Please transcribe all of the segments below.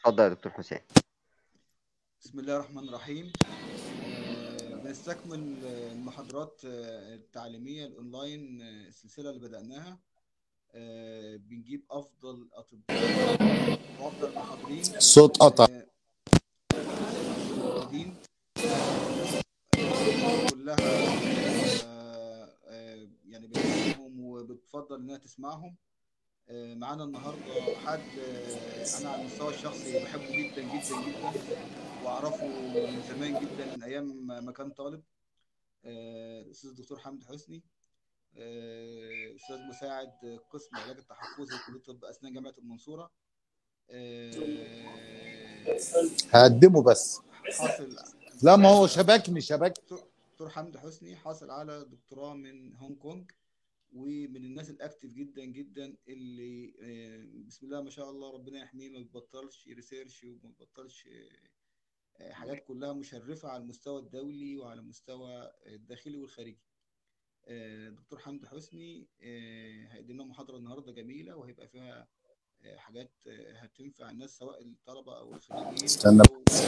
اتفضل يا دكتور حسام بسم الله الرحمن الرحيم آه، بنستكمل آه، المحاضرات آه، التعليمية الأونلاين آه، السلسلة اللي بدأناها آه، بنجيب أفضل أطباء وأفضل محاضرين الصوت قطع آه، موجودين كلها آه، آه، يعني بتسمعهم وبتفضل إنها تسمعهم آه، معانا النهارده حد آه، أنا على المستوى الشخصي بحبه جدا جدا جدا واعرفه من زمان جدا من ايام ما كان طالب آه، الاستاذ الدكتور حمدي حسني آه، استاذ مساعد قسم علاج التحفظي كليه طب اسنان جامعه المنصوره آه، هقدمه بس حاصل لا ما هو شبكني شبك دكتور حمدي حسني حاصل على دكتوراه من هونج كونج ومن الناس الاكتف جدا جدا اللي آه، بسم الله ما شاء الله ربنا يحميه ما بيبطلش ريسيرش وما بيبطلش آه، حاجات كلها مشرفة على المستوى الدولي وعلى المستوى الداخلي والخارجي آه، دكتور حمدي حسني آه، هيقدم لنا محاضرة النهاردة جميلة وهيبقى فيها آه، حاجات آه، هتنفع الناس سواء الطلبة أو الخريجين استنى.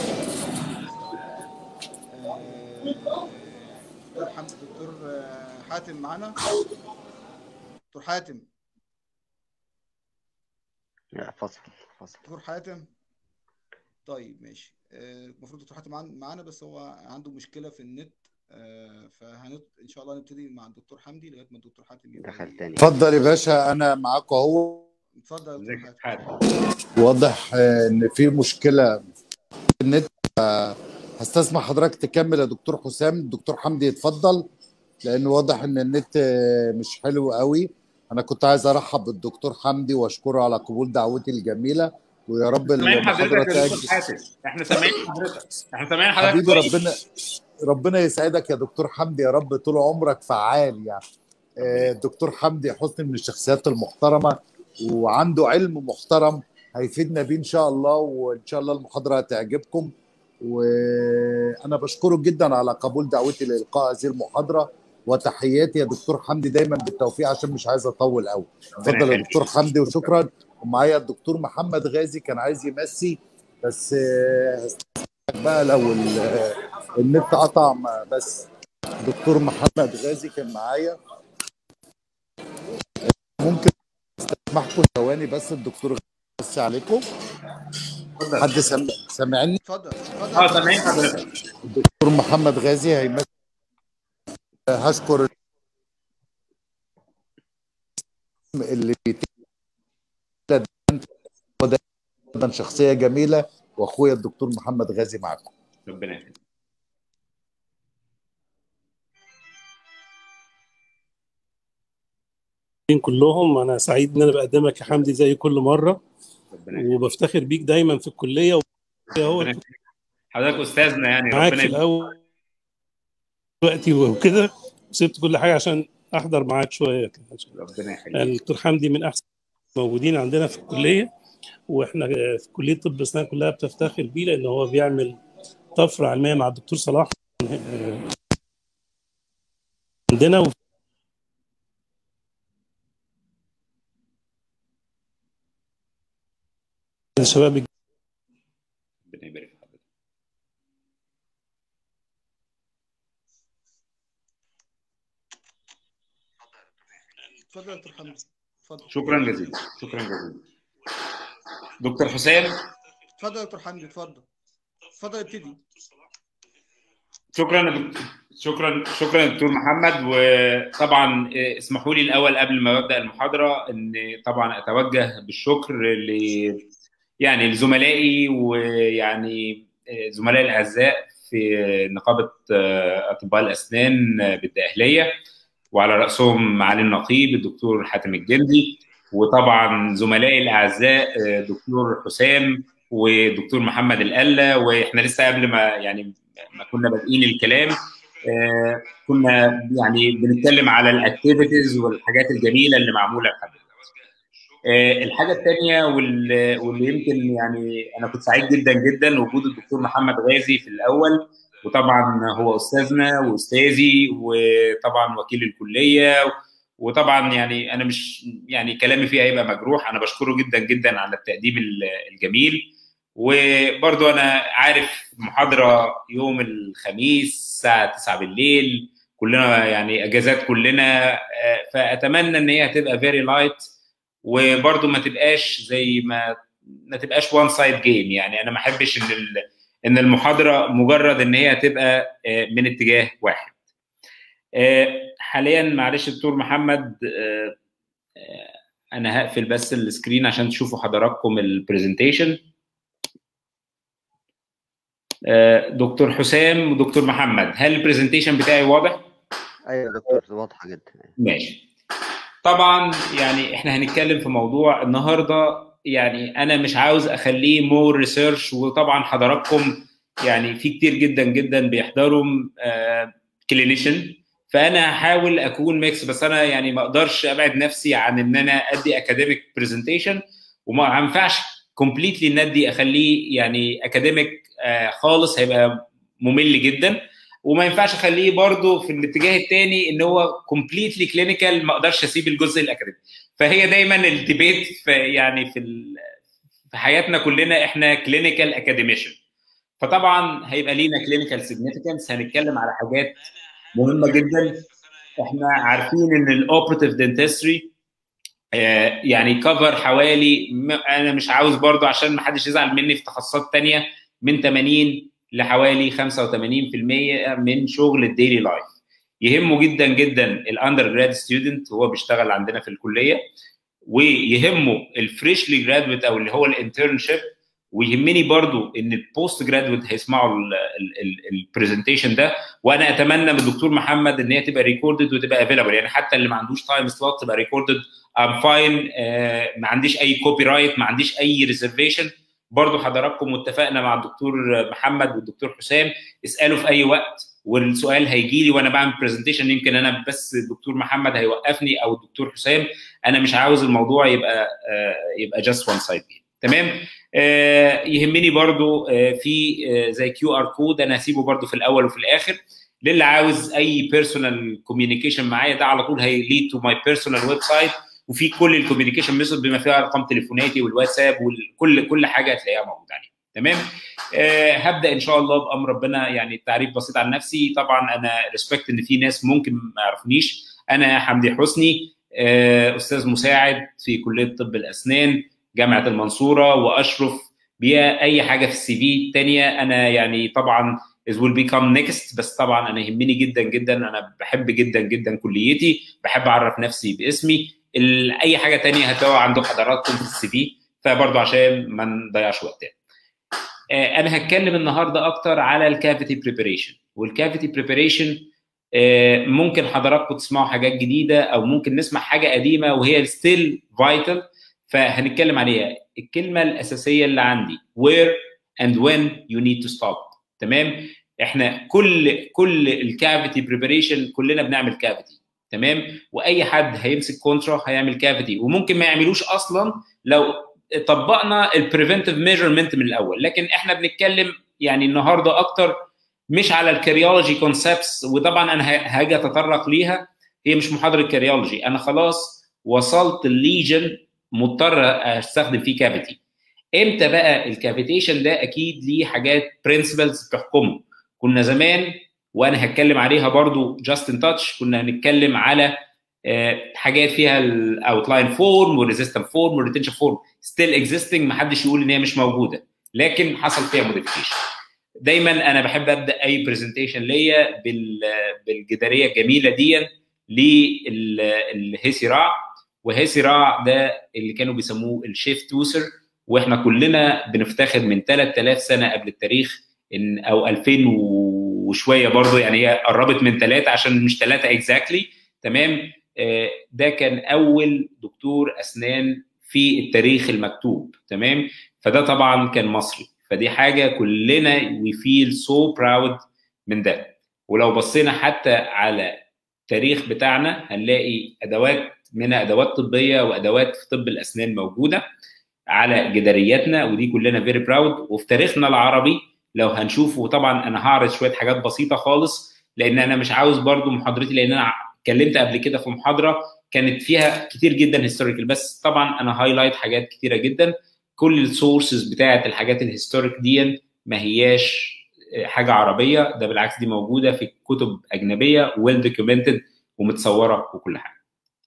آه، دكتور حمدي دكتور آه، حاتم معانا دكتور حاتم لا، فصل فصل دكتور حاتم طيب ماشي آه، المفروض دكتور حاتم معانا معانا بس هو عنده مشكلة في النت آه، فهنط ان شاء الله نبتدي مع الدكتور حمدي لغاية ما الدكتور حاتم يبقى دخل ي- تاني اتفضل يا باشا انا معاك اهو اتفضل يا دكتور ازيك يا حاتم حاتم واضح آه، ان في مشكله في النت آه، هستسمح حضرتك تكمل يا دكتور حسام الدكتور حمدي يتفضل لان واضح ان النت آه، مش حلو قوي انا كنت عايز ارحب بالدكتور حمدي واشكره على قبول دعوتي الجميله ويا رب سامعين المحاضره حضرتك يا تعجب دكتور حاتم احنا سامعين حضرتك احنا سامعين حضرتك حبيبي كويس. ربنا ربنا يسعدك يا دكتور حمدي يا رب طول عمرك فعال يعني آه، الدكتور حمدي حسني من الشخصيات المحترمه وعنده علم محترم هيفيدنا بيه ان شاء الله وان شاء الله المحاضره هتعجبكم وانا بشكره جدا على قبول دعوتي لالقاء هذه المحاضره وتحياتي يا دكتور حمدي دايما بالتوفيق عشان مش عايز اطول قوي اتفضل يا يخليك. دكتور حمدي وشكرا ومعايا الدكتور محمد غازي كان عايز يمسي بس آه، هستناك بقى لو ال- آه، النت قطع ما- بس دكتور محمد غازي كان معايا ممكن استسمحكم ثواني بس الدكتور غازي بس عليكم اتفضل حد سم... سامعني اتفضل اتفضل اه سامعين حضرتك الدكتور محمد غازي هيمثل هشكر اللي بيتم وده أيضاً شخصيه جميله واخويا الدكتور محمد غازي معكم ربنا يخليك كلهم انا سعيد ان انا بقدمك يا حمدي زي كل مره ربنا يخليك وبفتخر بيك دايما في الكليه هو ربنا يخليك. حضرتك استاذنا يعني معاك ربنا في يخليك. الاول دلوقتي وكده وسبت كل حاجه عشان احضر معاك شويه كده ربنا يخليك الدكتور حمدي من احسن موجودين عندنا في الكليه واحنا في كليه طب اسنان كلها بتفتخر بيه لان هو بيعمل طفره علميه مع الدكتور صلاح عندنا و- الشباب ربنا يبارك في حضرتك اتفضل يا دكتور حمدي اتفضل شكرا جزيلا شكرا جزيلا دكتور حسام اتفضل يا دكتور حمدي اتفضل اتفضل ابتدي شكرا يا دكتور شكرا شكرا يا دكتور محمد وطبعا اسمحوا لي الاول قبل ما ابدا المحاضره ان طبعا اتوجه بالشكر ل يعني لزملائي ويعني زملائي الاعزاء في نقابه اطباء الاسنان بالدقهليه وعلى راسهم معالي النقيب الدكتور حاتم الجندي وطبعا زملائي الاعزاء دكتور حسام ودكتور محمد القله واحنا لسه قبل ما يعني ما كنا بادئين الكلام آه كنا يعني بنتكلم على الاكتيفيتيز والحاجات الجميله اللي معموله لحد آه الحاجه الثانيه واللي, واللي يمكن يعني انا كنت سعيد جدا جدا وجود الدكتور محمد غازي في الاول وطبعا هو استاذنا واستاذي وطبعا وكيل الكليه وطبعا يعني انا مش يعني كلامي فيه هيبقى مجروح انا بشكره جدا جدا على التقديم الجميل وبرضو انا عارف محاضره يوم الخميس الساعه 9 بالليل كلنا يعني اجازات كلنا فاتمنى ان هي هتبقى فيري لايت وبرضو ما تبقاش زي ما ما تبقاش وان سايد جيم يعني انا ما احبش ان ان المحاضره مجرد ان هي هتبقى من اتجاه واحد حاليا معلش دكتور محمد انا هقفل بس السكرين عشان تشوفوا حضراتكم البرزنتيشن دكتور حسام ودكتور محمد هل البرزنتيشن بتاعي واضح؟ ايوه دكتور واضحه جدا ماشي طبعا يعني احنا هنتكلم في موضوع النهارده يعني انا مش عاوز اخليه مور ريسيرش وطبعا حضراتكم يعني في كتير جدا جدا بيحضروا كلينيشن فانا هحاول اكون ميكس بس انا يعني ما اقدرش ابعد نفسي عن ان انا ادي اكاديميك برزنتيشن وما ينفعش كومبليتلي ان ادي اخليه يعني اكاديميك آه خالص هيبقى ممل جدا وما ينفعش اخليه برضه في الاتجاه الثاني ان هو كومبليتلي كلينيكال ما اقدرش اسيب الجزء الاكاديمي فهي دايما الديبيت في يعني في في حياتنا كلنا احنا كلينيكال اكاديميشن فطبعا هيبقى لينا كلينيكال سيجنيفيكانس هنتكلم على حاجات مهمه جدا احنا عارفين ان الاوبراتيف دنتستري يعني كفر حوالي انا مش عاوز برضو عشان ما حدش يزعل مني في تخصصات تانية من 80 لحوالي 85% من شغل الديلي لايف يهمه جدا جدا الاندر جراد ستودنت وهو بيشتغل عندنا في الكليه ويهمه الفريشلي جرادويت او اللي هو الانترنشيب ويهمني برضو ان البوست جرادويت هيسمعوا البرزنتيشن ده وانا اتمنى من الدكتور محمد ان هي تبقى ريكوردد وتبقى افيلابل يعني حتى اللي ما عندوش تايم سلوت تبقى ريكوردد ام فاين ما عنديش اي كوبي رايت ما عنديش اي ريزرفيشن برضو حضراتكم اتفقنا مع الدكتور محمد والدكتور حسام اسالوا في اي وقت والسؤال هيجي لي وانا بعمل برزنتيشن يمكن انا بس الدكتور محمد هيوقفني او الدكتور حسام انا مش عاوز الموضوع يبقى يبقى جاست وان سايد تمام آه يهمني برضو آه في آه زي كيو ار كود انا هسيبه برضو في الاول وفي الاخر للي عاوز اي بيرسونال كوميونيكيشن معايا ده على طول هيليد تو ماي بيرسونال ويب سايت وفي كل الكوميونيكيشن ميثود بما فيها ارقام تليفوناتي والواتساب وكل كل حاجه هتلاقيها موجوده عليه تمام آه هبدا ان شاء الله بامر ربنا يعني تعريف بسيط عن نفسي طبعا انا ريسبكت ان في ناس ممكن ما يعرفونيش انا حمدي حسني آه استاذ مساعد في كليه طب الاسنان جامعه المنصوره واشرف بيها اي حاجه في السي في الثانيه انا يعني طبعا is will become next بس طبعا انا يهمني جدا جدا انا بحب جدا جدا كليتي بحب اعرف نفسي باسمي اي حاجه تانية هتلاقوها عند حضراتكم في السي في فبرضه عشان ما نضيعش وقتنا انا هتكلم النهارده اكتر على الكافيتي بريباريشن والكافيتي بريباريشن ممكن حضراتكم تسمعوا حاجات جديده او ممكن نسمع حاجه قديمه وهي ستيل فايتال فهنتكلم عليها الكلمه الاساسيه اللي عندي where and when you need to stop تمام احنا كل كل الكافيتي بريباريشن كلنا بنعمل كافيتي تمام واي حد هيمسك كونترا هيعمل كافيتي وممكن ما يعملوش اصلا لو طبقنا البريفنتيف ميجرمنت من الاول لكن احنا بنتكلم يعني النهارده اكتر مش على الكاريولوجي كونسبتس وطبعا انا هاجي اتطرق ليها هي مش محاضره كاريولوجي انا خلاص وصلت الليجن مضطر استخدم فيه كافيتي امتى بقى الكافيتيشن ده اكيد ليه حاجات برنسبلز بتحكمه كنا زمان وانا هتكلم عليها برضو جاست ان تاتش كنا هنتكلم على حاجات فيها الاوتلاين فورم والريزيستنت فورم والريتنشن فورم ستيل اكزيستنج ما حدش يقول ان هي مش موجوده لكن حصل فيها موديفيكيشن دايما انا بحب ابدا اي برزنتيشن ليا بالجداريه الجميله دي للهيسي راع وهيسي راع ده اللي كانوا بيسموه الشيف توسر واحنا كلنا بنفتخر من 3000 سنه قبل التاريخ ان او 2000 وشويه برضه يعني هي قربت من ثلاثه عشان مش ثلاثه اكزاكتلي تمام ده كان اول دكتور اسنان في التاريخ المكتوب تمام فده طبعا كان مصري فدي حاجه كلنا وي فيل سو براود من ده ولو بصينا حتى على التاريخ بتاعنا هنلاقي ادوات منها ادوات طبيه وادوات في طب الاسنان موجوده على جدارياتنا ودي كلنا فيري براود وفي تاريخنا العربي لو هنشوف وطبعا انا هعرض شويه حاجات بسيطه خالص لان انا مش عاوز برضو محاضرتي لان انا اتكلمت قبل كده في محاضره كانت فيها كتير جدا هيستوريكال بس طبعا انا هايلايت حاجات كتيره جدا كل السورسز بتاعت الحاجات الهيستوريك دي ما هياش حاجه عربيه ده بالعكس دي موجوده في كتب اجنبيه ويل دوكيومنتد ومتصوره وكل حاجه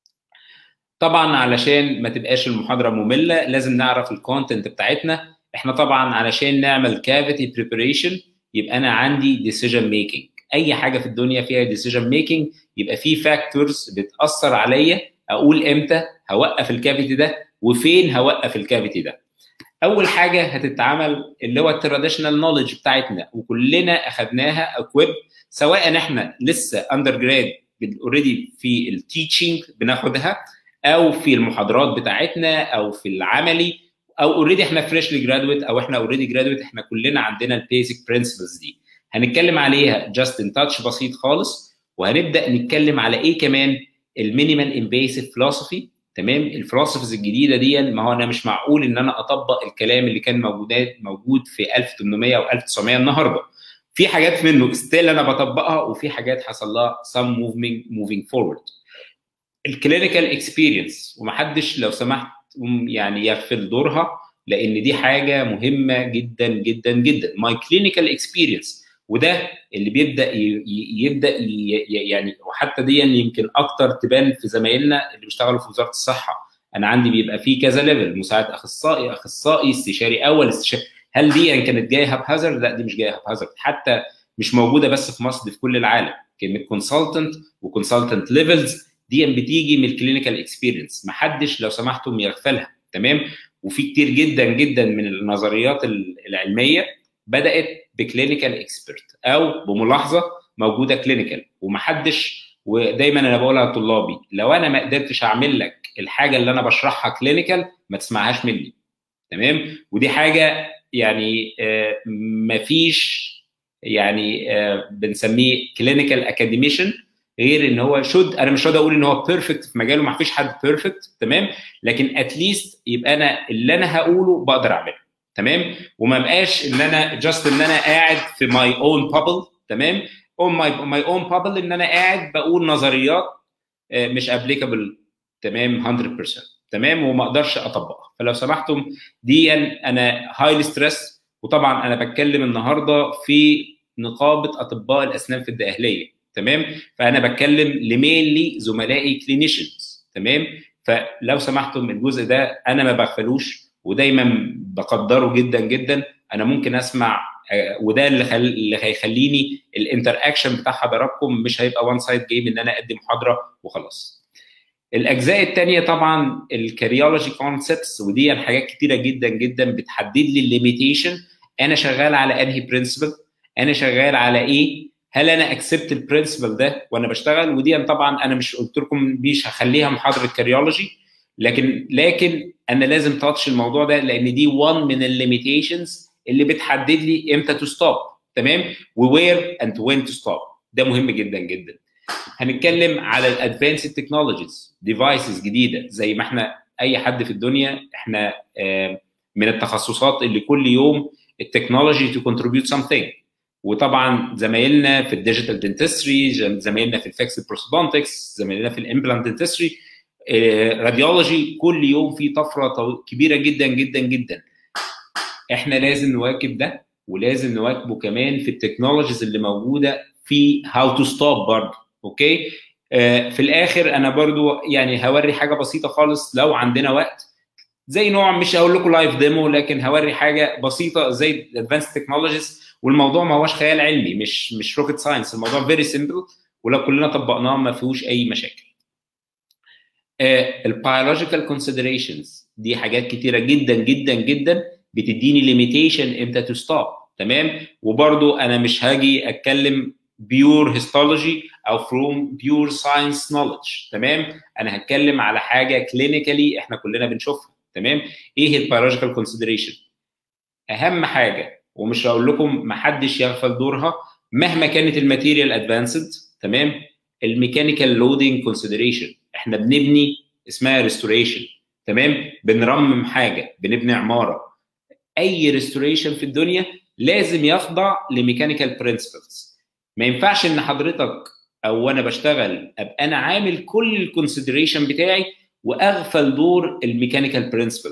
طبعا علشان ما تبقاش المحاضره ممله لازم نعرف الكونتنت بتاعتنا احنا طبعا علشان نعمل كافيتي بريبريشن يبقى انا عندي ديسيجن ميكنج اي حاجه في الدنيا فيها ديسيجن ميكنج يبقى في فاكتورز بتاثر عليا اقول امتى هوقف الكافيتي ده وفين هوقف الكافيتي ده اول حاجه هتتعمل اللي هو التراديشنال نوليدج بتاعتنا وكلنا اخذناها اكويب سواء احنا لسه اندر جراد اوريدي في التيتشنج بناخدها او في المحاضرات بتاعتنا او في العملي او اوريدي احنا فريشلي جرادويت او احنا اوريدي جرادويت احنا كلنا عندنا البيزك برنسبلز دي هنتكلم عليها جاست ان تاتش بسيط خالص وهنبدا نتكلم على ايه كمان المينيمال انفيسيف فلوسفي تمام الفلوسفيز الجديده دي ما هو انا مش معقول ان انا اطبق الكلام اللي كان موجود موجود في 1800 او 1900 النهارده في حاجات منه ستيل انا بطبقها وفي حاجات حصل لها some moving moving forward الكلينيكال اكسبيرينس ومحدش لو سمحت يعني يغفل دورها لان دي حاجه مهمه جدا جدا جدا ماي كلينيكال اكسبيرينس وده اللي بيبدا يبدا يعني وحتى دي يمكن اكتر تبان في زمايلنا اللي بيشتغلوا في وزاره الصحه انا عندي بيبقى في كذا ليفل مساعد اخصائي اخصائي استشاري اول استشاري هل دي يعني كانت جايه هاب لا دي مش جايه هاب حتى مش موجوده بس في مصر دي في كل العالم كلمه كونسلتنت وكونسلتنت ليفلز دي بتيجي من الكلينيكال اكسبيرينس محدش لو سمحتم يغفلها تمام وفي كتير جدا جدا من النظريات العلميه بدات بكلينيكال اكسبرت او بملاحظه موجوده كلينيكال ومحدش ودايما انا بقولها لطلابي لو انا ما قدرتش اعمل لك الحاجه اللي انا بشرحها كلينيكال ما تسمعهاش مني تمام ودي حاجه يعني آه مفيش يعني آه بنسميه كلينيكال اكاديميشن غير ان هو شود انا مش راضي اقول ان هو بيرفكت في مجاله ما فيش حد بيرفكت تمام لكن اتليست يبقى انا اللي انا هقوله بقدر اعمله تمام وما بقاش ان انا جاست ان انا قاعد في ماي اون بابل تمام اون ماي ماي اون بابل ان انا قاعد بقول نظريات مش ابليكابل تمام 100% تمام وما اقدرش اطبقها فلو سمحتم دي انا هايلي ستريس وطبعا انا بتكلم النهارده في نقابه اطباء الاسنان في الدقهليه تمام فانا بتكلم لمينلي زملائي كلينيشنز تمام فلو سمحتم الجزء ده انا ما بغفلوش ودايما بقدره جدا جدا انا ممكن اسمع وده اللي, خل... اللي هيخليني الانتر اكشن بتاع حضراتكم مش هيبقى وان سايد جيم ان انا ادي محاضره وخلاص الاجزاء الثانيه طبعا الكاريولوجي كونسبتس ودي حاجات كتيره جدا جدا بتحدد لي الليميتيشن انا شغال على انهي برنسبل انا شغال على ايه هل انا اكسبت البرنسبل ده وانا بشتغل ودي طبعا انا مش قلت لكم مش هخليها محاضره كاريولوجي لكن لكن انا لازم تاتش الموضوع ده لان دي وان من الليميتيشنز اللي بتحدد لي امتى تو ستوب تمام ووير اند وين تو ستوب ده مهم جدا جدا هنتكلم على الادفانسد تكنولوجيز ديفايسز جديده زي ما احنا اي حد في الدنيا احنا من التخصصات اللي كل يوم التكنولوجي تو كونتريبيوت سمثينج وطبعا زمايلنا في الديجيتال دنتستري زمايلنا في الفلكس بروسبونتكس زمايلنا في الامبلانت دنتستري راديولوجي كل يوم في طفره كبيره جدا جدا جدا احنا لازم نواكب ده ولازم نواكبه كمان في التكنولوجيز اللي موجوده في هاو تو ستوب برضه اوكي آه في الاخر انا برضو يعني هوري حاجه بسيطه خالص لو عندنا وقت زي نوع مش هقول لكم لايف ديمو لكن هوري حاجه بسيطه زي ادفانس تكنولوجيز والموضوع ما هوش خيال علمي مش مش روكيت ساينس الموضوع فيري سيمبل ولو كلنا طبقناه ما فيهوش اي مشاكل البيولوجيكال كونسيدريشنز دي حاجات كتيره جدا جدا جدا بتديني ليميتيشن امتى تو ستوب تمام وبرضو انا مش هاجي اتكلم بيور هيستولوجي او فروم بيور ساينس نوليدج تمام انا هتكلم على حاجه كلينيكالي احنا كلنا بنشوفها تمام ايه البيولوجيكال كونسيدريشن اهم حاجه ومش هقول لكم ما حدش يغفل دورها مهما كانت الماتيريال ادفانسد تمام الميكانيكال لودنج كونسيدريشن احنا بنبني اسمها ريستوريشن تمام بنرمم حاجه بنبني عماره اي ريستوريشن في الدنيا لازم يخضع لميكانيكال برنسبلز ما ينفعش ان حضرتك او وانا بشتغل ابقى انا عامل كل الكونسيدريشن بتاعي واغفل دور الميكانيكال برنسبلز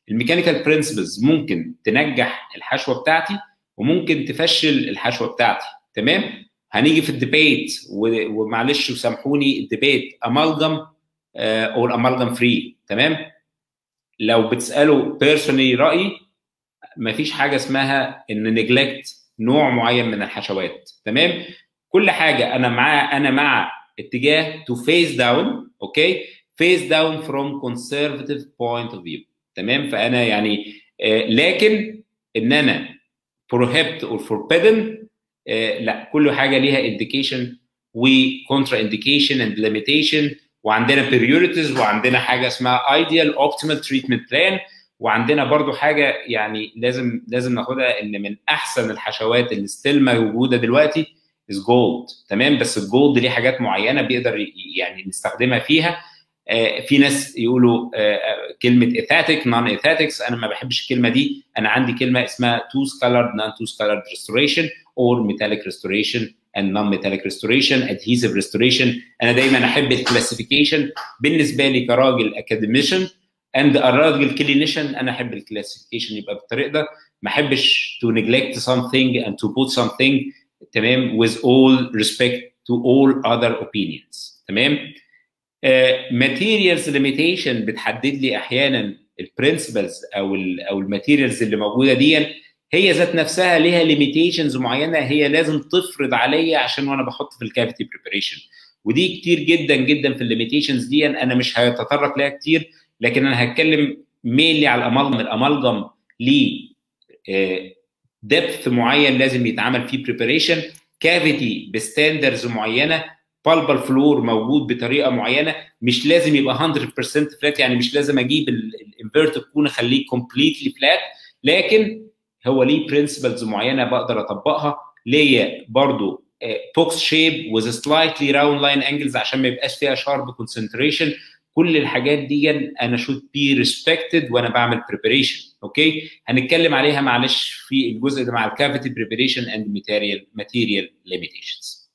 الميكانيكال برنسبلز ممكن تنجح الحشوه بتاعتي وممكن تفشل الحشوه بتاعتي تمام هنيجي في الديبيت ومعلش وسامحوني الديبيت امالجم او امالجم فري تمام لو بتساله بيرسونالي رايي مفيش حاجه اسمها ان نجلكت نوع معين من الحشوات تمام كل حاجه انا مع انا مع اتجاه تو فيس داون اوكي فيس داون فروم conservative point of view تمام فانا يعني آه لكن ان انا prohibit or forbidden آه لا كل حاجه ليها indication و contra indication and limitation وعندنا priorities وعندنا حاجه اسمها ideal optimal treatment plan وعندنا برضو حاجه يعني لازم لازم ناخدها ان من احسن الحشوات اللي ستيل موجوده دلوقتي از جولد تمام بس الجولد ليه حاجات معينه بيقدر يعني نستخدمها فيها آه في ناس يقولوا آه كلمه ايثاتيك نون ايثاتكس انا ما بحبش الكلمه دي انا عندي كلمه اسمها تو سكالرد نون تو سكالرد ريستوريشن اور ميتاليك ريستوريشن and non-metallic restoration, adhesive restoration. أنا دايما أحب الكلاسيفيكيشن بالنسبة لي كراجل أكاديميشن and الراجل كلينيشن أنا أحب الكلاسيفيكيشن يبقى بالطريقة ده ما أحبش to neglect something and to put something تمام with all respect to all other opinions تمام uh, materials limitation بتحدد لي أحيانا البرنسبلز أو ال أو الماتيريالز اللي موجودة دي هي ذات نفسها ليها ليميتيشنز معينه هي لازم تفرض عليا عشان وانا بحط في الكافيتي بريباريشن ودي كتير جدا جدا في الليميتيشنز دي انا مش هتطرق لها كتير لكن انا هتكلم مينلي على الامالجم الامالجم ليه دبث معين لازم يتعمل فيه بريباريشن كافيتي بستاندرز معينه بالبال فلور موجود بطريقه معينه مش لازم يبقى 100% فلات يعني مش لازم اجيب الانفيرت كون اخليه كومبليتلي فلات لكن هو ليه برنسبلز معينه بقدر اطبقها ليا برضو بوكس شيب وذ سلايتلي راوند لاين انجلز عشان ما يبقاش فيها شارب كونسنتريشن كل الحاجات دي انا شود بي ريسبكتد وانا بعمل بريباريشن اوكي هنتكلم عليها معلش في الجزء ده مع الكافيتي بريباريشن اند ماتيريال ماتيريال ليميتيشنز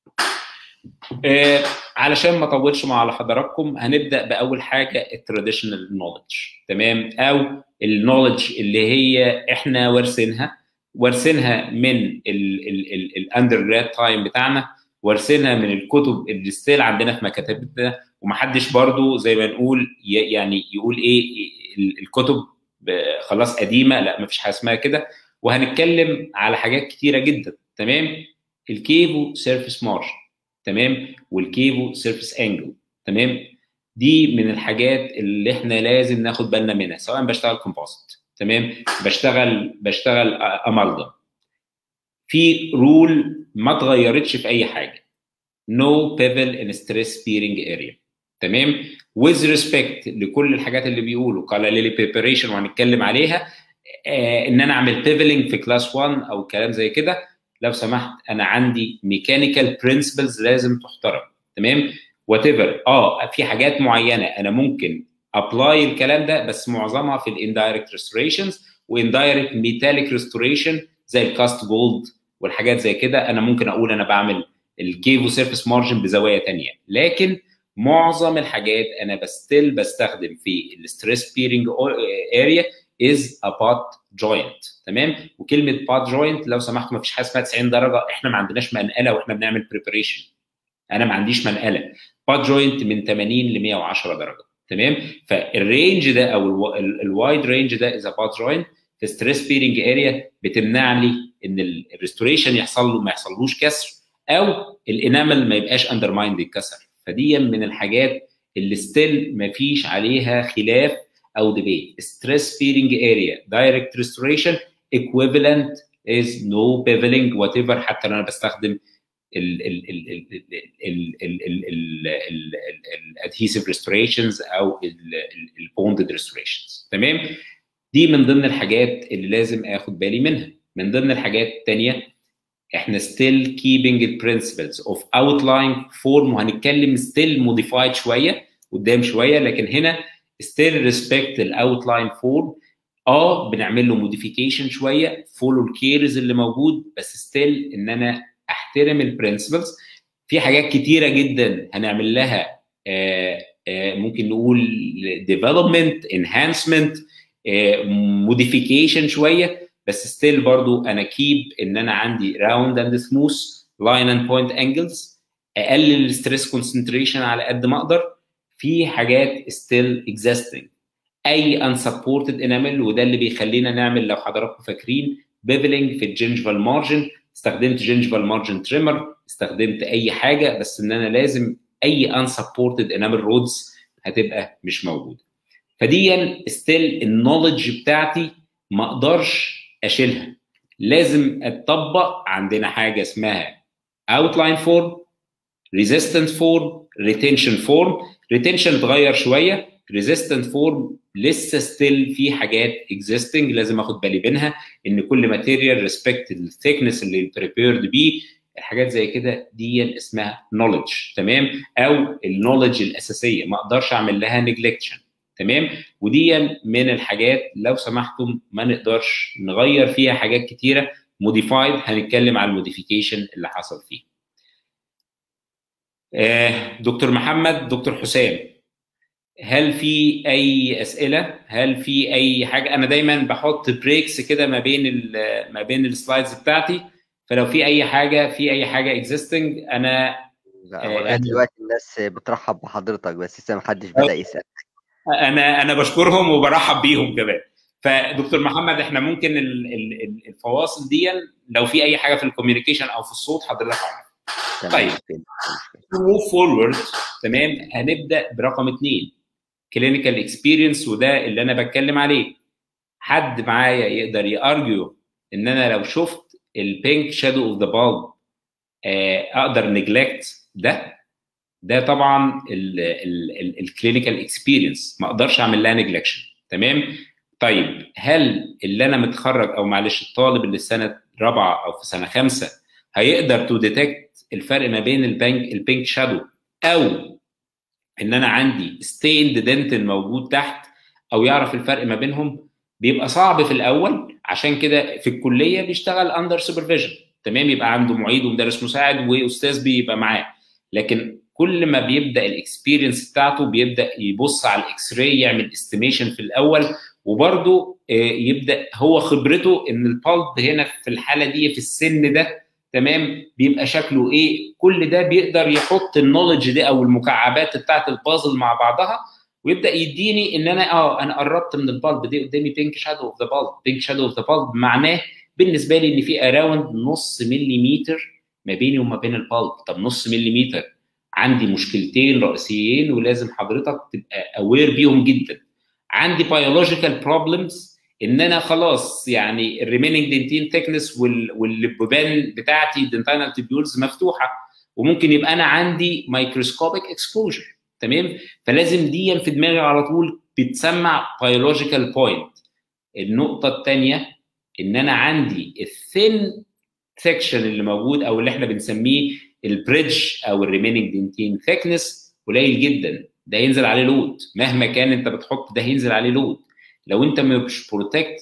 علشان ما اطولش مع حضراتكم هنبدا باول حاجه التراديشنال نولج تمام او النولج اللي هي احنا وارثينها وارثينها من الاندر جراد تايم بتاعنا وارثينها من الكتب اللي ستيل عندنا في مكاتبنا ومحدش برضو زي ما نقول يعني يقول ايه الكتب خلاص قديمه لا مفيش حاجه اسمها كده وهنتكلم على حاجات كتيره جدا تمام الكيفو سيرفيس مارجن تمام والكيفو سيرفيس انجل تمام دي من الحاجات اللي احنا لازم ناخد بالنا منها سواء بشتغل كومبوزيت تمام بشتغل بشتغل امالجم في رول ما اتغيرتش في اي حاجه no bevel in stress bearing area تمام with respect لكل الحاجات اللي بيقولوا قال لي بريباريشن وهنتكلم عليها آه ان انا اعمل بيفلنج في كلاس 1 او كلام زي كده لو سمحت انا عندي ميكانيكال برنسبلز لازم تحترم تمام وات ايفر اه في حاجات معينه انا ممكن ابلاي الكلام ده بس معظمها في الاندايركت ريستوريشنز واندايركت ميتاليك ريستوريشن زي الكاست جولد والحاجات زي كده انا ممكن اقول انا بعمل الكيفو سيرفيس مارجن بزوايا تانية لكن معظم الحاجات انا بستيل بستخدم في الستريس بيرنج اريا از ا بات جوينت تمام وكلمه بات جوينت لو سمحت ما فيش حاجه اسمها 90 درجه احنا ما عندناش منقله واحنا بنعمل بريباريشن انا ما عنديش منقله بات جوينت من 80 ل 110 درجه تمام فالرينج ده او الوايد رينج ده از ا بات جوينت في ستريس بيرنج اريا بتمنع لي ان الريستوريشن يحصل له ما يحصلوش كسر او الانامل ما يبقاش اندرمايند يتكسر فدي من الحاجات اللي ستيل ما فيش عليها خلاف او ديبيت ستريس بيرنج اريا دايركت ريستوريشن equivalent is no beveling whatever حتى لو انا بستخدم الادهيسيف ريستوريشنز او البوندد ريستوريشنز تمام دي من ضمن الحاجات اللي لازم اخد بالي منها من ضمن الحاجات الثانيه احنا still keeping the principles of outline form وهنتكلم still modified شويه قدام شويه لكن هنا still respect الاوتلاين فورم اه بنعمل له موديفيكيشن شويه فولو الكيرز اللي موجود بس ستيل ان انا احترم البرنسبلز في حاجات كتيره جدا هنعمل لها آآ آآ ممكن نقول ديفلوبمنت انهانسمنت موديفيكيشن شويه بس ستيل برضو انا كيب ان انا عندي راوند اند سموث لاين اند بوينت انجلز اقلل الستريس كونسنتريشن على قد ما اقدر في حاجات ستيل اكزيستنج اي unsupported enamel وده اللي بيخلينا نعمل لو حضراتكم فاكرين بيفلنج في الجنجفال مارجن استخدمت جنجفال مارجن تريمر استخدمت اي حاجه بس ان انا لازم اي unsupported enamel rods هتبقى مش موجوده فدي ستيل النولج بتاعتي ما اقدرش اشيلها لازم اتطبق عندنا حاجه اسمها outline form resistant form retention form retention اتغير شويه resistant form لسه ستيل في حاجات existing لازم اخد بالي منها ان كل ماتيريال ريسبكت الثيكنس اللي بريبيرد بيه الحاجات زي كده دي اسمها knowledge تمام او النولج الاساسيه ما اقدرش اعمل لها نجلكشن تمام ودي من الحاجات لو سمحتم ما نقدرش نغير فيها حاجات كتيره موديفايد هنتكلم عن الموديفيكيشن اللي حصل فيه آه دكتور محمد دكتور حسام هل في اي اسئله هل في اي حاجه انا دايما بحط بريكس كده ما بين ما بين السلايدز بتاعتي فلو في اي حاجه في اي حاجه اكزيستنج انا لا هو لغايه دلوقتي الناس بترحب بحضرتك بس لسه ما حدش بدا يسال انا انا بشكرهم وبرحب بيهم كمان فدكتور محمد احنا ممكن الفواصل دي لو في اي حاجه في الكوميونيكيشن او في الصوت حضرتك عارف طيب موف فورورد تمام هنبدا برقم اثنين كلينيكال اكسبيرينس وده اللي انا بتكلم عليه حد معايا يقدر يارجيو ان انا لو شفت البينك شادو اوف ذا بالب اقدر نجلكت ده ده طبعا الكلينيكال اكسبيرينس ما اقدرش اعمل لها نجلكشن تمام طيب هل اللي انا متخرج او معلش الطالب اللي السنه رابعه او في سنه خمسه هيقدر تو ديتكت الفرق ما بين البنك البينك شادو او ان انا عندي ستيند دنتن موجود تحت او يعرف الفرق ما بينهم بيبقى صعب في الاول عشان كده في الكليه بيشتغل اندر سوبرفيجن تمام يبقى عنده معيد ومدرس مساعد واستاذ بيبقى معاه لكن كل ما بيبدا الاكسبيرينس بتاعته بيبدا يبص على الاكس راي يعمل استيميشن في الاول وبرده يبدا هو خبرته ان البالب هنا في الحاله دي في السن ده تمام بيبقى شكله ايه كل ده بيقدر يحط النولج دي او المكعبات بتاعت البازل مع بعضها ويبدا يديني ان انا اه انا قربت من البالب دي قدامي بينك شادو اوف ذا بالب بينك شادو اوف ذا بالب معناه بالنسبه لي ان في اراوند نص مليمتر ما بيني وما بين البالب طب نص مليمتر عندي مشكلتين رئيسيين ولازم حضرتك تبقى اوير بيهم جدا عندي بيولوجيكال بروبلمز ان انا خلاص يعني الريميننج دنتين ثيكنس واللبوبان بتاعتي الدنتينال تيبيولز مفتوحه وممكن يبقى انا عندي مايكروسكوبيك اكسبوجر تمام فلازم دي في دماغي على طول بتسمع بيولوجيكال بوينت النقطه الثانيه ان انا عندي الثين سيكشن اللي موجود او اللي احنا بنسميه البريدج او الريميننج دنتين ثيكنس قليل جدا ده ينزل عليه لود مهما كان انت بتحط ده هينزل عليه لود لو انت مش بروتكت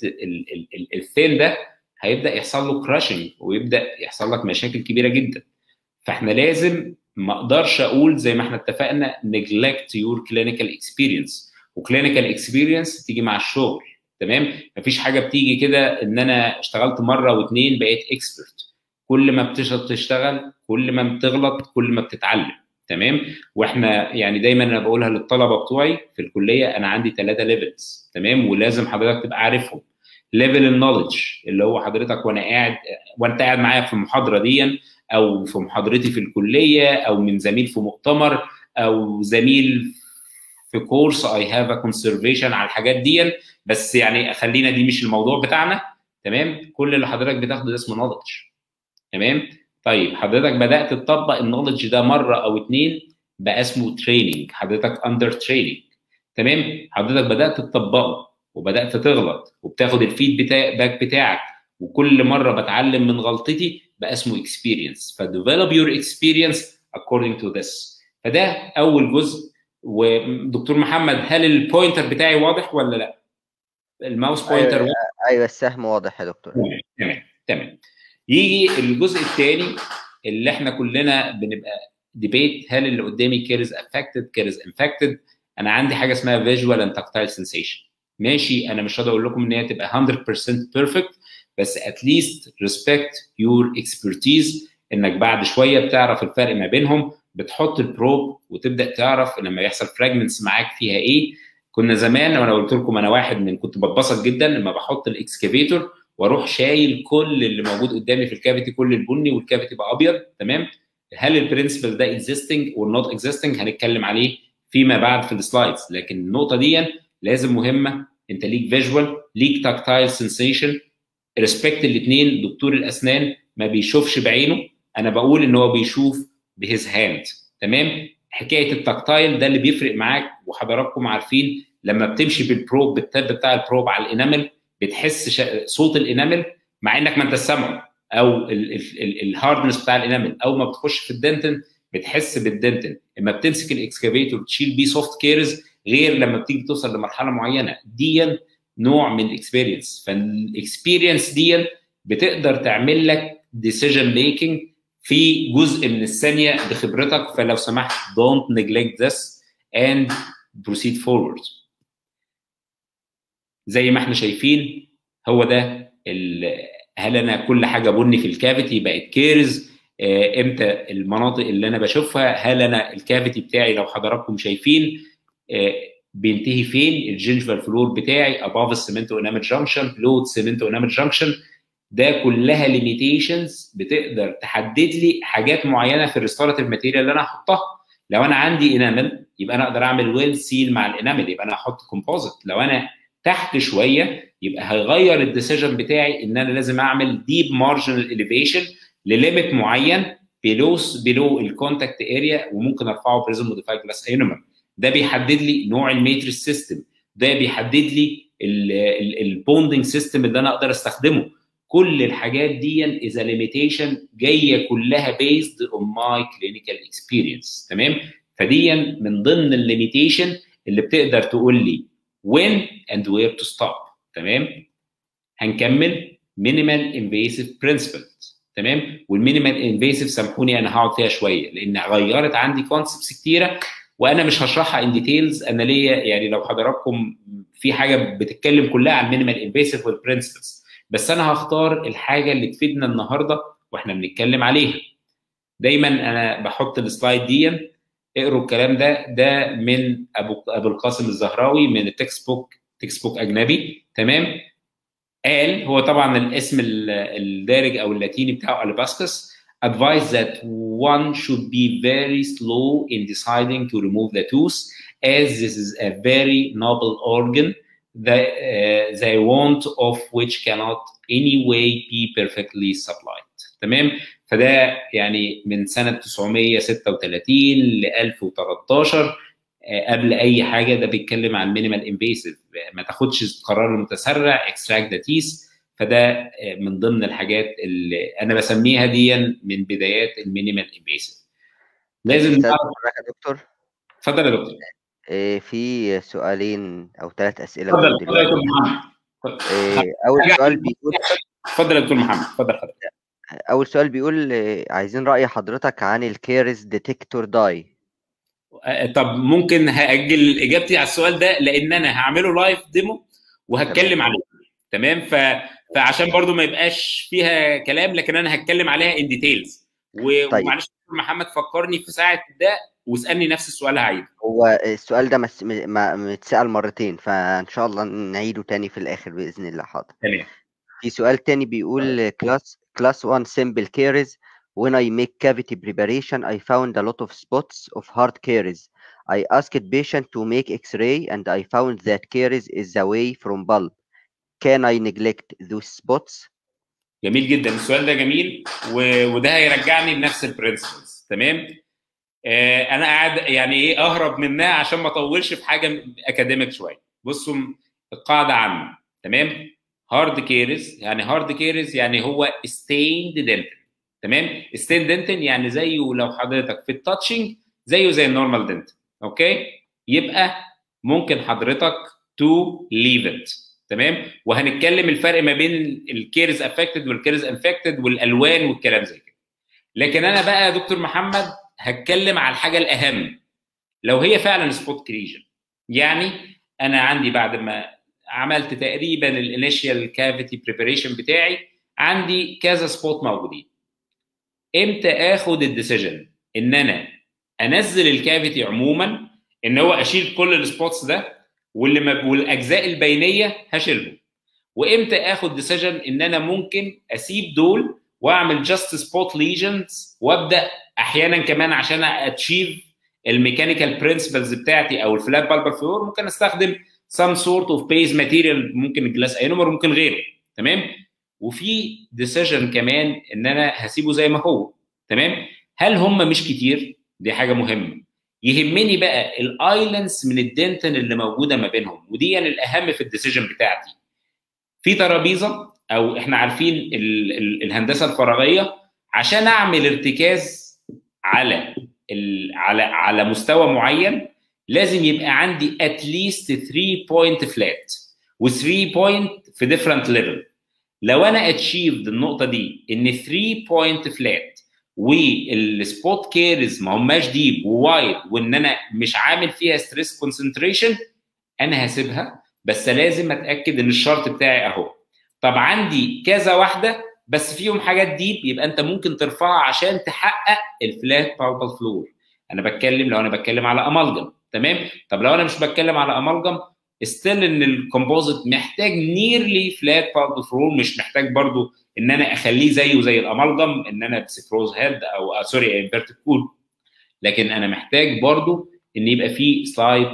الثين ده هيبدا يحصل له كراشنج ويبدا يحصل لك مشاكل كبيره جدا فاحنا لازم ما اقدرش اقول زي ما احنا اتفقنا neglect your clinical experience وكلينيكال اكسبيرينس تيجي مع الشغل تمام مفيش حاجه بتيجي كده ان انا اشتغلت مره واثنين بقيت اكسبرت كل ما بتشتغل كل ما بتغلط كل ما بتتعلم تمام واحنا يعني دايما انا بقولها للطلبه بتوعي في الكليه انا عندي ثلاثه ليفلز تمام ولازم حضرتك تبقى عارفهم ليفل النولج اللي هو حضرتك وانا قاعد وانت قاعد معايا في المحاضره دي او في محاضرتي في الكليه او من زميل في مؤتمر او زميل في كورس اي هاف ا كونسرفيشن على الحاجات دي بس يعني خلينا دي مش الموضوع بتاعنا تمام كل اللي حضرتك بتاخده ده اسمه نولج تمام طيب حضرتك بدات تطبق النولج ده مره او اتنين بقى اسمه تريننج حضرتك اندر تريننج تمام حضرتك بدات تطبقه وبدات تغلط وبتاخد الفيد بتاع باك بتاعك وكل مره بتعلم من غلطتي بقى اسمه اكسبيرينس فديفلوب يور اكسبيرينس according to this فده اول جزء ودكتور محمد هل البوينتر بتاعي واضح ولا لا؟ الماوس بوينتر ايوه, أيوة السهم واضح يا دكتور تمام تمام يجي الجزء الثاني اللي احنا كلنا بنبقى ديبيت هل اللي قدامي كيرز افكتد كيرز انفكتد انا عندي حاجه اسمها فيجوال اند تاكتايل سنسيشن ماشي انا مش هقدر اقول لكم ان هي تبقى 100% بيرفكت بس اتليست ريسبكت يور اكسبرتيز انك بعد شويه بتعرف الفرق ما بينهم بتحط البروب وتبدا تعرف لما يحصل فراجمنتس معاك فيها ايه كنا زمان وانا قلت لكم انا واحد من كنت بتبسط جدا لما بحط الاكسكافيتور واروح شايل كل اللي موجود قدامي في الكافيتي كل البني والكافيتي يبقى ابيض تمام هل البرنسبل ده اكزيستنج اور نوت اكزيستنج هنتكلم عليه فيما بعد في السلايدز لكن النقطه دي لازم مهمه انت ليك فيجوال ليك تاكتايل سنسيشن ريسبكت الاثنين دكتور الاسنان ما بيشوفش بعينه انا بقول ان هو بيشوف بهيز هاند تمام حكايه التاكتايل ده اللي بيفرق معاك وحضراتكم عارفين لما بتمشي بالبروب بالتاب بتاع البروب على الانامل بتحس شا... صوت الانامل مع انك ما انت سامعه او الهاردنس بتاع الانامل او ما بتخش في الدنتن بتحس بالدنتن اما بتمسك الاكسكافيتور تشيل بيه سوفت كيرز غير لما بتيجي توصل لمرحله معينه دي نوع من الاكسبيرينس فالاكسبيرينس دي بتقدر تعمل لك ديسيجن ميكنج في جزء من الثانيه بخبرتك فلو سمحت don't neglect this and proceed forward زي ما احنا شايفين هو ده هل انا كل حاجه بني في الكافيتي بقت كيرز آه امتى المناطق اللي انا بشوفها هل انا الكافيتي بتاعي لو حضراتكم شايفين آه بينتهي فين الجنجفال فلور بتاعي above السمنتو انامل جانكشن below السمنتو انامل جانكشن ده كلها ليميتيشنز بتقدر تحدد لي حاجات معينه في الريستوراتيف ماتيريال اللي انا هحطها لو انا عندي انامل يبقى انا اقدر اعمل ويل سيل مع الانامل يبقى انا هحط كومبوزيت لو انا تحت شويه يبقى هيغير الديسيجن بتاعي ان انا لازم اعمل ديب مارجنال اليفيشن لليميت معين بيلو بيلو الكونتاكت اريا وممكن ارفعه بريزم موديفايد جلاس اينومر ده بيحدد لي نوع الماتريس سيستم ده بيحدد لي البوندنج سيستم اللي انا اقدر استخدمه كل الحاجات دي از ليميتيشن جايه كلها بيزد اون ماي كلينيكال اكسبيرينس تمام فدي من ضمن الليميتيشن اللي بتقدر تقول لي when and where to stop تمام هنكمل minimal invasive principles تمام والمينيمال انفيسيف سامحوني انا هقعد فيها شويه لان غيرت عندي كونسبتس كتيره وانا مش هشرحها ان ديتيلز انا ليا يعني لو حضراتكم في حاجه بتتكلم كلها عن مينيمال انفيسيف والبرنسبلز بس انا هختار الحاجه اللي تفيدنا النهارده واحنا بنتكلم عليها دايما انا بحط السلايد دي اقروا الكلام ده ده من ابو ابو القاسم الزهراوي من التكست بوك تكست بوك اجنبي تمام قال هو طبعا الاسم الدارج او اللاتيني بتاعه الباسكس advise that one should be very slow in deciding to remove the tooth as this is a very noble organ the, uh, the want of which cannot any way be perfectly supplied تمام فده يعني من سنة 936 ل 1013 قبل اي حاجه ده بيتكلم عن مينيمال انفيسيف ما تاخدش القرار المتسرع اكستراكت ذا تيس فده من ضمن الحاجات اللي انا بسميها دي من بدايات المينيمال انفيسيف لازم يا دكتور اتفضل يا دكتور إيه في سؤالين او ثلاث اسئله اتفضل اتفضل يا دكتور محمد إيه اول سؤال بيقول اتفضل يا دكتور محمد اتفضل حضرتك اول سؤال بيقول عايزين راي حضرتك عن الكيرز ديتكتور داي طب ممكن هاجل اجابتي على السؤال ده لان انا هعمله لايف ديمو وهتكلم عليه تمام ف... فعشان برضو ما يبقاش فيها كلام لكن انا هتكلم عليها ان ديتيلز و... طيب. ومعلش محمد فكرني في ساعه ده واسالني نفس السؤال هعيده هو السؤال ده مس... ما متسال مرتين فان شاء الله نعيده تاني في الاخر باذن الله حاضر تمام في سؤال تاني بيقول كلاس كلاس 1 simple caries when I make cavity preparation I found a lot of spots of hard caries I asked patient to make x-ray and I found that caries is away from bulb can I neglect those spots جميل جدا السؤال ده جميل و... وده هيرجعني لنفس البرنسبلز تمام آه انا قاعد يعني ايه اهرب منها عشان ما اطولش في حاجه اكاديميك شويه بصوا القاعده عامه تمام هارد كيرز يعني هارد كيرز يعني هو ستيند دنتن تمام ستيند دنتن يعني زيه لو حضرتك في التاتشنج زيه زي النورمال دنتن اوكي يبقى ممكن حضرتك تو ليف ات تمام وهنتكلم الفرق ما بين الكيرز افكتد والكيرز انفكتد والالوان والكلام زي كده لكن انا بقى يا دكتور محمد هتكلم على الحاجه الاهم لو هي فعلا سبوت كريجن يعني انا عندي بعد ما عملت تقريبا الانيشال كافيتي بريباريشن بتاعي عندي كذا سبوت موجودين امتى اخد الديسيجن ان انا انزل الكافيتي عموما ان هو اشيل كل السبوتس ده واللي ما والاجزاء البينيه هشيلهم وامتى اخد ديسيجن ان انا ممكن اسيب دول واعمل جاست سبوت ليجنز وابدا احيانا كمان عشان اتشيف الميكانيكال برنسبلز بتاعتي او الفلات بالبر فلور ممكن استخدم some sort of base material ممكن الجلاس اينومر ممكن غيره تمام وفي ديسيجن كمان ان انا هسيبه زي ما هو تمام هل هم مش كتير دي حاجه مهمه يهمني بقى الايلاندز من الدنتن اللي موجوده ما بينهم ودي يعني الاهم في الديسيجن بتاعتي في ترابيزه او احنا عارفين ال ال الهندسه الفراغيه عشان اعمل ارتكاز على ال على على مستوى معين لازم يبقى عندي اتليست 3 بوينت فلات و3 بوينت في ديفرنت ليفل لو انا اتشيفد النقطه دي ان 3 بوينت فلات والسبوت كيرز ما هماش ديب ووايد وان انا مش عامل فيها ستريس كونسنتريشن انا هسيبها بس لازم اتاكد ان الشرط بتاعي اهو طب عندي كذا واحده بس فيهم حاجات ديب يبقى انت ممكن ترفعها عشان تحقق الفلات بالبل فلور انا بتكلم لو انا بتكلم على امالجم تمام طب لو انا مش بتكلم على امالجم ستيل ان الكومبوزيت محتاج نيرلي فلات بالبل فلور مش محتاج برضو ان انا اخليه زيه زي الامالجم ان انا بسكروز هيد او سوري انفيرتد كول لكن انا محتاج برضو ان يبقى فيه سلايد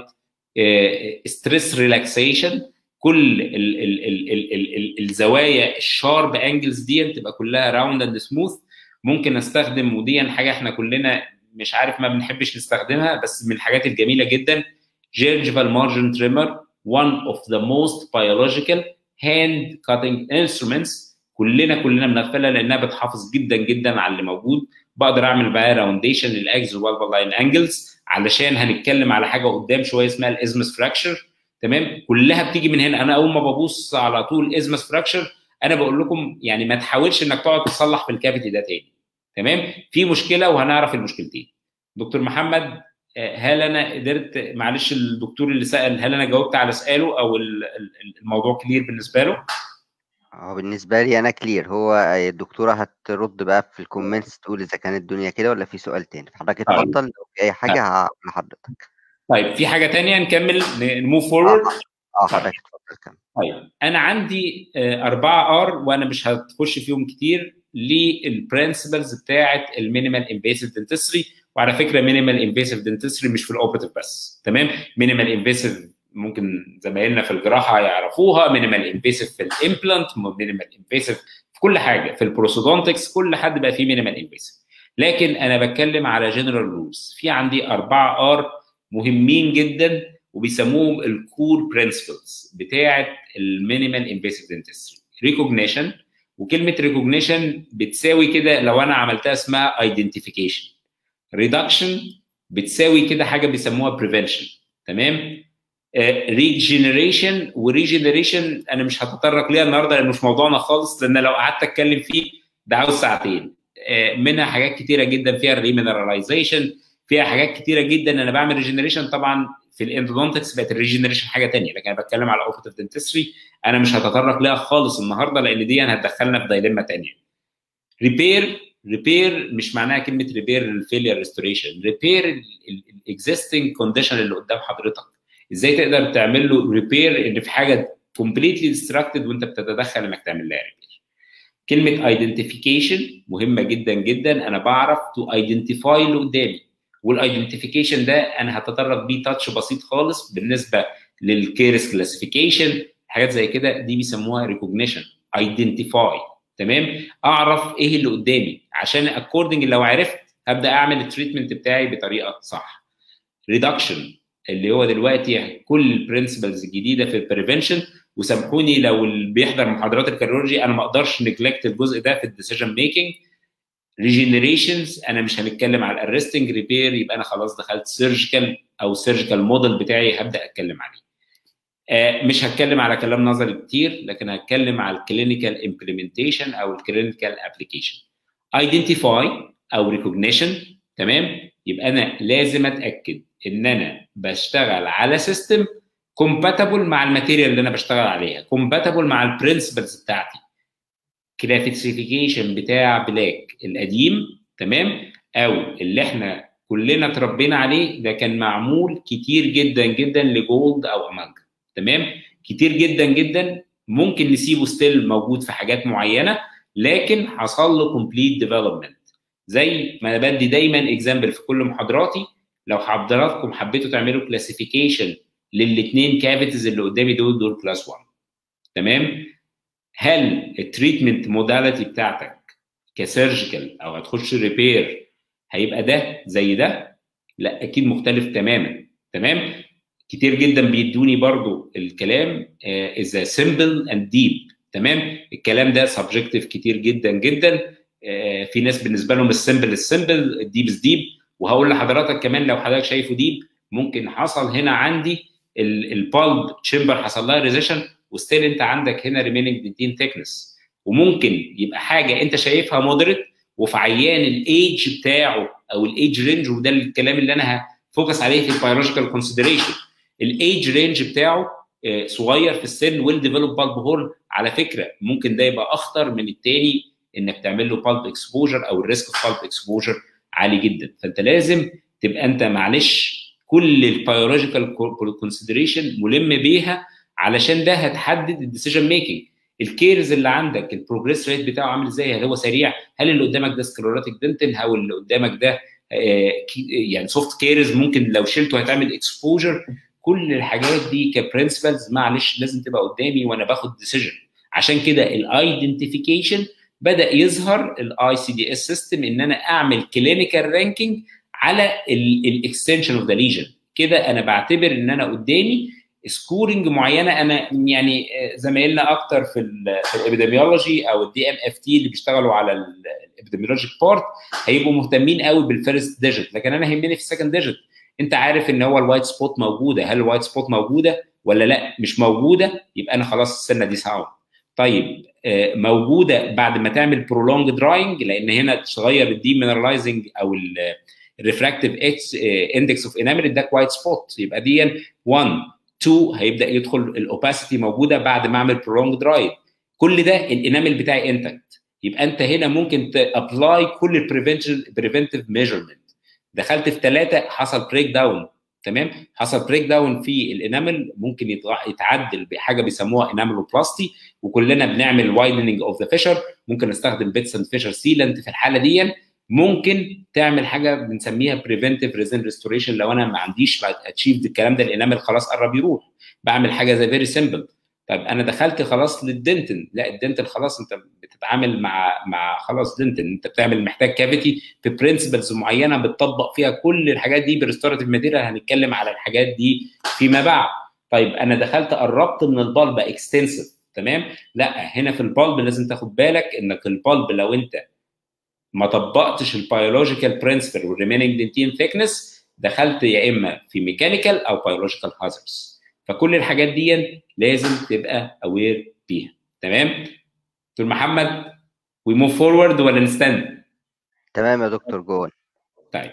ستريس ريلاكسيشن كل ال ال ال ال ال ال الزوايا الشارب انجلز دي تبقى كلها راوند اند سموث ممكن استخدم ودي حاجه احنا كلنا مش عارف ما بنحبش نستخدمها بس من الحاجات الجميله جدا جيرجيفال مارجن تريمر one of the most biological hand cutting instruments كلنا كلنا بنغفلها لانها بتحافظ جدا جدا على اللي موجود بقدر اعمل بقى راونديشن للاجز والبال لاين انجلز علشان هنتكلم على حاجه قدام شويه اسمها الازمس فراكشر تمام كلها بتيجي من هنا انا اول ما ببص على طول ازمس فراكشر انا بقول لكم يعني ما تحاولش انك تقعد تصلح في الكافيتي ده تاني تمام في مشكله وهنعرف المشكلتين دكتور محمد هل انا قدرت معلش الدكتور اللي سال هل انا جاوبت على سؤاله او الموضوع كلير بالنسبه له هو بالنسبة لي أنا كلير هو الدكتورة هترد بقى في الكومنتس تقول إذا كانت الدنيا كده ولا في سؤال تاني حضرتك طيب. اتفضل لو في أي حاجة هقول لحضرتك طيب في حاجه تانية نكمل نموف فورورد اه حضرتك اتفضل كمل طيب انا عندي آه، أربعة ار وانا مش هتخش فيهم كتير للبرنسبلز بتاعه المينيمال انفيسيف دنتستري وعلى فكره مينيمال انفيسيف دنتستري مش في الاوبريتيف بس تمام مينيمال انفيسيف ممكن زمايلنا في الجراحه يعرفوها مينيمال انفيسيف في الامبلانت مينيمال انفيسيف في كل حاجه في البروسودونتكس كل حد بقى فيه مينيمال انفيسيف لكن انا بتكلم على جنرال رولز في عندي أربعة ار مهمين جدا وبيسموهم الكور برنسبلز بتاعه المينيمال انفيسيف دنتستري ريكوجنيشن وكلمه ريكوجنيشن بتساوي كده لو انا عملتها اسمها ايدنتيفيكيشن ريدكشن بتساوي كده حاجه بيسموها بريفنشن تمام ريجنريشن وريجنريشن انا مش هتطرق ليها النهارده لانه مش موضوعنا خالص لان لو قعدت اتكلم فيه ده عاوز ساعتين آه، منها حاجات كتيره جدا فيها الريمينراليزيشن فيها حاجات كتيره جدا انا بعمل ريجنريشن طبعا في الاندودونتكس بقت الريجنريشن حاجه تانية لكن انا بتكلم على اوبريتيف دنتستري انا مش هتطرق ليها خالص النهارده لان دي هتدخلنا في دايلما تانية ريبير ريبير مش معناها كلمه ريبير الفيلير ريستوريشن ريبير الاكزيستنج كونديشن اللي قدام حضرتك ازاي تقدر تعمل له ريبير ان في حاجه كومبليتلي ديستراكتد وانت بتتدخل انك تعمل لها ريبير كلمه ايدنتيفيكيشن مهمه جدا جدا انا بعرف تو ايدنتيفاي اللي قدامي والايدنتيفيكيشن ده انا هتطرق بيه تاتش بسيط خالص بالنسبه للكيرس كلاسيفيكيشن حاجات زي كده دي بيسموها ريكوجنيشن ايدنتيفاي تمام اعرف ايه اللي قدامي عشان اكوردنج لو عرفت هبدا اعمل التريتمنت بتاعي بطريقه صح ريدكشن اللي هو دلوقتي كل البرنسبلز الجديده في البريفنشن وسامحوني لو اللي بيحضر محاضرات الكارديولوجي انا ما اقدرش نجلكت الجزء ده في الديسيجن ميكنج ريجنريشنز انا مش هنتكلم على الارستنج ريبير يبقى انا خلاص دخلت سيرجيكال او سيرجيكال موديل بتاعي هبدا اتكلم عليه آه مش هتكلم على كلام نظري كتير لكن هتكلم على الكلينيكال امبلمنتيشن او الكلينيكال ابلكيشن ايدنتيفاي او ريكوجنيشن تمام يبقى انا لازم اتاكد ان انا بشتغل على سيستم كومباتبل مع الماتيريال اللي انا بشتغل عليها كومباتبل مع البرنسبلز بتاعتي كلاسيفيكيشن بتاع بلاك القديم تمام او اللي احنا كلنا اتربينا عليه ده كان معمول كتير جدا جدا لجولد او امانجا تمام كتير جدا جدا ممكن نسيبه ستيل موجود في حاجات معينه لكن حصل له كومبليت ديفلوبمنت زي ما انا بدي دايما اكزامبل في كل محاضراتي لو حضراتكم حبيتوا تعملوا كلاسيفيكيشن للاثنين كافيتيز اللي قدامي دول دول كلاس 1 تمام هل التريتمنت موداليتي بتاعتك كسيرجيكال او هتخش ريبير هيبقى ده زي ده لا اكيد مختلف تماما تمام كتير جدا بيدوني برضو الكلام از سمبل اند ديب تمام الكلام ده سبجكتيف كتير جدا جدا uh, في ناس بالنسبه لهم السمبل السمبل الديب از ديب وهقول لحضرتك كمان لو حضرتك شايفه ديب ممكن حصل هنا عندي البالب تشامبر حصل لها ريزيشن وستيل انت عندك هنا ريميننج دنتين ثيكنس وممكن يبقى حاجه انت شايفها مودريت وفي عيان الايدج بتاعه او الايدج رينج وده الكلام اللي انا هفوكس عليه في البيولوجيكال كونسيدريشن الايدج رينج بتاعه صغير في السن ويل ديفلوب بالب هول على فكره ممكن ده يبقى اخطر من التاني انك تعمل له بالب اكسبوجر او الريسك اوف بالب اكسبوجر عالي جدا فانت لازم تبقى انت معلش كل البيولوجيكال كونسيدريشن ملم بيها علشان ده هتحدد الديسيجن ميكنج الكيرز اللي عندك البروجريس ريت بتاعه عامل ازاي هل هو سريع هل اللي قدامك ده سكليروتيك دنتن هل اللي قدامك ده يعني سوفت كيرز ممكن لو شلته هتعمل اكسبوجر كل الحاجات دي كبرنسبلز معلش لازم تبقى قدامي وانا باخد ديسيجن عشان كده الايدنتيفيكيشن بدا يظهر الاي سي دي اس سيستم ان انا اعمل كلينيكال رانكينج على الاكستنشن اوف ذا ليجن كده انا بعتبر ان انا قدامي سكورنج معينه انا يعني زمايلنا اكتر في في الابيديميولوجي او الدي ام اف تي اللي بيشتغلوا على الابيديميولوجيك بارت هيبقوا مهتمين قوي بالفيرست ديجيت لكن انا يهمني في السكند ديجيت انت عارف ان هو الوايت سبوت موجوده هل الوايت سبوت موجوده ولا لا مش موجوده يبقى انا خلاص السنه دي ساوند طيب موجوده بعد ما تعمل برولونج دراينج لان هنا تغير الديمينرلايزنج او الريفراكتيف اندكس اوف انامل ده وايت سبوت يبقى دي 1 2 هيبدا يدخل الاوباسيتي موجوده بعد ما اعمل برولونج درايف كل ده الانامل بتاعي انتكت يبقى انت هنا ممكن تابلاي كل البريفنشن بريفنتيف ميجرمنت دخلت في ثلاثه حصل بريك داون تمام حصل بريك داون في الانامل ممكن يتعدل بحاجه بيسموها اناملوبلاستي وكلنا بنعمل وايدنج اوف ذا فيشر ممكن نستخدم بيتس اند فيشر سيلنت في الحاله دي ممكن تعمل حاجه بنسميها بريفنتيف ريزن ريستوريشن لو انا ما عنديش اتشيف الكلام ده الانامل خلاص قرب يروح بعمل حاجه زي فيري سيمبل طيب انا دخلت خلاص للدنتن لا الدنتن خلاص انت بتتعامل مع مع خلاص دنتن انت بتعمل محتاج كافيتي في برنسبلز معينه بتطبق فيها كل الحاجات دي بريستوراتيف ماتيريال هنتكلم على الحاجات دي فيما بعد طيب انا دخلت قربت من البلب اكستنسيف تمام لا هنا في البلب لازم تاخد بالك انك البلب لو انت ما طبقتش البيولوجيكال برنسبل والريميننج دنتين ثيكنس دخلت يا اما في ميكانيكال او بيولوجيكال هازردز فكل الحاجات دي لازم تبقى اوير بيها تمام دكتور محمد وي موف فورورد ولا نستنى تمام يا دكتور جون طيب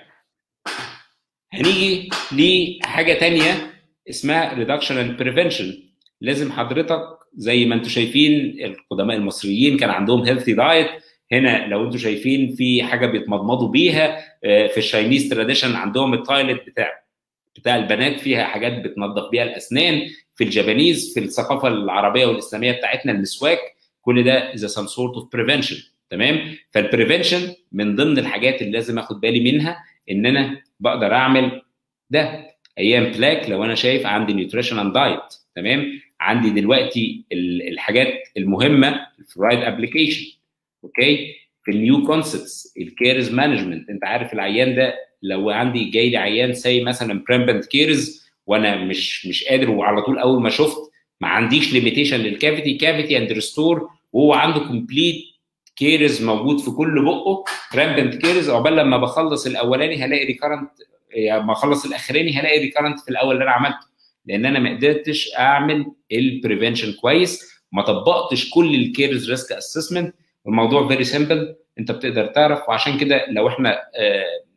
هنيجي لحاجه تانية اسمها ريدكشن اند بريفنشن لازم حضرتك زي ما انتم شايفين القدماء المصريين كان عندهم هيلثي دايت هنا لو انتم شايفين في حاجه بيتمضمضوا بيها في الشاينيز تراديشن عندهم التايلت بتاع بتاع البنات فيها حاجات بتنظف بيها الاسنان في الجابانيز في الثقافه العربيه والاسلاميه بتاعتنا المسواك كل ده از سم سورت اوف بريفنشن تمام فالبريفنشن من ضمن الحاجات اللي لازم اخد بالي منها ان انا بقدر اعمل ده ايام بلاك لو انا شايف عندي نيوتريشن اند دايت تمام عندي دلوقتي الحاجات المهمه الفرايد ابلكيشن اوكي في النيو كونسبتس الكيرز مانجمنت انت عارف العيان ده لو عندي جاي لي عيان زي مثلا بريمبنت كيرز وانا مش مش قادر وعلى طول اول ما شفت ما عنديش ليميتيشن للكافيتي كافيتي اند ريستور وهو عنده كومبليت كيرز موجود في كل بقه رامبنت كيرز عقبال لما بخلص الاولاني هلاقي ريكارنت لما اخلص الاخراني هلاقي ريكارنت في الاول اللي انا عملته لان انا ما قدرتش اعمل البريفنشن كويس ما طبقتش كل الكيرز ريسك اسسمنت الموضوع فيري سيمبل انت بتقدر تعرف وعشان كده لو احنا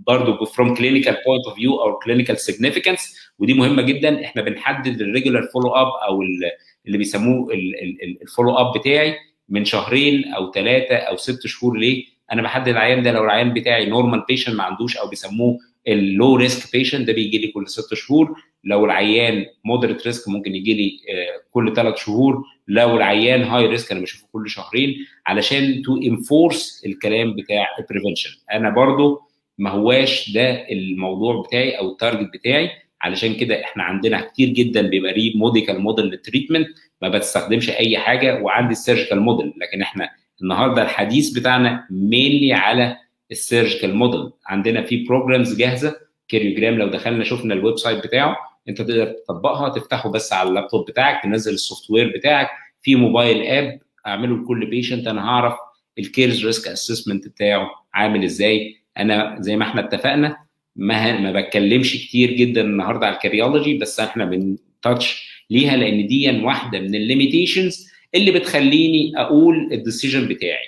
برضه فروم كلينيكال بوينت اوف فيو او كلينيكال سيجنيفيكانس ودي مهمه جدا احنا بنحدد الريجولار فولو اب او اللي بيسموه الفولو اب بتاعي من شهرين او ثلاثه او ست شهور ليه؟ انا بحدد العيان ده لو العيان بتاعي نورمال بيشنت ما عندوش او بيسموه اللو ريسك بيشنت ده بيجي لي كل ست شهور لو العيان مودريت ريسك ممكن يجي لي كل ثلاث شهور لو العيان هاي ريسك انا بشوفه كل شهرين علشان تو انفورس الكلام بتاع البريفنشن انا برضو ما هواش ده الموضوع بتاعي او التارجت بتاعي علشان كده احنا عندنا كتير جدا بيبقى ري موديكال موديل للتريتمنت ما بستخدمش اي حاجه وعندي السيرجيكال موديل لكن احنا النهارده الحديث بتاعنا مينلي على السيرجيكال موديل عندنا في بروجرامز جاهزه كيريوجرام لو دخلنا شفنا الويب سايت بتاعه انت تقدر تطبقها تفتحه بس على اللابتوب بتاعك تنزل السوفت وير بتاعك في موبايل اب اعمله لكل بيشنت انا هعرف الكيرز ريسك اسسمنت بتاعه عامل ازاي انا زي ما احنا اتفقنا ما ما بتكلمش كتير جدا النهارده على الكاريولوجي بس احنا بنتاتش ليها لان دي واحده من الليميتيشنز اللي بتخليني اقول الديسيجن بتاعي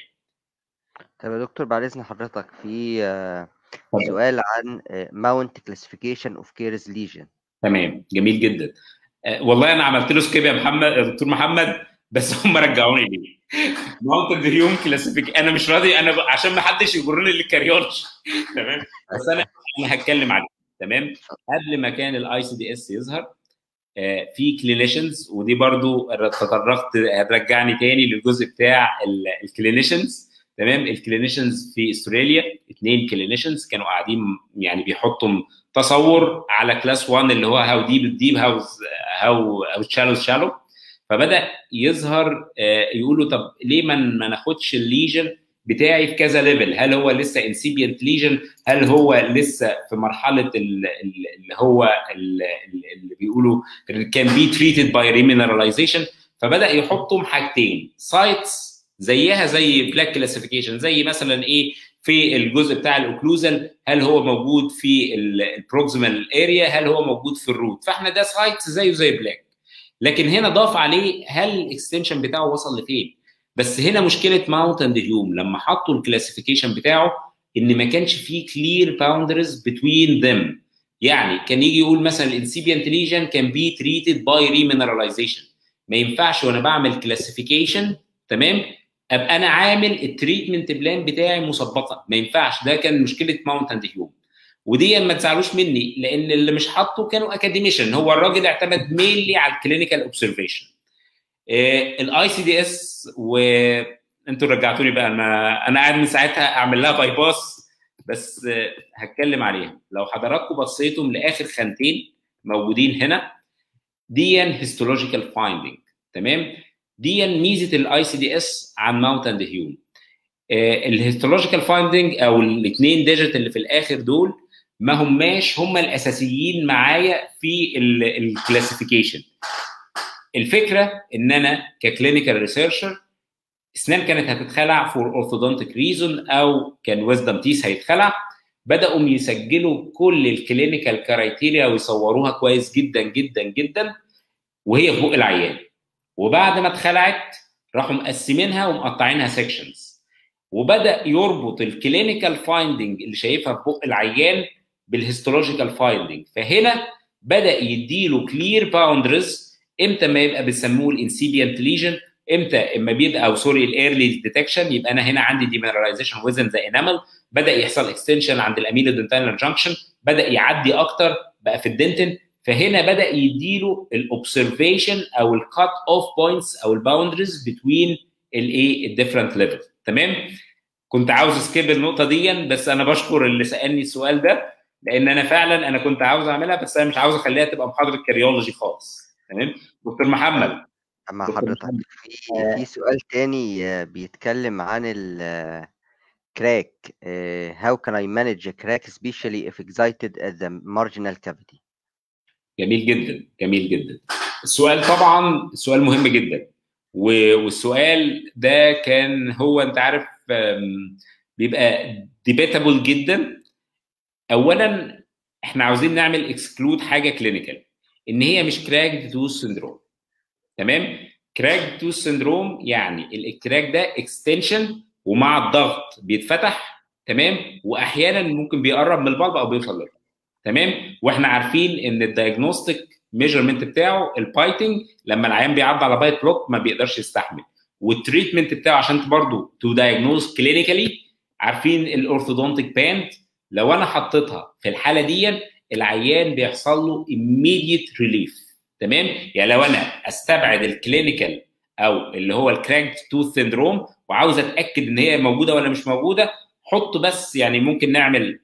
طب يا دكتور بعد اذن حضرتك في سؤال عن ماونت كلاسيفيكيشن اوف كيرز ليجن تمام جميل جدا والله انا عملت له سكيب يا محمد يا دكتور محمد بس هم رجعوني ليه ماونتن هيوم كلاسيفيك انا مش راضي انا ب... عشان ما حدش يجرني للكاريولوجي تمام بس انا انا هتكلم عليه تمام قبل ما كان الاي سي دي اس يظهر آه في كلينيشنز ودي برضو تطرقت هترجعني تاني للجزء بتاع الكلينيشنز تمام الكلينيشنز في استراليا اثنين كلينيشنز كانوا قاعدين يعني بيحطوا تصور على كلاس 1 اللي هو هاو ديب ديب هاو هاو هاو شالو شالو فبدا يظهر يقولوا طب ليه ما ما ناخدش الليجن بتاعي في كذا ليفل هل هو لسه انسيبيانت ليجن هل هو لسه في مرحله اللي هو اللي بيقولوا كان بي تريتد باي ريمينراليزيشن فبدا يحطهم حاجتين سايتس زيها زي بلاك كلاسيفيكيشن زي مثلا ايه في الجزء بتاع الاوكلوزال هل هو موجود في البروكسيمال اريا هل هو موجود في الروت فاحنا ده سايت زيه زي بلاك لكن هنا ضاف عليه هل الاكستنشن بتاعه وصل لفين بس هنا مشكله ماونت اند هيوم لما حطوا الكلاسيفيكيشن بتاعه ان ما كانش فيه كلير باوندرز بتوين ذم يعني كان يجي يقول مثلا الانسيبيانت ليجن كان بي تريتد باي ريمينراليزيشن ما ينفعش وانا بعمل كلاسيفيكيشن تمام ابقى انا عامل التريتمنت بلان بتاعي مسبقا ما ينفعش ده كان مشكله ماونت اند هيوم ودي ما تزعلوش مني لان اللي مش حاطه كانوا اكاديميشن هو الراجل اعتمد مينلي على الكلينيكال اوبزرفيشن الاي سي دي اس وانتوا رجعتوني بقى انا انا قاعد من ساعتها اعمل لها باي باس بس هتكلم عليها لو حضراتكم بصيتم لاخر خانتين موجودين هنا دي هيستولوجيكال فايندينج تمام دي ميزه الاي سي دي اس عن ماونت اند هيوم الهيستولوجيكال فايندينج او الاثنين ديجيت اللي في الاخر دول ما هماش هم الاساسيين معايا في الكلاسيفيكيشن الفكره ان انا ككلينيكال ريسيرشر اسنان كانت هتتخلع فور اورثودونتيك ريزون او كان ويزدم تيس هيتخلع بداوا يسجلوا كل الكلينيكال كرايتيريا ويصوروها كويس جدا جدا جدا وهي في بق العيان وبعد ما اتخلعت راحوا مقسمينها ومقطعينها سيكشنز وبدا يربط الكلينيكال فايندنج اللي شايفها في بق العيان بالهيستولوجيكال فايندنج فهنا بدا يديله كلير باوندرز امتى ما يبقى بيسموه الانسيبيانت ليجن امتى اما بيبقى او سوري الايرلي ديتكشن يبقى انا هنا عندي ديمينراليزيشن ويزن ذا انامل بدا يحصل اكستنشن عند الاميلو دنتال جانكشن بدا يعدي اكتر بقى في الدنتن فهنا بدا يديله الاوبزرفيشن او الكات اوف بوينتس او الباوندريز بتوين الايه الديفرنت ليفل تمام كنت عاوز اسكيب النقطه دي بس انا بشكر اللي سالني السؤال ده لان انا فعلا انا كنت عاوز اعملها بس انا مش عاوز اخليها تبقى محاضره كاريولوجي خالص تمام دكتور محمد مع حضرتك في في سؤال تاني بيتكلم عن الكراك how can I manage a crack especially if excited at the marginal cavity جميل جدا جميل جدا السؤال طبعا سؤال مهم جدا والسؤال ده كان هو انت عارف بيبقى ديبيتابل جدا اولا احنا عاوزين نعمل اكسكلود حاجه كلينيكال ان هي مش كراك توث سندروم تمام كراك توث سندروم يعني الكراك ده اكستنشن ومع الضغط بيتفتح تمام واحيانا ممكن بيقرب من البلب او بيوصل للبلب تمام واحنا عارفين ان الدايجنوستيك ميجرمنت بتاعه البايتنج لما العيان بيعدي على بايت بلوك ما بيقدرش يستحمل والتريتمنت بتاعه عشان برضه تو دايجنوز كلينيكالي عارفين الاورثودونتيك باند لو انا حطيتها في الحاله دي العيان بيحصل له immediate ريليف تمام يعني لو انا استبعد الكلينيكال او اللي هو الكرانك توث سيندروم وعاوز اتاكد ان هي موجوده ولا مش موجوده حط بس يعني ممكن نعمل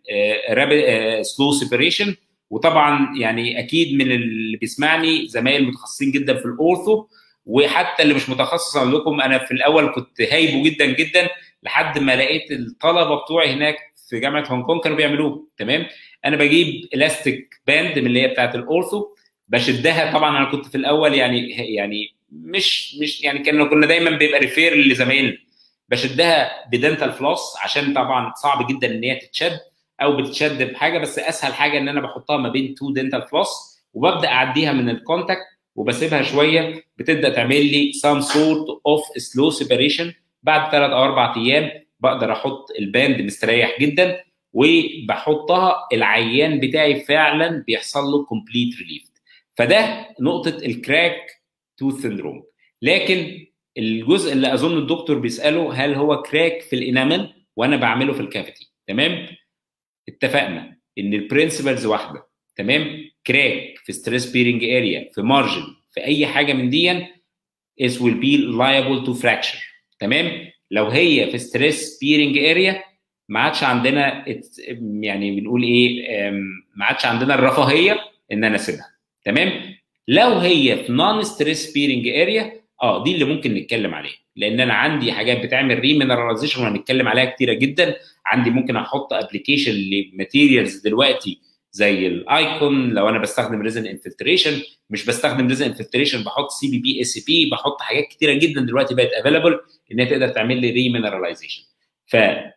سلو سيبريشن وطبعا يعني اكيد من اللي بيسمعني زمايل متخصصين جدا في الاورثو وحتى اللي مش متخصص اقول لكم انا في الاول كنت هايبه جدا جدا لحد ما لقيت الطلبه بتوعي هناك في جامعه هونج كونج كانوا بيعملوه تمام انا بجيب الاستيك باند من اللي هي بتاعت الاورثو بشدها طبعا انا كنت في الاول يعني يعني مش مش يعني كنا كنا دايما بيبقى ريفير لزمايلنا بشدها بدنتال فلوس عشان طبعا صعب جدا ان هي تتشد او بتتشد بحاجه بس اسهل حاجه ان انا بحطها ما بين تو دنتال فلوس وببدا اعديها من الكونتاكت وبسيبها شويه بتبدا تعمل لي some sort of slow separation بعد ثلاث او اربع ايام بقدر احط الباند مستريح جدا وبحطها العيان بتاعي فعلا بيحصل له كومبليت ريليف فده نقطه الكراك توث سندروم لكن الجزء اللي اظن الدكتور بيساله هل هو كراك في الانامل وانا بعمله في الكافيتي تمام اتفقنا ان البرنسبلز واحده تمام كراك في ستريس بيرنج اريا في مارجن في اي حاجه من دي is will be liable to fracture تمام لو هي في ستريس بيرنج اريا ما عادش عندنا يعني بنقول ايه ما عادش عندنا الرفاهيه ان انا اسيبها تمام لو هي في نون ستريس بيرنج اريا اه دي اللي ممكن نتكلم عليها لان انا عندي حاجات بتعمل ريمينراليزيشن وهنتكلم عليها كتيره جدا عندي ممكن احط ابلكيشن لماتيريالز دلوقتي زي الايكون لو انا بستخدم ريزن انفلتريشن مش بستخدم ريزن انفلتريشن بحط سي بي بي اس بي بحط حاجات كتيره جدا دلوقتي بقت افيلبل ان هي تقدر تعمل لي ريمينراليزيشن ف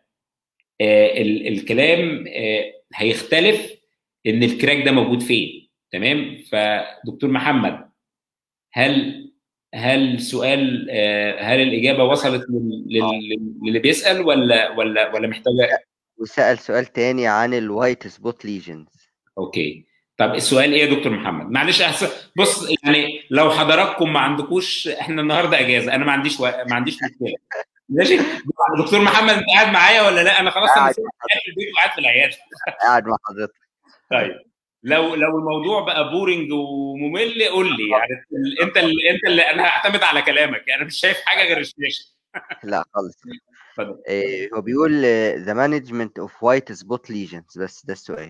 آه الكلام آه هيختلف ان الكراك ده موجود فين تمام فدكتور محمد هل هل سؤال هل الاجابه وصلت للي بيسال ولا ولا ولا محتاجه وسال سؤال تاني عن الوايت سبوت ليجنز اوكي طب السؤال ايه يا دكتور محمد معلش أحس... بص يعني لو حضراتكم ما عندكوش احنا النهارده اجازه انا ما عنديش و... ما عنديش مشكله ماشي دكتور محمد انت قاعد معايا ولا لا انا خلاص قاعد في البيت وقاعد في العياده قاعد مع حضرتك طيب لو لو الموضوع بقى بورنج وممل قول لي يعني انت اللي انت اللي انا هعتمد على كلامك انا مش شايف حاجه غير الشاشه لا خالص إيه هو بيقول ذا مانجمنت اوف وايت سبوت ليجنز بس ده السؤال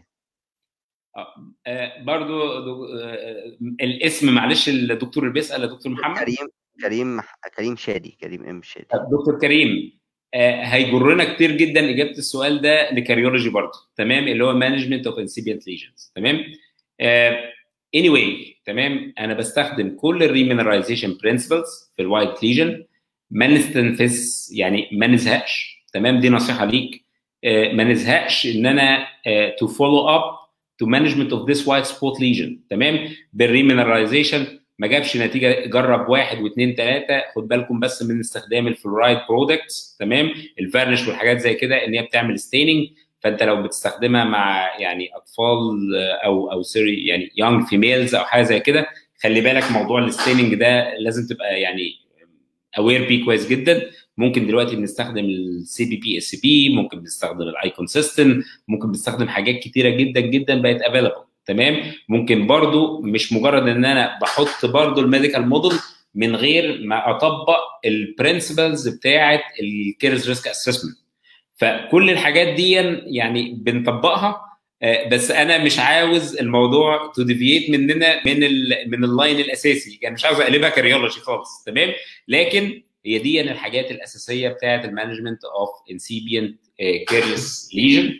آه برضو آه الاسم معلش الدكتور اللي بيسال يا دكتور محمد كريم كريم كريم شادي كريم ام شادي دكتور كريم آه هيجرنا كتير جدا اجابه السؤال ده لكاريولوجي برضه تمام اللي هو مانجمنت اوف انسيبيانت ليجنز تمام اني anyway, تمام انا بستخدم كل الريمينرايزيشن برنسبلز في الوايت ليجن ما نستنفس يعني ما نزهقش تمام دي نصيحه ليك آه ما نزهقش ان انا تو فولو اب تو مانجمنت اوف ذيس وايت سبوت ليجن تمام بالريمينرايزيشن ما جابش نتيجه جرب واحد واثنين ثلاثه خد بالكم بس من استخدام الفلورايد برودكتس تمام الفارنش والحاجات زي كده ان هي بتعمل ستيننج فانت لو بتستخدمها مع يعني اطفال او او سوري يعني يونج فيميلز او حاجه زي كده خلي بالك موضوع الستيننج ده لازم تبقى يعني اوير بيه كويس جدا ممكن دلوقتي بنستخدم السي بي بي اس بي ممكن بنستخدم الايكون سيستم ممكن بنستخدم حاجات كتيره جدا جدا بقت افيلبل تمام ممكن برضو مش مجرد ان انا بحط برضو الميديكال موديل من غير ما اطبق البرنسبلز بتاعه الكيرز ريسك اسسمنت فكل الحاجات دي يعني بنطبقها بس انا مش عاوز الموضوع تو ديفييت مننا من ال من اللاين الاساسي يعني مش عاوز اقلبها كاريولوجي خالص تمام لكن هي دي الحاجات الاساسيه بتاعه المانجمنت اوف انسيبيانت كيرلس ليجن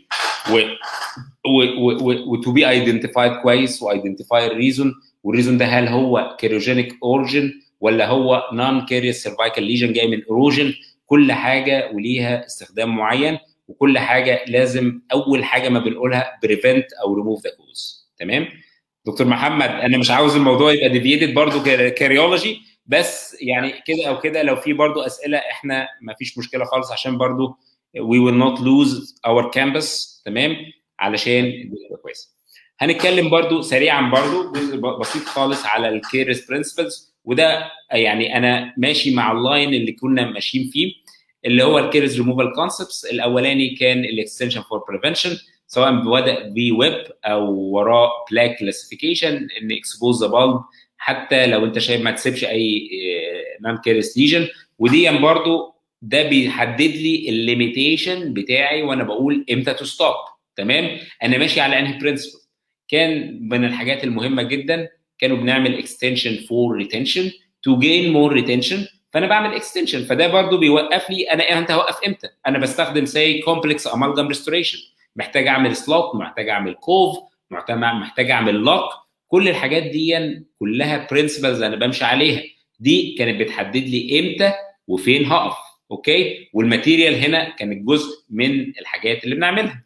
وتو بي ايدنتيفايد كويس وايدنتيفاي الريزون والريزون ده هل هو كيروجينيك اورجن ولا هو نون كيريس سيرفايكال ليجن جاي من اروجن كل حاجه وليها استخدام معين وكل حاجه لازم اول حاجه ما بنقولها بريفنت او ريموف ذا كوز تمام دكتور محمد انا مش عاوز الموضوع يبقى ديفييتد برضو كاريولوجي بس يعني كده او كده لو في برضو اسئله احنا ما فيش مشكله خالص عشان برضو we will not lose our campus تمام علشان الدنيا تبقى كويسه هنتكلم برضو سريعا برضو جزء بسيط خالص على الكيرس برنسبلز وده يعني انا ماشي مع اللاين اللي كنا ماشيين فيه اللي هو الكيرس ريموفال كونسبتس الاولاني كان الاكستنشن فور بريفنشن سواء بدا بويب او وراه بلاك كلاسيفيكيشن ان اكسبوز ذا بالب حتى لو انت شايف ما تسيبش اي نون كيرس ليجن ودي برضو ده بيحدد لي الليميتيشن بتاعي وانا بقول امتى تو ستوب تمام انا ماشي على انهي برنسبل كان من الحاجات المهمه جدا كانوا بنعمل اكستنشن فور ريتنشن تو جين مور ريتنشن فانا بعمل اكستنشن فده برضو بيوقف لي انا انت هوقف امتى انا بستخدم سي كومبلكس امالجام ريستوريشن محتاج اعمل سلوت محتاج اعمل كوف محتاج اعمل لوك كل الحاجات دي كلها برنسبلز انا بمشي عليها دي كانت بتحدد لي امتى وفين هقف اوكي والماتيريال هنا كانت جزء من الحاجات اللي بنعملها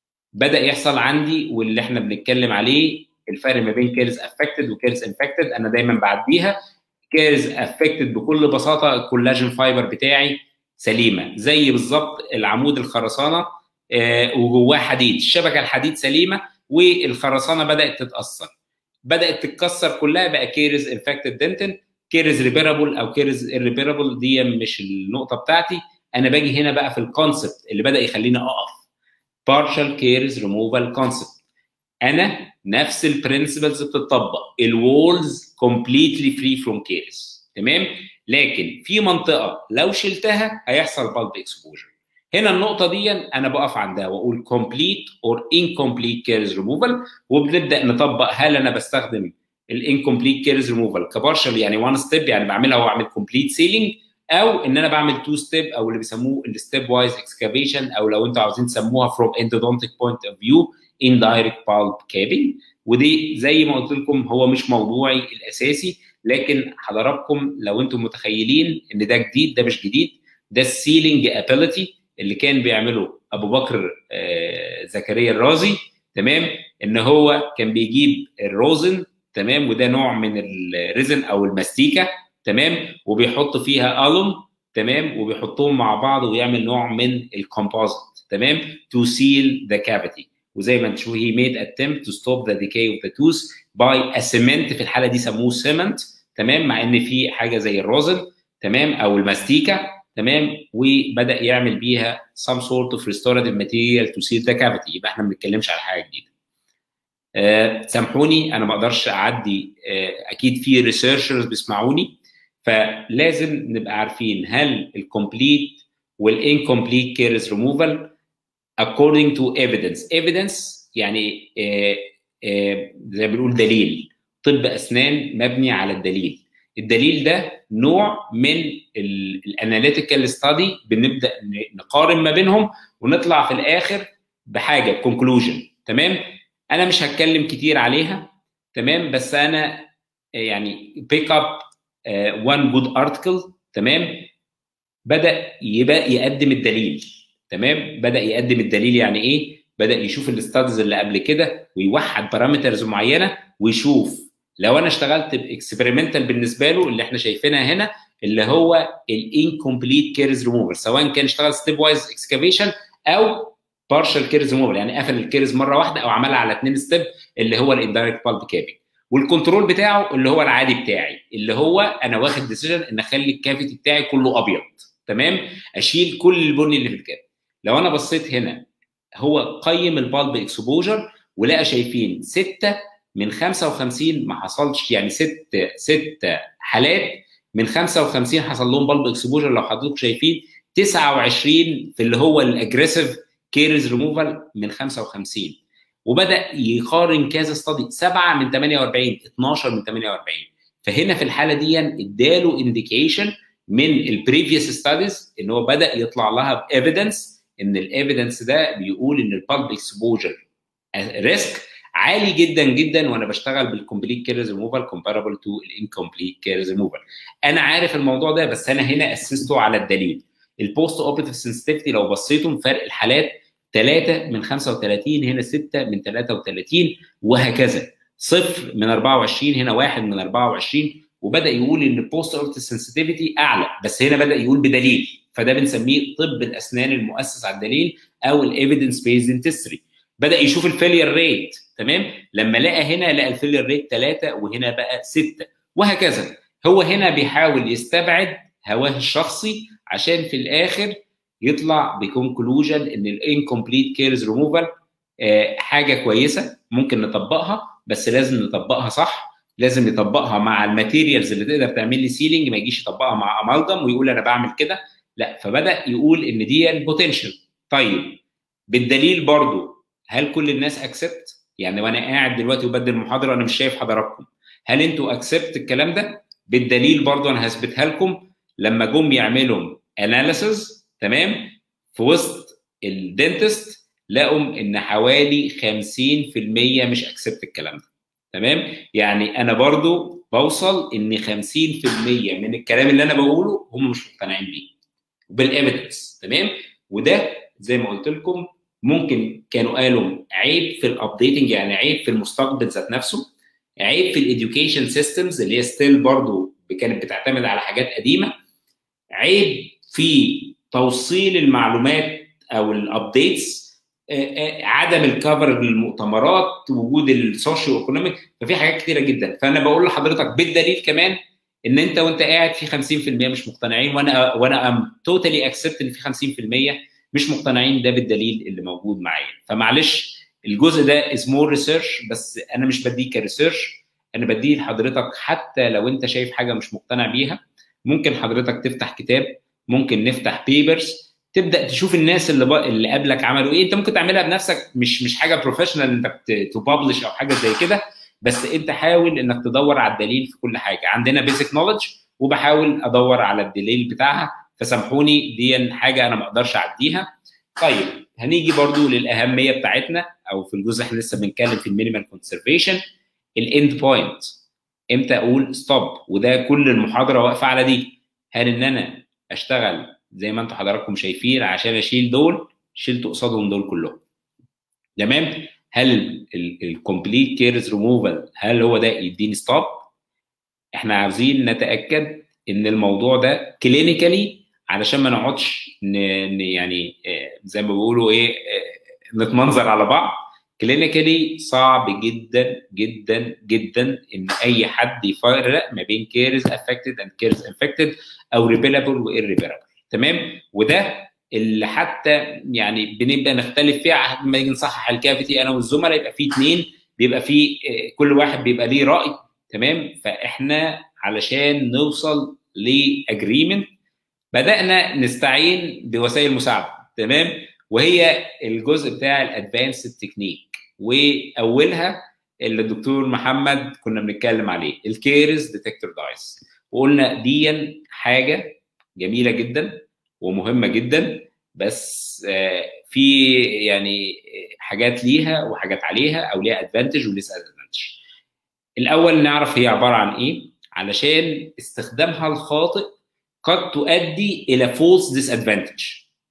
بدا يحصل عندي واللي احنا بنتكلم عليه الفرق ما بين كيرز افكتد وكيرز انفكتد انا دايما بعديها كيرز افكتد بكل بساطه الكولاجين فايبر بتاعي سليمه زي بالظبط العمود الخرسانه آه وجواه حديد الشبكه الحديد سليمه والخرسانه بدات تتاثر بدات تتكسر كلها بقى كيرز انفكتد دنتن كيرز ريبيرابل او كيرز irreparable دي مش النقطه بتاعتي انا باجي هنا بقى في الكونسبت اللي بدا يخليني اقف partial cares removal concept انا نفس البرنسبلز بتطبق الوولز completely free from cares تمام لكن في منطقه لو شلتها هيحصل bulb exposure هنا النقطه دي انا بقف عندها واقول complete or incomplete cares removal وبنبدا نطبق هل انا بستخدم الانكمبليت كيرز ريموفال كبارشل يعني وان ستيب يعني بعملها واعمل كومبليت سيلينج او ان انا بعمل تو ستيب او اللي بيسموه الستيب وايز اكسكافيشن او لو انتوا عاوزين تسموها فروم اندودونتيك بوينت اوف فيو indirect pulp كابينج ودي زي ما قلت لكم هو مش موضوعي الاساسي لكن حضراتكم لو انتم متخيلين ان ده جديد ده مش جديد ده السيلينج ابيليتي اللي كان بيعمله ابو بكر آه زكريا الرازي تمام ان هو كان بيجيب الروزن تمام وده نوع من الريزن او الماستيكا تمام وبيحط فيها الوم تمام وبيحطهم مع بعض ويعمل نوع من الكومبوزيت تمام to seal the cavity وزي ما تشوف he made attempt to stop the decay of the tooth by a cement في الحاله دي سموه cement تمام مع ان في حاجه زي الروزن تمام او الماستيكا تمام وبدا يعمل بيها some sort of restorative material to seal the cavity يبقى احنا ما بنتكلمش على حاجه جديده أه سامحوني انا ما اقدرش اعدي أه اكيد في ريسيرشرز بيسمعوني فلازم نبقى عارفين هل الكومبليت والانكمبليت كيرز ريموفال according to evidence evidence يعني أه زي ما بنقول دليل طب اسنان مبني على الدليل الدليل ده نوع من الاناليتيكال ستادي بنبدا نقارن ما بينهم ونطلع في الاخر بحاجه كونكلوجن تمام انا مش هتكلم كتير عليها تمام بس انا يعني بيك اب وان جود ارتكل تمام بدا يبقى يقدم الدليل تمام بدا يقدم الدليل يعني ايه بدا يشوف الاستادز اللي قبل كده ويوحد بارامترز معينه ويشوف لو انا اشتغلت باكسبيرمنتال بالنسبه له اللي احنا شايفينها هنا اللي هو الانكمبليت كيرز ريموفر سواء كان اشتغل ستيب وايز اكسكافيشن او بارشال كيرز ريموفر يعني قفل الكيرز مره واحده او عملها على اثنين ستيب اللي هو الاندايركت بالب كابينج والكنترول بتاعه اللي هو العادي بتاعي اللي هو انا واخد ديسيجن ان اخلي الكافيتي بتاعي كله ابيض تمام اشيل كل البني اللي في الكاب لو انا بصيت هنا هو قيم البالب اكسبوجر ولقى شايفين سته من 55 ما حصلش يعني ست ست حالات من 55 حصل لهم بالب اكسبوجر لو حضرتك شايفين 29 في اللي هو الاجريسيف كيرز ريموفال من 55 وبدا يقارن كذا ستادي 7 من 48 12 من 48 فهنا في الحاله دي اداله انديكيشن من البريفيوس ستاديز ان هو بدا يطلع لها بايفيدنس ان الايفيدنس ده بيقول ان البالب اكسبوجر ريسك عالي جدا جدا وانا بشتغل بالكومبليت كيرز ريموفال كومباربل تو الانكمبليت كيرز ريموفال انا عارف الموضوع ده بس انا هنا اسسته على الدليل البوست اوبريتيف سنسيتيفيتي لو بصيتم فرق الحالات 3 من 35 هنا 6 من 33 وهكذا صفر من 24 هنا 1 من 24 وبدا يقول ان البوست اوبريتيف سنسيتيفيتي اعلى بس هنا بدا يقول بدليل فده بنسميه طب الاسنان المؤسس على الدليل او الايفيدنس بيزد دنتستري بدا يشوف الفيلير ريت تمام لما لقى هنا لقى الفيلير ريت 3 وهنا بقى 6 وهكذا هو هنا بيحاول يستبعد هواه الشخصي عشان في الاخر يطلع بكونكلوجن ان الانكمبليت كيرز ريموفال حاجه كويسه ممكن نطبقها بس لازم نطبقها صح لازم يطبقها مع الماتيريالز اللي تقدر تعمل لي سيلينج ما يجيش يطبقها مع امالجم ويقول انا بعمل كده لا فبدا يقول ان دي البوتنشال طيب بالدليل برضو هل كل الناس اكسبت يعني وانا قاعد دلوقتي وبدي المحاضره انا مش شايف حضراتكم هل انتوا اكسبت الكلام ده بالدليل برضو انا هثبتها لكم لما جم يعملوا اناليسز تمام في وسط الدنتست لقوا ان حوالي 50% مش اكسبت الكلام ده تمام يعني انا برضو بوصل ان 50% من الكلام اللي انا بقوله هم مش مقتنعين بيه بالايفيدنس تمام وده زي ما قلت لكم ممكن كانوا قالوا عيب في الابديتنج يعني عيب في المستقبل ذات نفسه عيب في الاديوكيشن سيستمز اللي هي ستيل برضو كانت بتعتمد على حاجات قديمه عيب في توصيل المعلومات او الابديتس عدم الكفر للمؤتمرات وجود السوشيو ايكونوميك ففي حاجات كتيره جدا فانا بقول لحضرتك بالدليل كمان ان انت وانت قاعد في 50% مش مقتنعين وانا وانا ام توتالي اكسبت ان في 50% مش مقتنعين ده بالدليل اللي موجود معايا فمعلش الجزء ده از مور ريسيرش بس انا مش بديه كريسيرش انا بديه لحضرتك حتى لو انت شايف حاجه مش مقتنع بيها ممكن حضرتك تفتح كتاب ممكن نفتح بيبرز تبدا تشوف الناس اللي بق... اللي قبلك عملوا ايه انت ممكن تعملها بنفسك مش مش حاجه بروفيشنال انك تبلش او حاجه زي كده بس انت حاول انك تدور على الدليل في كل حاجه عندنا بيزك نولج وبحاول ادور على الدليل بتاعها فسامحوني دي حاجه انا ما اقدرش اعديها طيب هنيجي برضو للاهميه بتاعتنا او في الجزء احنا لسه بنتكلم في المينيمال كونسرفيشن الاند بوينت امتى اقول ستوب وده كل المحاضره واقفه على دي هل ان انا اشتغل زي ما انتم حضراتكم شايفين عشان اشيل دول شلت قصادهم دول كلهم تمام هل الكومبليت كيرز ريموفال هل هو ده يديني ستوب احنا عاوزين نتاكد ان الموضوع ده كلينيكالي علشان ما نقعدش يعني زي ما بيقولوا ايه نتمنظر على بعض كلينيكالي صعب جدا جدا جدا ان اي حد يفرق ما بين كيرز افكتد اند كيرز انفكتد او ريبيلابل وايريبيلابل تمام وده اللي حتى يعني بنبدا نختلف فيها لما نيجي نصحح الكافيتي انا والزملاء يبقى في اثنين بيبقى في كل واحد بيبقى ليه راي تمام فاحنا علشان نوصل لاجريمنت بدانا نستعين بوسائل مساعده تمام وهي الجزء بتاع الادفانسد تكنيك واولها اللي الدكتور محمد كنا بنتكلم عليه الكيرز ديتكتور دايس وقلنا دي حاجه جميله جدا ومهمه جدا بس في يعني حاجات ليها وحاجات عليها او ليها ادفانتج وليس ادفانتج الاول نعرف هي عباره عن ايه علشان استخدامها الخاطئ قد تؤدي الى فولس ديس ادفانتج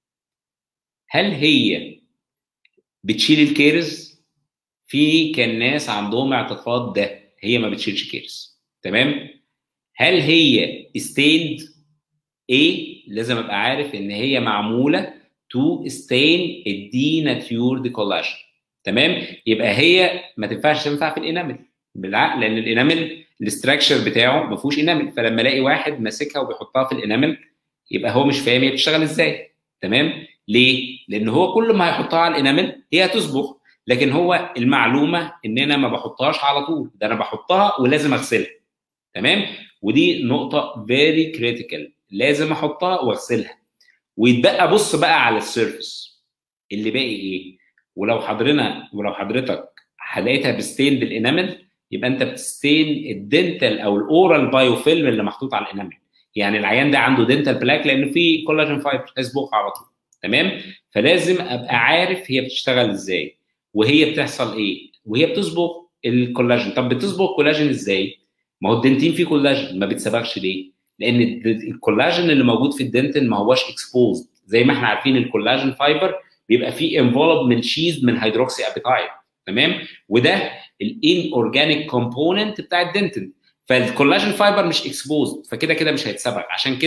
هل هي بتشيل الكيرز في كان ناس عندهم اعتقاد ده هي ما بتشيلش كيرز تمام هل هي ستيند ايه لازم ابقى عارف ان هي معموله تو ستين الدي ناتيورد كولاجين تمام يبقى هي ما تنفعش تنفع في الانامل بالعقل لان الانامل الاستراكشر بتاعه ما فيهوش انامل فلما الاقي واحد ماسكها وبيحطها في الانامل يبقى هو مش فاهم هي بتشتغل ازاي تمام ليه لان هو كل ما هيحطها على الانامل هي هتصبغ لكن هو المعلومه ان انا ما بحطهاش على طول ده انا بحطها ولازم اغسلها تمام ودي نقطه فيري كريتيكال لازم احطها واغسلها ويتبقى بص بقى على السيرفس اللي باقي ايه ولو حضرنا ولو حضرتك لقيتها بستين بالانامل يبقى انت بتستين الدنتال او الاورال بايوفيلم اللي محطوط على الانامل يعني العيان ده عنده دنتال بلاك لان في كولاجين فايبر هيسبق على طول تمام فلازم ابقى عارف هي بتشتغل ازاي وهي بتحصل ايه وهي بتصبغ الكولاجين طب بتصبغ كولاجين ازاي ما هو الدنتين فيه كولاجين ما بيتصبغش ليه لان الكولاجين اللي موجود في الدنتين ما هوش اكسبوزد زي ما احنا عارفين الكولاجين فايبر بيبقى فيه انفولد شيز من هيدروكسي ابيتايد تمام وده الان اورجانيك كومبوننت بتاع الدنتين فالكولاجين فايبر مش اكسبوزد فكده كده مش هيتصبغ عشان كده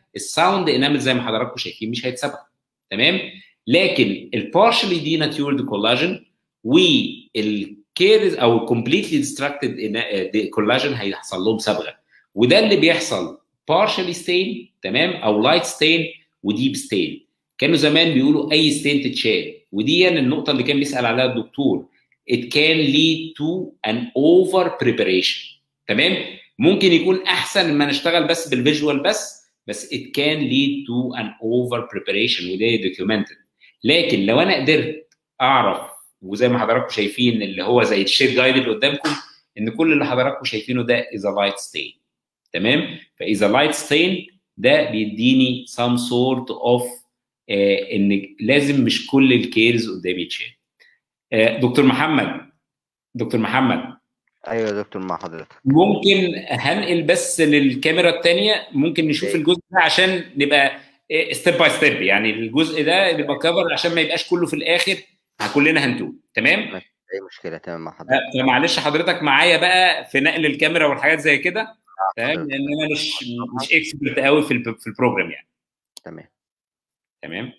الساوند انامل زي ما حضراتكم شايفين مش هيتسبق تمام لكن البارشلي دي ناتيورد كولاجين والكيرز او الكومبليتلي ديستراكتد كولاجين هيحصل لهم صبغه وده اللي بيحصل partially stain تمام او لايت ستين وديب ستين كانوا زمان بيقولوا اي ستين تتشال ودي النقطه اللي كان بيسال عليها الدكتور it can lead to an over preparation تمام ممكن يكون احسن ما نشتغل بس بالفيجوال بس بس it can lead to an over preparation وده documented لكن لو انا قدرت اعرف وزي ما حضراتكم شايفين اللي هو زي الشيب جايد اللي قدامكم ان كل اللي حضراتكم شايفينه ده is a light stain تمام فاذا لايت ستين ده بيديني some sort of آه ان لازم مش كل الكيرز قدامي يتشال آه دكتور محمد دكتور محمد ايوه يا دكتور مع حضرتك ممكن هنقل بس للكاميرا الثانيه ممكن نشوف أوكي. الجزء ده عشان نبقى ستيب باي ستيب يعني الجزء ده يبقى كفر عشان ما يبقاش كله في الاخر كلنا هنتوه تمام اي مشكله تمام مع حضرتك فمعلش حضرتك معايا بقى في نقل الكاميرا والحاجات زي كده تمام حضرتك. لان انا مش مش اكسبرت قوي في الب- في البروجرام يعني تمام تمام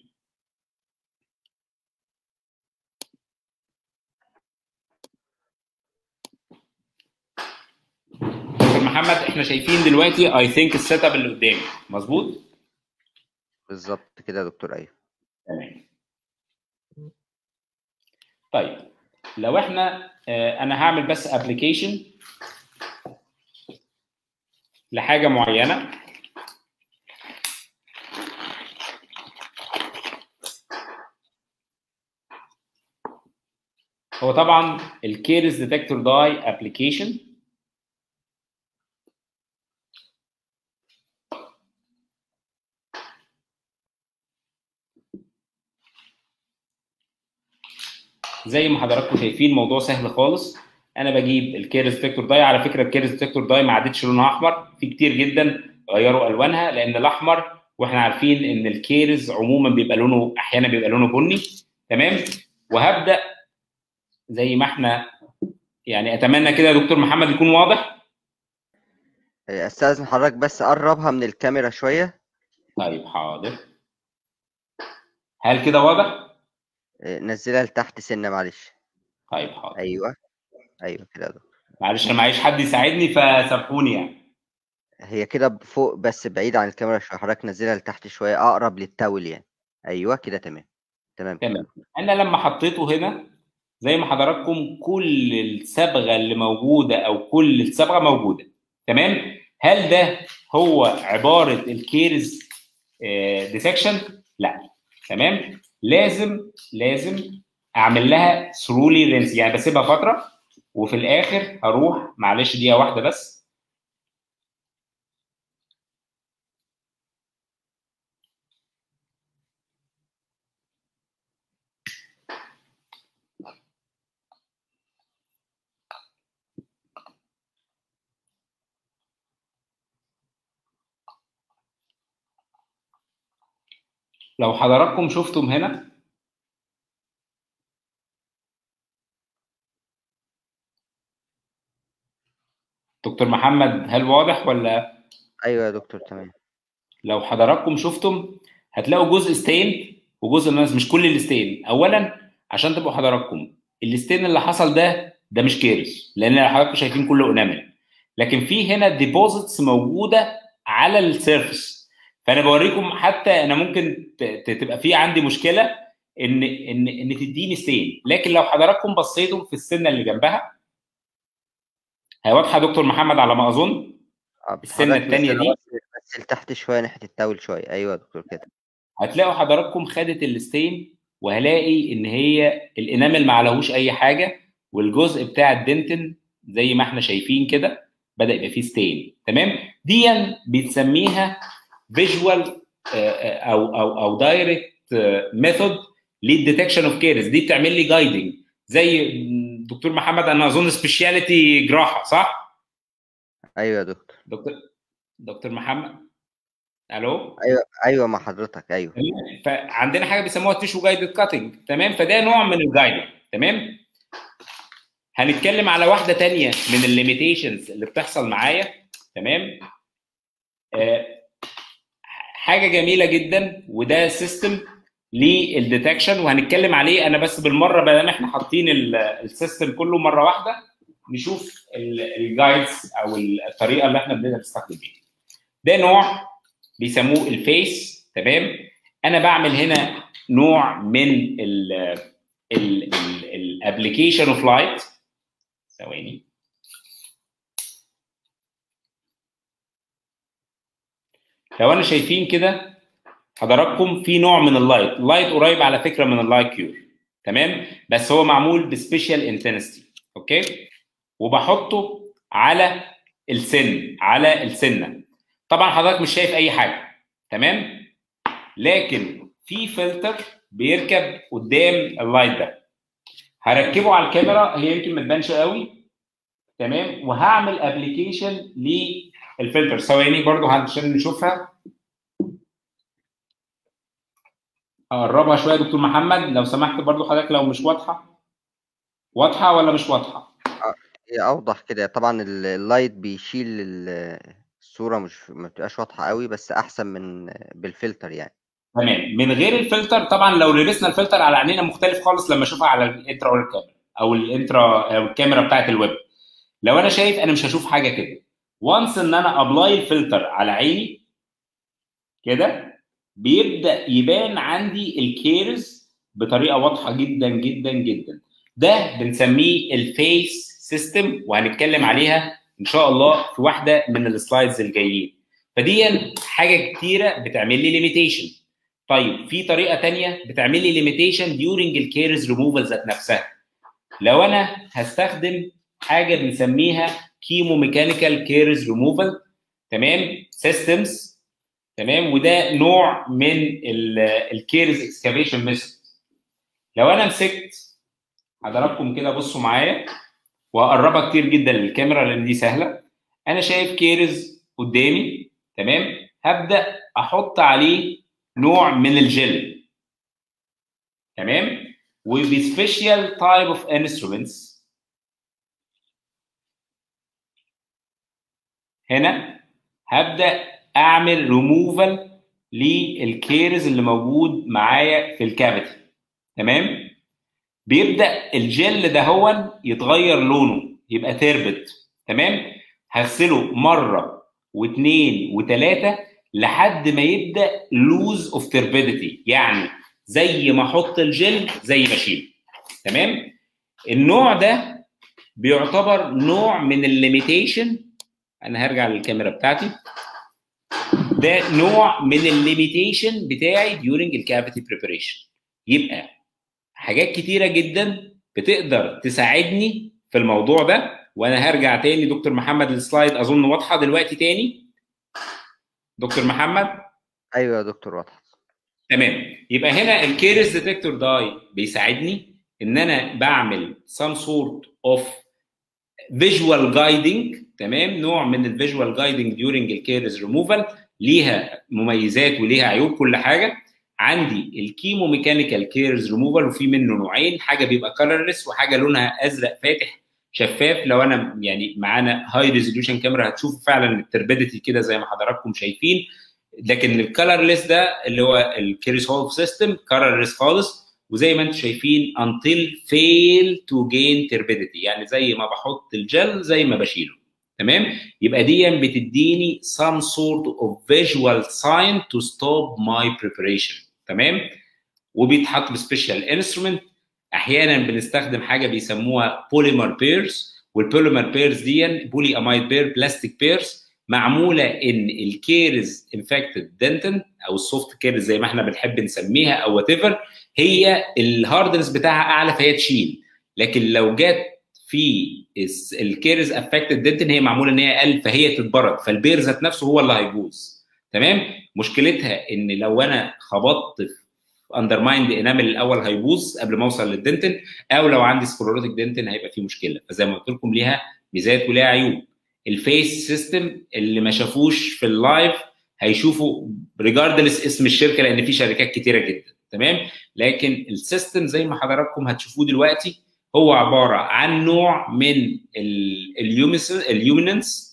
دكتور محمد احنا شايفين دلوقتي اي ثينك السيت اب اللي قدامي مظبوط بالظبط كده يا دكتور ايوه تمام طيب لو احنا آه، انا هعمل بس ابلكيشن لحاجه معينه هو طبعا الكيرز ديتكتور داي ابلكيشن زي ما حضراتكم شايفين الموضوع سهل خالص انا بجيب الكيرز ديتكتور داي على فكره الكيرز ديتكتور داي ما عادتش لونها احمر في كتير جدا غيروا الوانها لان الاحمر واحنا عارفين ان الكيرز عموما بيبقى لونه احيانا بيبقى لونه بني تمام وهبدا زي ما احنا يعني اتمنى كده يا دكتور محمد يكون واضح إيه، استاذن حضرتك بس قربها من الكاميرا شويه طيب حاضر هل كده واضح إيه، نزلها لتحت سنه معلش طيب حاضر ايوه ايوه كده يا دكتور معلش انا معيش حد يساعدني فسامحوني يعني هي كده فوق بس بعيد عن الكاميرا شويه حضرتك نزلها لتحت شويه اقرب للتاول يعني ايوه كده تمام تمام كده. تمام انا لما حطيته هنا زي ما حضراتكم كل الصبغه اللي موجوده او كل الصبغه موجوده تمام هل ده هو عباره الكيرز ديتكشن لا تمام لازم لازم اعمل لها ثرولي رينس يعني بسيبها فتره وفي الاخر هروح معلش دقيقه واحده بس لو حضراتكم شفتم هنا دكتور محمد هل واضح ولا ايوه يا دكتور تمام لو حضراتكم شفتم هتلاقوا جزء ستين وجزء ناس مش كل الستين اولا عشان تبقوا حضراتكم الستين اللي حصل ده ده مش كيرز لان حضراتكم شايفين كله انامل لكن في هنا ديبوزيتس موجوده على السيرفس فانا بوريكم حتى انا ممكن ت- ت- تبقى في عندي مشكله ان ان ان تديني ستين لكن لو حضراتكم بصيتوا في السنه اللي جنبها هي واضحه يا دكتور محمد على ما اظن آه، السنة حضرتك التانية نزلها دي؟ بس- بس لتحت شويه ناحيه التاول شويه ايوه يا دكتور كده هتلاقوا حضراتكم خدت الستين وهلاقي ان هي الانامل ما عليهوش اي حاجه والجزء بتاع الدنتن زي ما احنا شايفين كده بدا يبقى فيه ستين تمام دي بنسميها فيجوال او او او دايركت ميثود للديتكشن اوف كيرز دي بتعمل لي جايدنج زي دكتور محمد انا اظن سبيشاليتي جراحه صح ايوه يا دكتور دكتور دكتور محمد الو ايوه ايوه مع حضرتك ايوه تمام فعندنا حاجه بيسموها تيشو جايدد كاتنج تمام فده نوع من الجايدنج تمام هنتكلم على واحده تانية من الليميتيشنز اللي بتحصل معايا تمام آه، حاجه جميله جدا وده سيستم للديتكشن وهنتكلم عليه انا بس بالمره بدل احنا حاطين السيستم كله مره واحده نشوف الجايدز او الطريقه اللي احنا بنقدر نستخدم بيها ده نوع بيسموه الفيس تمام انا بعمل هنا نوع من الابلكيشن اوف لايت ثواني لو انا شايفين كده حضراتكم في نوع من اللايت اللايت قريب على فكره من اللايت كيور تمام بس هو معمول بسبيشال انتنستي اوكي وبحطه على السن على السنه طبعا حضرتك مش شايف اي حاجه تمام لكن في فلتر بيركب قدام اللايت ده هركبه على الكاميرا هي يمكن ما تبانش قوي تمام وهعمل ابلكيشن للفلتر ثواني برضو عشان نشوفها اقربها شويه يا دكتور محمد لو سمحت برضو حضرتك لو مش واضحه واضحه ولا مش واضحه هي اوضح كده طبعا اللايت بيشيل الصوره مش ما بتبقاش واضحه قوي بس احسن من بالفلتر يعني تمام من غير الفلتر طبعا لو لبسنا الفلتر على عينينا مختلف خالص لما اشوفها على الانترا ويب كاميرا او الانترا او الكاميرا بتاعت الويب لو انا شايف انا مش هشوف حاجه كده وانس ان انا ابلاي الفلتر على عيني كده بيبدا يبان عندي الكيرز بطريقه واضحه جدا جدا جدا ده بنسميه الفيس سيستم وهنتكلم عليها ان شاء الله في واحده من السلايدز الجايين فدي حاجه كتيره بتعمل لي ليميتيشن طيب في طريقه تانية بتعمل لي ليميتيشن ديورنج الكيرز ريموفال ذات نفسها لو انا هستخدم حاجه بنسميها كيمو ميكانيكال كيرز ريموفال تمام سيستمز تمام وده نوع من الكيرز اكسكافيشن ميثود لو انا مسكت حضراتكم كده بصوا معايا وهقربها كتير جدا للكاميرا لان دي سهله انا شايف كيرز قدامي تمام هبدا احط عليه نوع من الجل تمام وبسبيشال تايب اوف انسترومنتس هنا هبدا اعمل ريموفال للكيرز اللي موجود معايا في الكافيتي تمام بيبدا الجل ده هو يتغير لونه يبقى تربت تمام هغسله مره واثنين وثلاثه لحد ما يبدا لوز اوف تربيديتي يعني زي ما احط الجل زي ما اشيله تمام النوع ده بيعتبر نوع من الليميتيشن انا هرجع للكاميرا بتاعتي ده نوع من الليميتيشن بتاعي during الكافيتي بريباريشن يبقى حاجات كتيره جدا بتقدر تساعدني في الموضوع ده وانا هرجع تاني دكتور محمد السلايد اظن واضحه دلوقتي تاني دكتور محمد ايوه يا دكتور واضحه تمام يبقى هنا الكيرس ديتكتور داي بيساعدني ان انا بعمل some sort of visual guiding تمام نوع من الفيجوال جايدنج during الكيرز ريموفال ليها مميزات وليها عيوب كل حاجه عندي الكيمو ميكانيكال كيرز ريموفال وفي منه نوعين حاجه بيبقى كلرلس وحاجه لونها ازرق فاتح شفاف لو انا يعني معانا هاي ريزوليوشن كاميرا هتشوفوا فعلا التربيديتي كده زي ما حضراتكم شايفين لكن الكلرلس ده اللي هو الكيرز هولف سيستم كلرلس خالص وزي ما انتم شايفين until fail to gain turbidity يعني زي ما بحط الجل زي ما بشيله تمام يبقى دي بتديني some sort of visual sign to stop my preparation تمام وبيتحط بسبيشال انسترومنت احيانا بنستخدم حاجه بيسموها بوليمر بيرز والبوليمر بيرز دي بولي امايد بير بلاستيك بيرز معموله ان الكيرز انفكتد دنتن او السوفت كيرز زي ما احنا بنحب نسميها او وات ايفر هي الهاردنس بتاعها اعلى فهي تشيل لكن لو جت في الكيرز افكتد دنتن هي معموله ان هي اقل فهي تتبرد فالبير ذات نفسه هو اللي هيبوظ تمام مشكلتها ان لو انا خبطت في اندرمايند انامل الاول هيبوظ قبل ما اوصل للدنتن او لو عندي سكلروتيك دنتن هيبقى فيه مشكله فزي ما قلت لكم ليها ميزات وليها عيوب الفيس سيستم اللي ما شافوش في اللايف هيشوفوا ريجاردلس اسم الشركه لان في شركات كتيره جدا تمام لكن السيستم زي ما حضراتكم هتشوفوه دلوقتي هو عباره عن نوع من اليوميننس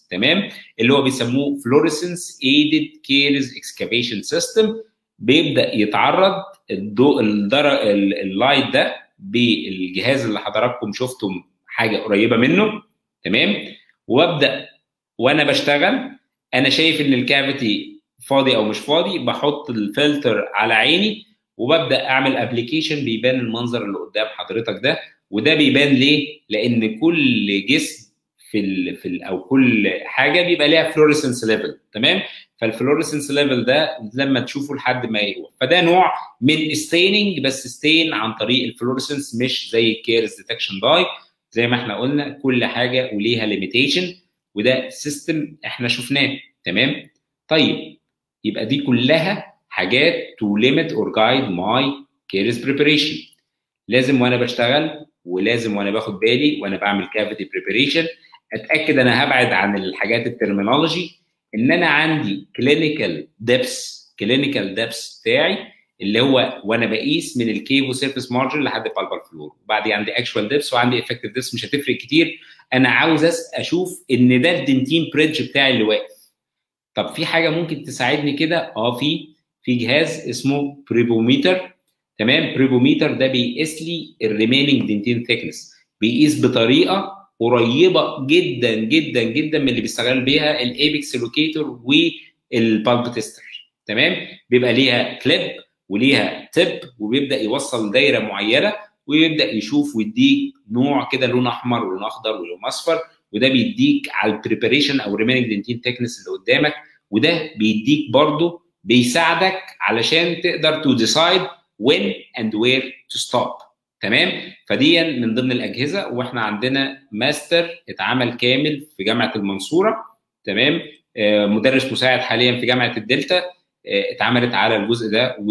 تمام اللي هو بيسموه فلوريسنس ايدد كيرز اكسكافيشن سيستم بيبدا يتعرض الضوء الدر... اللايت ده بالجهاز اللي حضراتكم شفتم حاجه قريبه منه تمام وابدا وانا بشتغل انا شايف ان الكافيتي فاضي او مش فاضي بحط الفلتر على عيني وببدا اعمل ابلكيشن بيبان المنظر اللي قدام حضرتك ده وده بيبان ليه؟ لان كل جسم في ال في ال او كل حاجه بيبقى ليها فلوريسنس ليفل تمام؟ فالفلوريسنس ليفل ده لما تشوفه لحد ما يروح فده نوع من ستيننج بس ستين عن طريق الفلوريسنس مش زي الكيرز ديتكشن داي زي ما احنا قلنا كل حاجه وليها ليميتيشن وده سيستم احنا شفناه تمام؟ طيب يبقى دي كلها حاجات to limit or guide my careers preparation لازم وانا بشتغل ولازم وانا باخد بالي وانا بعمل كافيتي بريبريشن اتاكد انا هبعد عن الحاجات الترمينولوجي ان انا عندي كلينيكال ديبس كلينيكال ديبس بتاعي اللي هو وانا بقيس من الكيفو سيرفيس مارجن لحد بالبال فلور وبعدين عندي اكشوال ديبس وعندي افكتيف ديبس مش هتفرق كتير انا عاوز اشوف ان ده الدنتين بريدج بتاعي اللي واقف طب في حاجه ممكن تساعدني كده اه في في جهاز اسمه بريبوميتر تمام بريبوميتر ده بيقيس لي الريميننج دنتين ثيكنس بيقيس بطريقه قريبه جدا جدا جدا من اللي بيستغل بيها الايبكس لوكيتور والبالب تيستر تمام بيبقى ليها كليب وليها تب وبيبدا يوصل دايره معينه ويبدا يشوف ويديك نوع كده لون احمر ولون اخضر ولون اصفر وده بيديك على البريباريشن او ريميننج دنتين ثيكنس اللي قدامك وده بيديك برضه بيساعدك علشان تقدر تو ديسايد when and where to stop تمام فدي من ضمن الاجهزه واحنا عندنا ماستر اتعمل كامل في جامعه المنصوره تمام آه مدرس مساعد حاليا في جامعه الدلتا آه اتعملت على الجزء ده و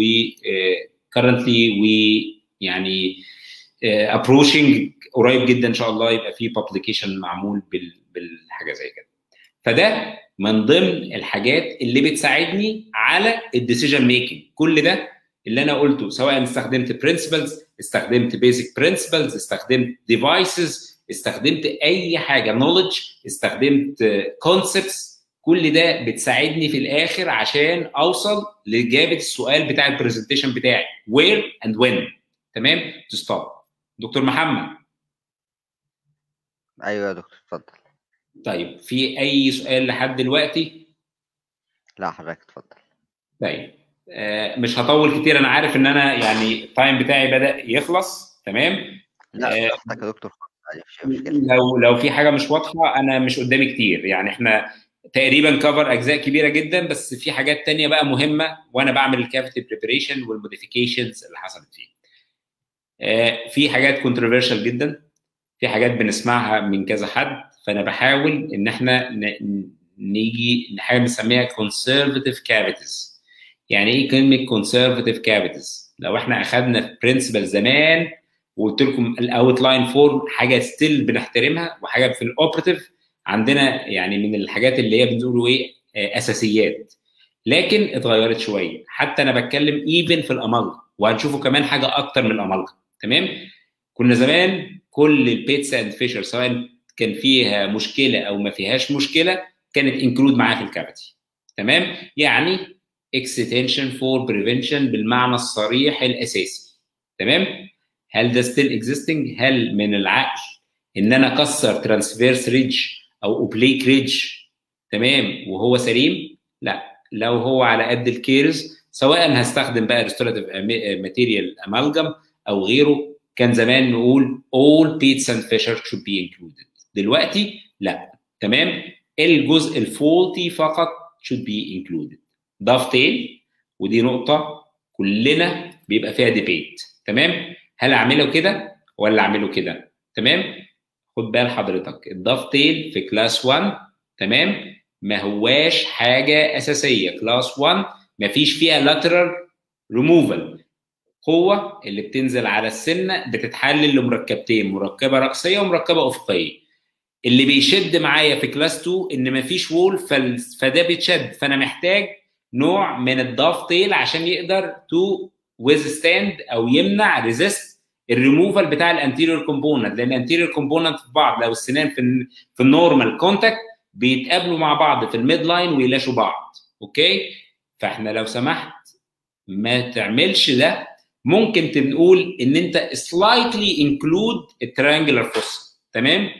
كرنتلي و يعني ابروشنج قريب جدا ان شاء الله يبقى في بابليكيشن معمول بالحاجه زي كده فده من ضمن الحاجات اللي بتساعدني على الديسيجن ميكنج كل ده اللي انا قلته سواء استخدمت برنسبلز استخدمت بيزك برنسبلز استخدمت ديفايسز استخدمت اي حاجه نولج استخدمت كونسبتس كل ده بتساعدني في الاخر عشان اوصل لاجابه السؤال بتاع البرزنتيشن بتاعي where and when تمام تو ستوب دكتور محمد ايوه يا دكتور اتفضل طيب في اي سؤال لحد دلوقتي لا حضرتك اتفضل طيب آه مش هطول كتير انا عارف ان انا يعني التايم بتاعي بدا يخلص تمام لا آه حضرتك يا دكتور مفيش مشكله لو لو في حاجه مش واضحه انا مش قدامي كتير يعني احنا تقريبا كفر اجزاء كبيره جدا بس في حاجات تانية بقى مهمه وانا بعمل الكافيتي بريبريشن والموديفيكيشنز اللي حصلت فيه آه في حاجات كونتروفيرشال جدا في حاجات بنسمعها من كذا حد فانا بحاول ان احنا نيجي حاجه بنسميها كونسرفتيف كافيتيز يعني ايه كلمه كونسرفتيف كافيتيز لو احنا اخذنا في برنسبل زمان وقلت لكم الاوتلاين فورم حاجه ستيل بنحترمها وحاجه في الاوبراتيف عندنا يعني من الحاجات اللي هي بنقولوا ايه اساسيات لكن اتغيرت شويه حتى انا بتكلم ايفن في الامالجا وهنشوفوا كمان حاجه اكتر من الامالجا تمام كنا زمان كل البيتس اند فيشر سواء كان فيها مشكله او ما فيهاش مشكله كانت انكلود معاها في الكافيتي تمام يعني اكستنشن فور بريفنشن بالمعنى الصريح الاساسي تمام هل ده ستيل اكزيستنج هل من العقل ان انا اكسر ترانسفيرس ريدج او اوبليك ريدج تمام وهو سليم لا لو هو على قد الكيرز سواء هستخدم بقى ريستوراتيف ماتيريال امالجم او غيره كان زمان نقول all pits and fissures should be included دلوقتي لا تمام الجزء الفولتي فقط should be included ضاف تيل ودي نقطه كلنا بيبقى فيها ديبيت تمام هل اعمله كده ولا اعمله كده تمام خد بال حضرتك الضاف تيل في كلاس 1 تمام ما هواش حاجه اساسيه كلاس 1 ما فيش فيها لاترال ريموفال قوه اللي بتنزل على السنه بتتحلل لمركبتين مركبه راسيه ومركبه افقيه اللي بيشد معايا في كلاس 2 ان مفيش وول فده بيتشد فانا محتاج نوع من الضاف تيل عشان يقدر تو ويزستاند او يمنع ريزيست الريموفال بتاع الانتيريور كومبوننت لان الانتيريور كومبوننت في بعض لو السنان في في النورمال كونتاكت بيتقابلوا مع بعض في الميد لاين ويلاشوا بعض اوكي فاحنا لو سمحت ما تعملش ده ممكن تقول ان انت slightly include التريانجلر فوس تمام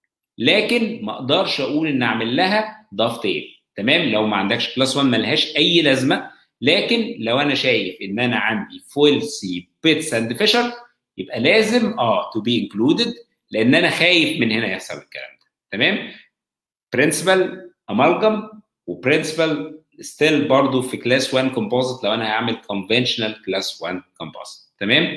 لكن ما اقدرش اقول ان اعمل لها ضفتين تمام لو ما عندكش كلاس 1 ملهاش اي لازمه لكن لو انا شايف ان انا عندي فولسي بيتس اند فيشر يبقى لازم اه تو بي انكلودد لان انا خايف من هنا يحصل الكلام ده تمام برنسبل امالجم وبرنسبل ستيل برضو في كلاس 1 كومبوزيت لو انا هعمل كونفنشنال كلاس 1 كومبوزيت تمام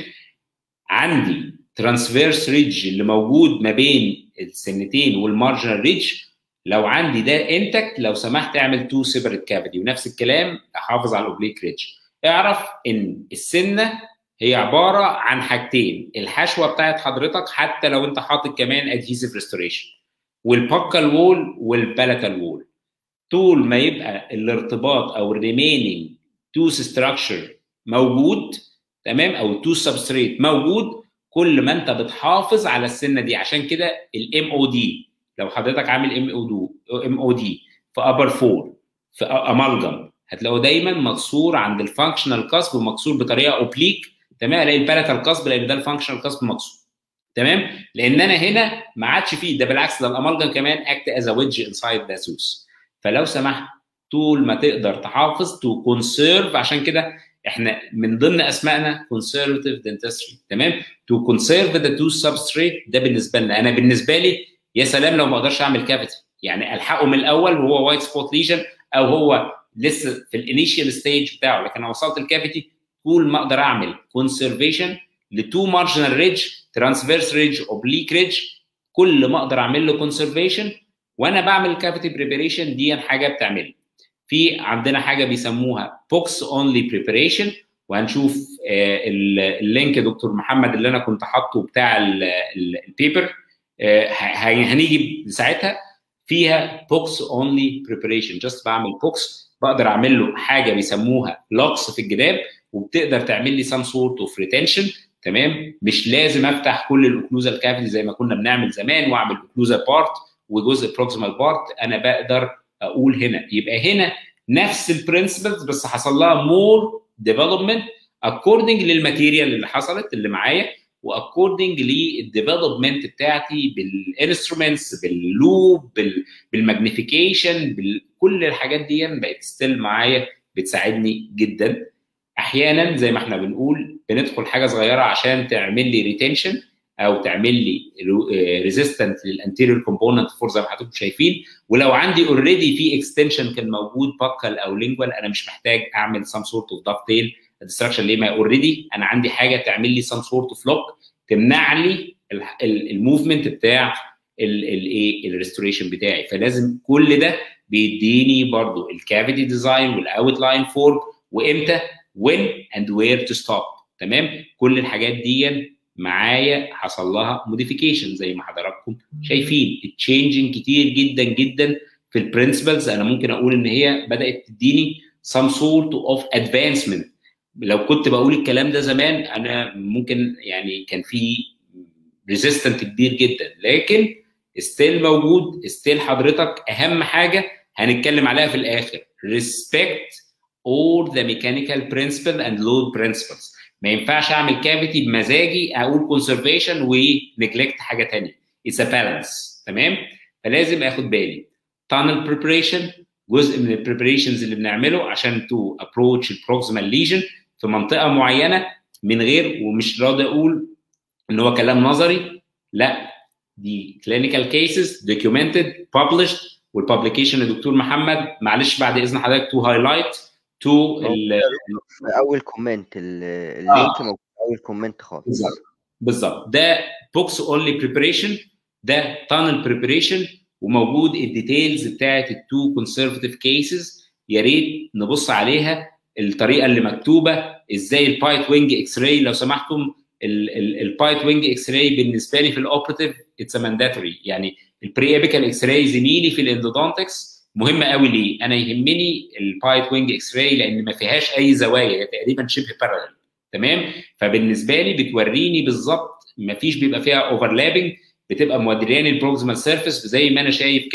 عندي ترانسفيرس ريدج اللي موجود ما بين السنتين والمارجنال ريدج لو عندي ده انتكت لو سمحت اعمل تو سيبريت كافيتي ونفس الكلام احافظ على الاوبليك ريدج اعرف ان السنه هي عباره عن حاجتين الحشوه بتاعت حضرتك حتى لو انت حاطط كمان ادهيسيف ريستوريشن والباكال وول والبالاتال وول طول ما يبقى الارتباط او الريميننج توث ستراكشر موجود تمام او التوث سبستريت موجود كل ما انت بتحافظ على السنه دي عشان كده الام او دي لو حضرتك عامل ام او دو ام او دي في ابر فور في امالجم هتلاقوا دايما مكسور عند الفانكشنال كاسب ومكسور بطريقه اوبليك تمام الاقي البالاتال كاسب لان ده الفانكشنال كاسب مكسور تمام لان انا هنا ما عادش فيه ده بالعكس ده الامالجم كمان اكت از ا ويدج انسايد ذا سوس فلو سمحت طول ما تقدر تحافظ تو كونسيرف عشان كده احنا من ضمن اسمائنا كونسرفتيف دنتستري تمام تو كونسيرف ذا تو سبستريت ده بالنسبه لنا انا بالنسبه لي يا سلام لو ما اقدرش اعمل كافيتي يعني الحقه من الاول وهو وايت سبوت ليجن او هو لسه في الانيشال ستيج بتاعه لكن انا وصلت الكافيتي طول ما اقدر اعمل كونسرفيشن لتو مارجنال ريدج ترانسفيرس ريدج اوبليك ريدج كل ما اقدر اعمل له كونسرفيشن وانا بعمل كافيتي بريباريشن دي حاجه بتعمل في عندنا حاجه بيسموها بوكس اونلي بريباريشن وهنشوف اللينك دكتور محمد اللي انا كنت حاطه بتاع البيبر هنيجي ساعتها فيها بوكس اونلي بريباريشن جاست بعمل بوكس بقدر اعمل له حاجه بيسموها لوكس في الجداب وبتقدر تعمل لي سام سورت اوف ريتنشن تمام مش لازم افتح كل الاوكلوزال كافيتي زي ما كنا بنعمل زمان واعمل اوكلوزال بارت وجزء بروكسيمال بارت انا بقدر اقول هنا يبقى هنا نفس البرنسبلز بس حصل لها مور ديفلوبمنت اكوردنج للماتيريال اللي حصلت اللي معايا واكوردنج للديفلوبمنت بتاعتي بالانسترومنتس باللوب بالماجنيفيكيشن بكل الحاجات دي بقت ستيل معايا بتساعدني جدا احيانا زي ما احنا بنقول بندخل حاجه صغيره عشان تعمل لي ريتنشن او تعمل لي ريزيستنت للانتيريور كومبوننت فور زي ما حضراتكم شايفين ولو عندي اوريدي في اكستنشن كان موجود باكل او لينجوال انا مش محتاج اعمل سام سورت اوف داك تيل ديستراكشن ليه ما اوريدي انا عندي حاجه تعمل لي سام سورت اوف لوك تمنع لي الموفمنت بتاع الايه الريستوريشن بتاعي فلازم كل ده بيديني برضو الكافيتي ديزاين والاوت لاين فورم وامتى when and where to stop تمام كل الحاجات دي معايا حصل لها موديفيكيشن زي ما حضراتكم شايفين تشينجنج كتير جدا جدا في البرنسبلز انا ممكن اقول ان هي بدات تديني some sort of advancement لو كنت بقول الكلام ده زمان انا ممكن يعني كان في ريزيستنت كبير جدا لكن ستيل موجود ستيل حضرتك اهم حاجه هنتكلم عليها في الاخر respect all the mechanical principle and load principles ما ينفعش اعمل كافيتي بمزاجي اقول كونسرفيشن ونجلكت حاجه ثانيه اتس ا بالانس تمام فلازم اخد بالي tunnel preparation جزء من البريبريشنز اللي بنعمله عشان تو ابروتش البروكسيمال ليجن في منطقه معينه من غير ومش راضي اقول ان هو كلام نظري لا دي كلينيكال كيسز دوكيومنتد ببلشد والببليكيشن يا دكتور محمد معلش بعد اذن حضرتك تو هايلايت تو اول كومنت اللينك موجود اول كومنت خالص بالظبط بالظبط ده بوكس اونلي بريبريشن ده تانل بريبريشن وموجود الديتيلز بتاعت التو كونسرفتيف كيسز يا ريت نبص عليها الطريقه اللي مكتوبه ازاي البايت وينج اكس راي لو سمحتم البايت وينج اكس راي بالنسبه لي في الاوبراتيف اتس مانداتوري يعني البري ابيكال اكس راي زميلي في الاندودونتكس مهمه قوي ليه؟ انا يهمني البايت وينج اكس راي لان ما فيهاش اي زوايا هي تقريبا شبه بارallel تمام؟ فبالنسبه لي بتوريني بالظبط ما فيش بيبقى فيها اوفرلابنج بتبقى مودرياني البروكسيمال سيرفيس زي ما انا شايف كده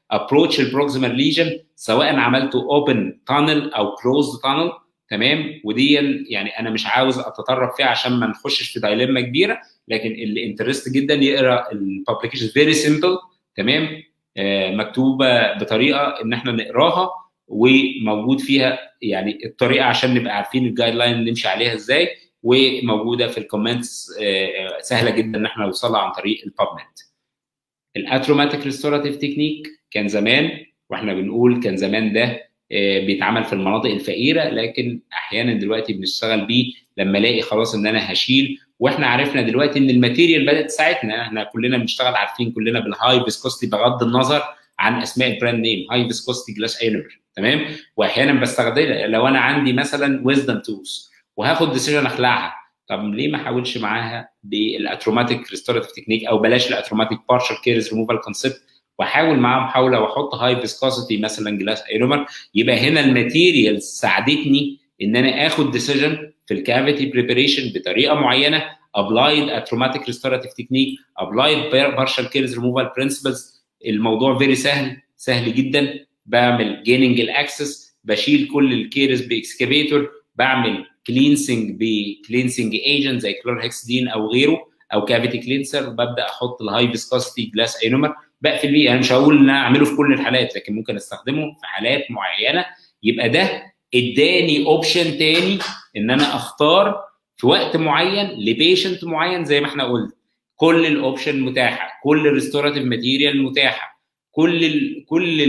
ابروتش البروكسيمال ليجن سواء عملته اوبن تانل او كلوزد تانل تمام ودي يعني انا مش عاوز اتطرق فيها عشان ما نخشش في دايلما كبيره لكن اللي انترست جدا يقرا الببليكيشن فيري سيمبل تمام آه مكتوبه بطريقه ان احنا نقراها وموجود فيها يعني الطريقه عشان نبقى عارفين الجايد لاين اللي نمشي عليها ازاي وموجوده في الكومنتس آه سهله جدا ان احنا نوصلها عن طريق البابمنت الاتروماتيك ريستوراتيف تكنيك كان زمان واحنا بنقول كان زمان ده بيتعمل في المناطق الفقيره لكن احيانا دلوقتي بنشتغل بيه لما الاقي خلاص ان انا هشيل واحنا عرفنا دلوقتي ان الماتيريال بدات تساعدنا احنا كلنا بنشتغل عارفين كلنا بالهاي فيسكوستي بغض النظر عن اسماء البراند نيم هاي فيسكوستي جلاس اينر تمام واحيانا بستخدمها لو انا عندي مثلا ويزدم توز وهاخد ديسيجن اخلعها طب ليه ما احاولش معاها بالاتروماتيك ريستوراتيف تكنيك او بلاش الاتروماتيك بارشل كيرز ريموفال كونسبت واحاول معاه محاوله واحط هاي فيسكوسيتي مثلا جلاس ايرومر يبقى هنا الماتيريال ساعدتني ان انا اخد ديسيجن في الكافيتي بريباريشن بطريقه معينه ابلايد اتروماتيك ريستوراتيف تكنيك ابلايد بارشل كيرز ريموفال برنسبلز الموضوع فيري سهل سهل جدا بعمل جيننج الاكسس بشيل كل الكيرز باكسكافيتور بعمل كلينسنج بكلينسنج ايجنت زي كلورهكسدين او غيره او كافيتي كلينسر ببدا احط الهاي فيسكوسيتي جلاس اينومر بقفل بيه انا مش هقول ان انا اعمله في كل الحالات لكن ممكن استخدمه في حالات معينه يبقى ده اداني اوبشن تاني ان انا اختار في وقت معين لبيشنت معين زي ما احنا قلنا كل الاوبشن متاحه كل الريستوراتيف ماتيريال متاحه كل ال كل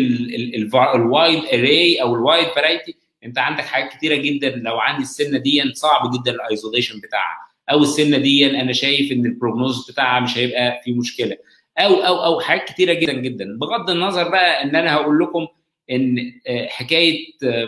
الوايد اري او الوايد فرايتي انت عندك حاجات كتيره جدا لو عندي السنه دي صعب جدا الايزوليشن بتاعها او السنه دي انا شايف ان البروجنوز بتاعها مش هيبقى فيه مشكله او او او حاجات كتيره جدا جدا بغض النظر بقى ان انا هقول لكم ان حكايه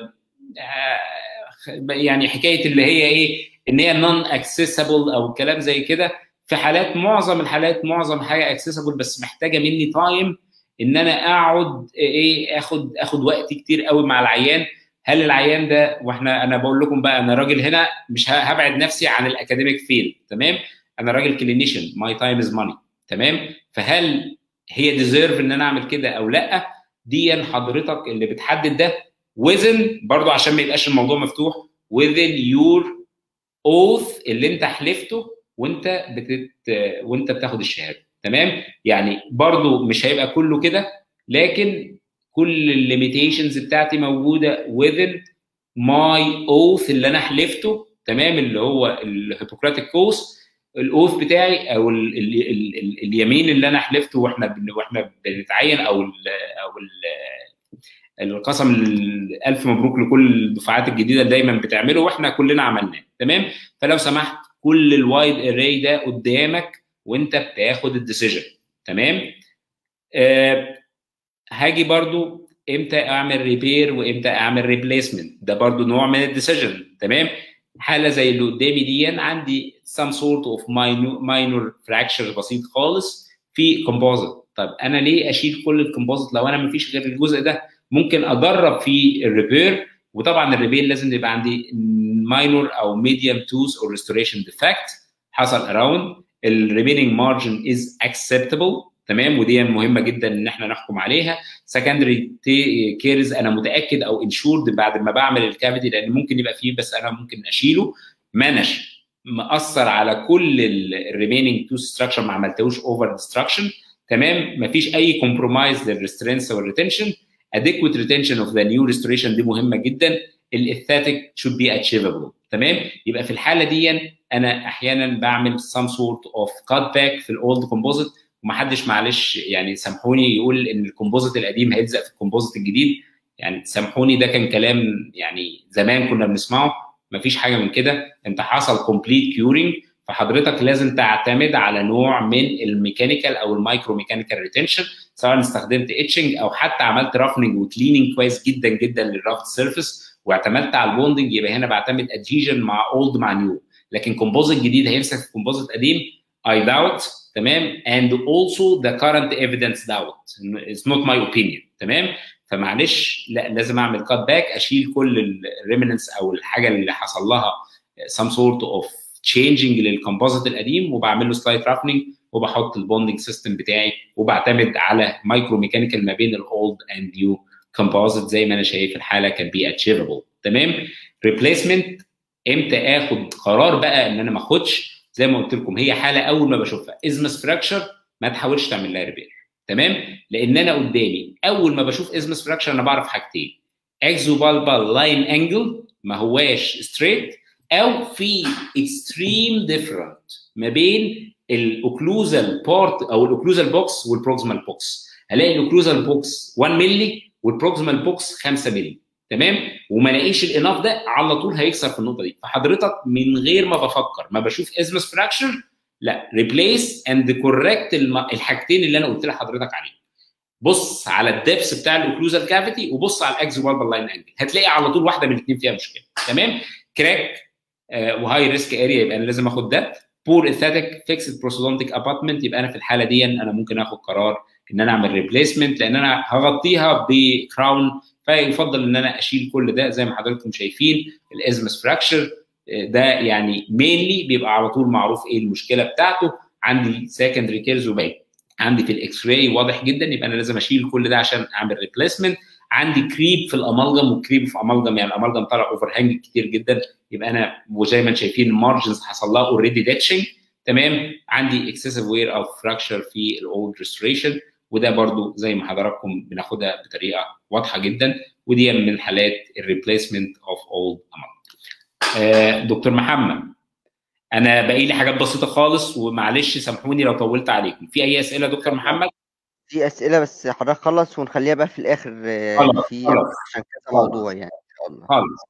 يعني حكايه اللي هي ايه ان هي نون اكسسبل او كلام زي كده في حالات معظم الحالات معظم حاجه اكسسبل بس محتاجه مني تايم ان انا اقعد ايه اخد اخد وقت كتير قوي مع العيان هل العيان ده واحنا انا بقول لكم بقى انا راجل هنا مش هبعد نفسي عن الاكاديميك فيلد تمام انا راجل كلينيشن ماي تايم از ماني تمام فهل هي ديزيرف ان انا اعمل كده او لا دي حضرتك اللي بتحدد ده وزن برضو عشان ما يبقاش الموضوع مفتوح within your oath اللي انت حلفته وانت بتت وانت بتاخد الشهاده تمام يعني برضو مش هيبقى كله كده لكن كل الليميتيشنز بتاعتي موجوده within my oath اللي انا حلفته تمام اللي هو الهيبوكراتيك كوست الاوث بتاعي او ال ال ال ال اليمين اللي انا حلفته واحنا بن واحنا بنتعين او ال او ال القسم الالف مبروك لكل الدفعات الجديده اللي دايما بتعمله واحنا كلنا عملناه تمام فلو سمحت كل الوايد اري ده قدامك وانت بتاخد الديسيجن تمام آه هاجي برضو امتى اعمل ريبير وامتى اعمل ريبليسمنت ده برضو نوع من الديسيجن تمام حاله زي اللي قدامي دي عندي some sort of minor, minor fracture بسيط خالص في كومبوزيت طب انا ليه اشيل كل الكومبوزيت لو انا ما فيش غير الجزء ده ممكن اجرب في الريبير وطبعا الريبير لازم يبقى عندي minor او medium tooth or restoration defect حصل around الريمينينج مارجن از acceptable تمام ودي مهمه جدا ان احنا نحكم عليها سكندري كيرز انا متاكد او انشورد بعد ما بعمل الكافيتي لان ممكن يبقى فيه بس انا ممكن اشيله مانش مأثر على كل الريمينينج تو ستراكشر ما عملتهوش اوفر ديستراكشن تمام مفيش اي كومبرومايز للريسترينس والريتنشن adequate retention of the new restoration دي مهمه جدا الاثاتيك should be achievable تمام يبقى في الحاله دي انا احيانا بعمل some sort of cut back في الاولد كومبوزيت ومحدش معلش يعني سامحوني يقول ان الكومبوزيت القديم هيلزق في الكومبوزيت الجديد يعني سامحوني ده كان كلام يعني زمان كنا بنسمعه مفيش حاجه من كده انت حصل كومبليت كيورنج فحضرتك لازم تعتمد على نوع من الميكانيكال او المايكرو ميكانيكال ريتنشن سواء استخدمت اتشنج او حتى عملت رافنج وكليننج كويس جدا جدا للرافت سيرفيس واعتمدت على البوندنج يبقى هنا بعتمد ادجيجن مع اولد مع نيو لكن كومبوزيت جديد هيمسك في كومبوزيت قديم اي داوت تمام and also the current evidence doubt it's not my opinion تمام فمعلش لا لازم اعمل كات باك اشيل كل الريمننس او الحاجه اللي حصل لها some sort of changing للكومبوزيت القديم وبعمل له سلايت رافنينج وبحط البوندنج سيستم بتاعي وبعتمد على مايكرو ميكانيكال ما بين الاولد اند نيو كومبوزيت زي ما انا شايف الحاله كان بي اتشيفبل تمام ريبليسمنت امتى اخد قرار بقى ان انا ما اخدش زي ما قلت لكم هي حاله اول ما بشوفها ازمس فراكشر ما تحاولش تعمل لها ريبير تمام لان انا قدامي اول ما بشوف ازمس فراكشر انا بعرف حاجتين اكزو بالبال لاين انجل ما هواش ستريت او في اكستريم ديفرنت ما بين الاوكلوزال بارت او الاوكلوزال بوكس والبروكسيمال بوكس هلاقي الاوكلوزال بوكس 1 مللي والبروكسيمال بوكس 5 مللي تمام وما الاقيش الاناف ده على طول هيكسر في النقطه دي فحضرتك من غير ما بفكر ما بشوف ازمس فراكشر لا ريبليس اند كوركت الحاجتين اللي انا قلت لحضرتك عليهم بص على الدبس بتاع الاوكلوزال كافيتي وبص على الاكزو بالبال لاين انجل هتلاقي على طول واحده من الاثنين فيها مشكله تمام كراك آه وهاي ريسك اريا يبقى انا لازم اخد ده بور اثاتيك فيكسد بروسودونتيك اباتمنت يبقى انا في الحاله دي انا ممكن اخد قرار ان انا اعمل ريبليسمنت لان انا هغطيها بكراون فيفضل ان انا اشيل كل ده زي ما حضراتكم شايفين الازمس فراكشر ده يعني مينلي بيبقى على طول معروف ايه المشكله بتاعته عندي سكندري كيرز وباقي عندي في الاكس راي واضح جدا يبقى انا لازم اشيل كل ده عشان اعمل ريبليسمنت عندي كريب في الامالجم وكريب في امالجم يعني الامالجم طلع اوفر هانج كتير جدا يبقى انا وزي ما انتم شايفين المارجنز حصل لها اوريدي ديتشنج تمام عندي اكسسيف وير او فراكشر في الاولد ريستوريشن وده برضو زي ما حضراتكم بناخدها بطريقه واضحه جدا ودي من حالات الريبليسمنت اوف اولد امالجم دكتور محمد انا باقي لي حاجات بسيطه خالص ومعلش سامحوني لو طولت عليكم في اي اسئله دكتور محمد في اسئله بس حضرتك خلص ونخليها بقى في الاخر خلاص في خلاص عشان كذا موضوع يعني ان شاء الله خالص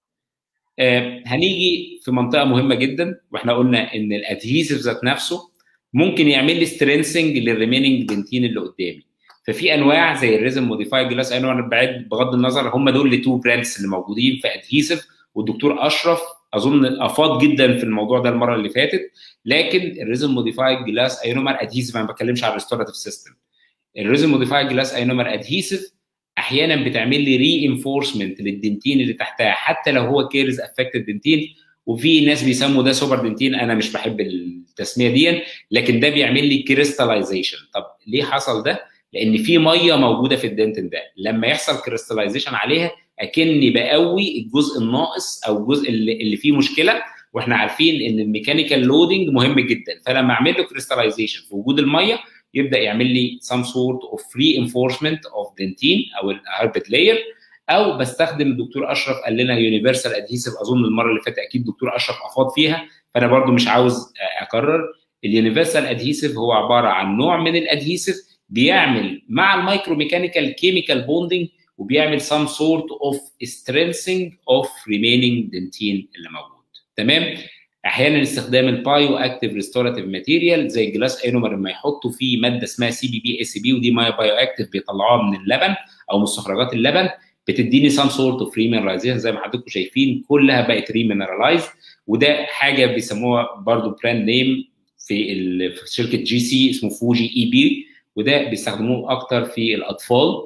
آه هنيجي في منطقه مهمه جدا واحنا قلنا ان الادهيسيف ذات نفسه ممكن يعمل لي سترينسنج للريميننج بنتين اللي قدامي ففي انواع زي الريزم موديفايد جلاس انا بعد بغض النظر هم دول التو براندز اللي موجودين في ادهيسيف والدكتور اشرف اظن افاض جدا في الموضوع ده المره اللي فاتت لكن الريزم موديفايد جلاس اينومر ادهيسيف انا ما بتكلمش على الريستوراتيف سيستم الريزم موديفايد جلاس اينومر ادهيسيف احيانا بتعمل لي ري انفورسمنت للدنتين اللي تحتها حتى لو هو كيرز افكتد دنتين وفي ناس بيسموا ده سوبر دنتين انا مش بحب التسميه دي لكن ده بيعمل لي كريستاليزيشن طب ليه حصل ده؟ لان في ميه موجوده في الدنتن ده لما يحصل كريستاليزيشن عليها اكني بقوي الجزء الناقص او الجزء اللي, اللي فيه مشكله واحنا عارفين ان الميكانيكال لودنج مهم جدا فلما اعمل له كريستاليزيشن في وجود الميه يبدا يعمل لي some sort of reinforcement of dentin او الهاربت لاير او بستخدم الدكتور اشرف قال لنا يونيفرسال ادهيسيف اظن المره اللي فاتت اكيد دكتور اشرف افاض فيها فانا برضو مش عاوز اكرر اليونيفرسال ادهيسيف هو عباره عن نوع من الادهيسيف بيعمل مع المايكرو ميكانيكال كيميكال بوندنج وبيعمل some sort of strengthening of remaining dentin اللي موجود تمام احيانا استخدام البايو اكتيف ريستوراتيف ماتيريال زي الجلاس اينومر لما يحطوا فيه ماده اسمها سي بي بي اس بي ودي مايو بايو اكتيف بيطلعوها من اللبن او مستخرجات اللبن بتديني سام سورت اوف ريمينرايزيشن زي ما حضراتكم شايفين كلها بقت ريمينرالايز وده حاجه بيسموها برضو براند نيم في, في شركه جي سي اسمه فوجي اي بي وده بيستخدموه اكتر في الاطفال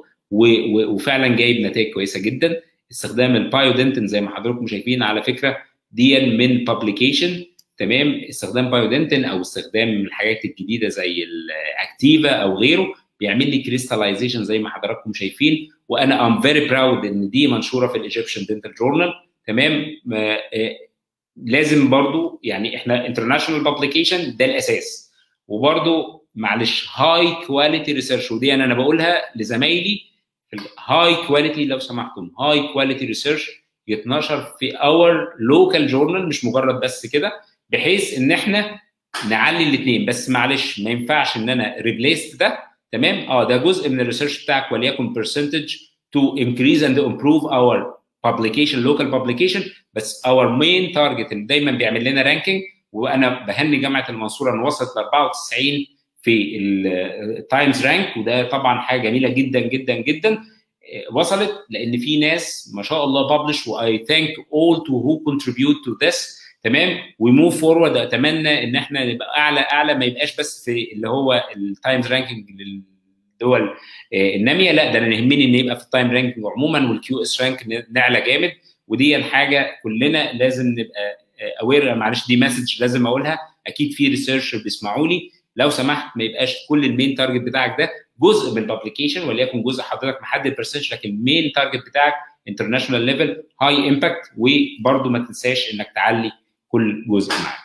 وفعلا جايب نتائج كويسه جدا استخدام البايودنتن زي ما حضراتكم شايفين على فكره دي من بابليكيشن تمام استخدام بايودنتن او استخدام الحاجات الجديده زي الاكتيفا او غيره بيعمل لي كريستاليزيشن زي ما حضراتكم شايفين وانا ام فيري براود ان دي منشوره في الايجيبشن دنتال جورنال تمام لازم برضو يعني احنا انترناشونال بابليكيشن ده الاساس وبرضو معلش هاي كواليتي ريسيرش ودي انا بقولها لزمايلي هاي كواليتي لو سمحتم هاي كواليتي ريسيرش يتنشر في اور لوكال جورنال مش مجرد بس كده بحيث ان احنا نعلي الاثنين بس معلش ما ينفعش ان انا ريبليست ده تمام اه ده جزء من الريسيرش بتاعك وليكن percentage to increase and improve our publication local publication بس our main target اللي دايما بيعمل لنا رانكينج وانا بهني جامعه المنصوره ان وصلت ل 94 في التايمز رانك وده طبعا حاجه جميله جدا جدا جدا وصلت لان في ناس ما شاء الله ببلش واي ثانك اول تو هو كونتريبيوت تو ذس تمام وموف فورورد اتمنى ان احنا نبقى اعلى اعلى ما يبقاش بس في اللي هو التايمز رانكينج للدول الناميه لا ده انا يهمني ان يبقى في التايم رانكينج عموما والكيو اس رانك نعلى جامد ودي الحاجه كلنا لازم نبقى اوير معلش دي مسج لازم اقولها اكيد في ريسيرش بيسمعوا لي لو سمحت ما يبقاش كل المين تارجت بتاعك ده جزء من الابلكيشن وليكن جزء حضرتك محدد برسنتج لكن المين تارجت بتاعك انترناشونال ليفل هاي امباكت وبرده ما تنساش انك تعلي كل جزء معاك.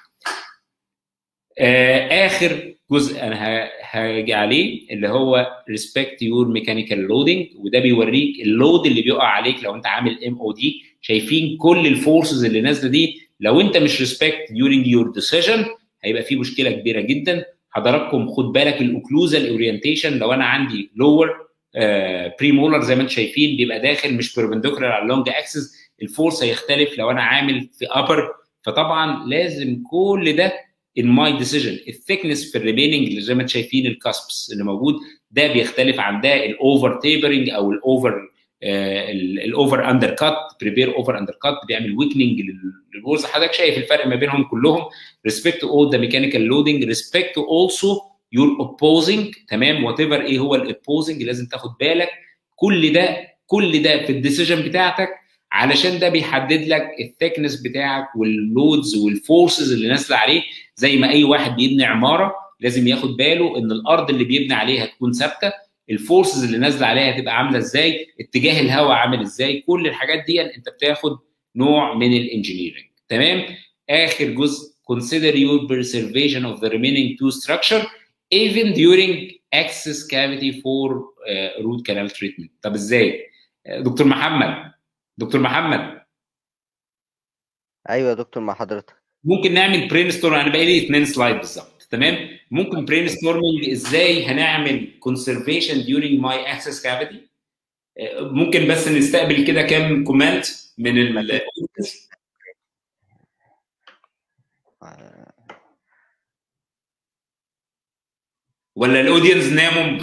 آه اخر جزء انا هاجي عليه اللي هو ريسبكت يور ميكانيكال لودنج وده بيوريك اللود اللي بيقع عليك لو انت عامل ام او دي شايفين كل الفورسز اللي نازله دي لو انت مش ريسبكت during يور ديسيجن هيبقى في مشكله كبيره جدا حضراتكم خد بالك الاوكلوزال اورينتيشن لو انا عندي لور بري مولر زي ما انتم شايفين بيبقى داخل مش بيربنديكولار على اللونج اكسس الفورس هيختلف لو انا عامل في ابر فطبعا لازم كل ده in my decision الثيكنس في الريميننج اللي زي ما انتم شايفين الكاسبس اللي موجود ده بيختلف عن ده الاوفر تيبرنج او الاوفر الاوفر اندر كات بريبير اوفر اندر كات بيعمل ويكننج للورز حضرتك شايف الفرق ما بينهم كلهم ريسبكت اول ذا ميكانيكال لودنج ريسبكت اولسو يور اوبوزنج تمام وات ايفر ايه هو الاوبوزنج لازم تاخد بالك كل ده كل ده في الديسيجن بتاعتك علشان ده بيحدد لك الثيكنس بتاعك واللودز والفورسز اللي نازله عليه زي ما اي واحد بيبني عماره لازم ياخد باله ان الارض اللي بيبني عليها تكون ثابته الفورسز اللي نازله عليها هتبقى عامله ازاي اتجاه الهواء عامل ازاي كل الحاجات دي انت بتاخد نوع من الانجينيرنج تمام اخر جزء consider your preservation of the remaining two structure even during access cavity for uh, root canal treatment طب ازاي دكتور محمد دكتور محمد ايوه يا دكتور مع حضرتك ممكن نعمل برين ستورم انا بقى لي اثنين سلايد بالظبط تمام ممكن برين ستورمنج ازاي هنعمل كونسرفيشن during my access cavity ممكن بس نستقبل كده كام كومنت من ال ولا الاودينس ناموا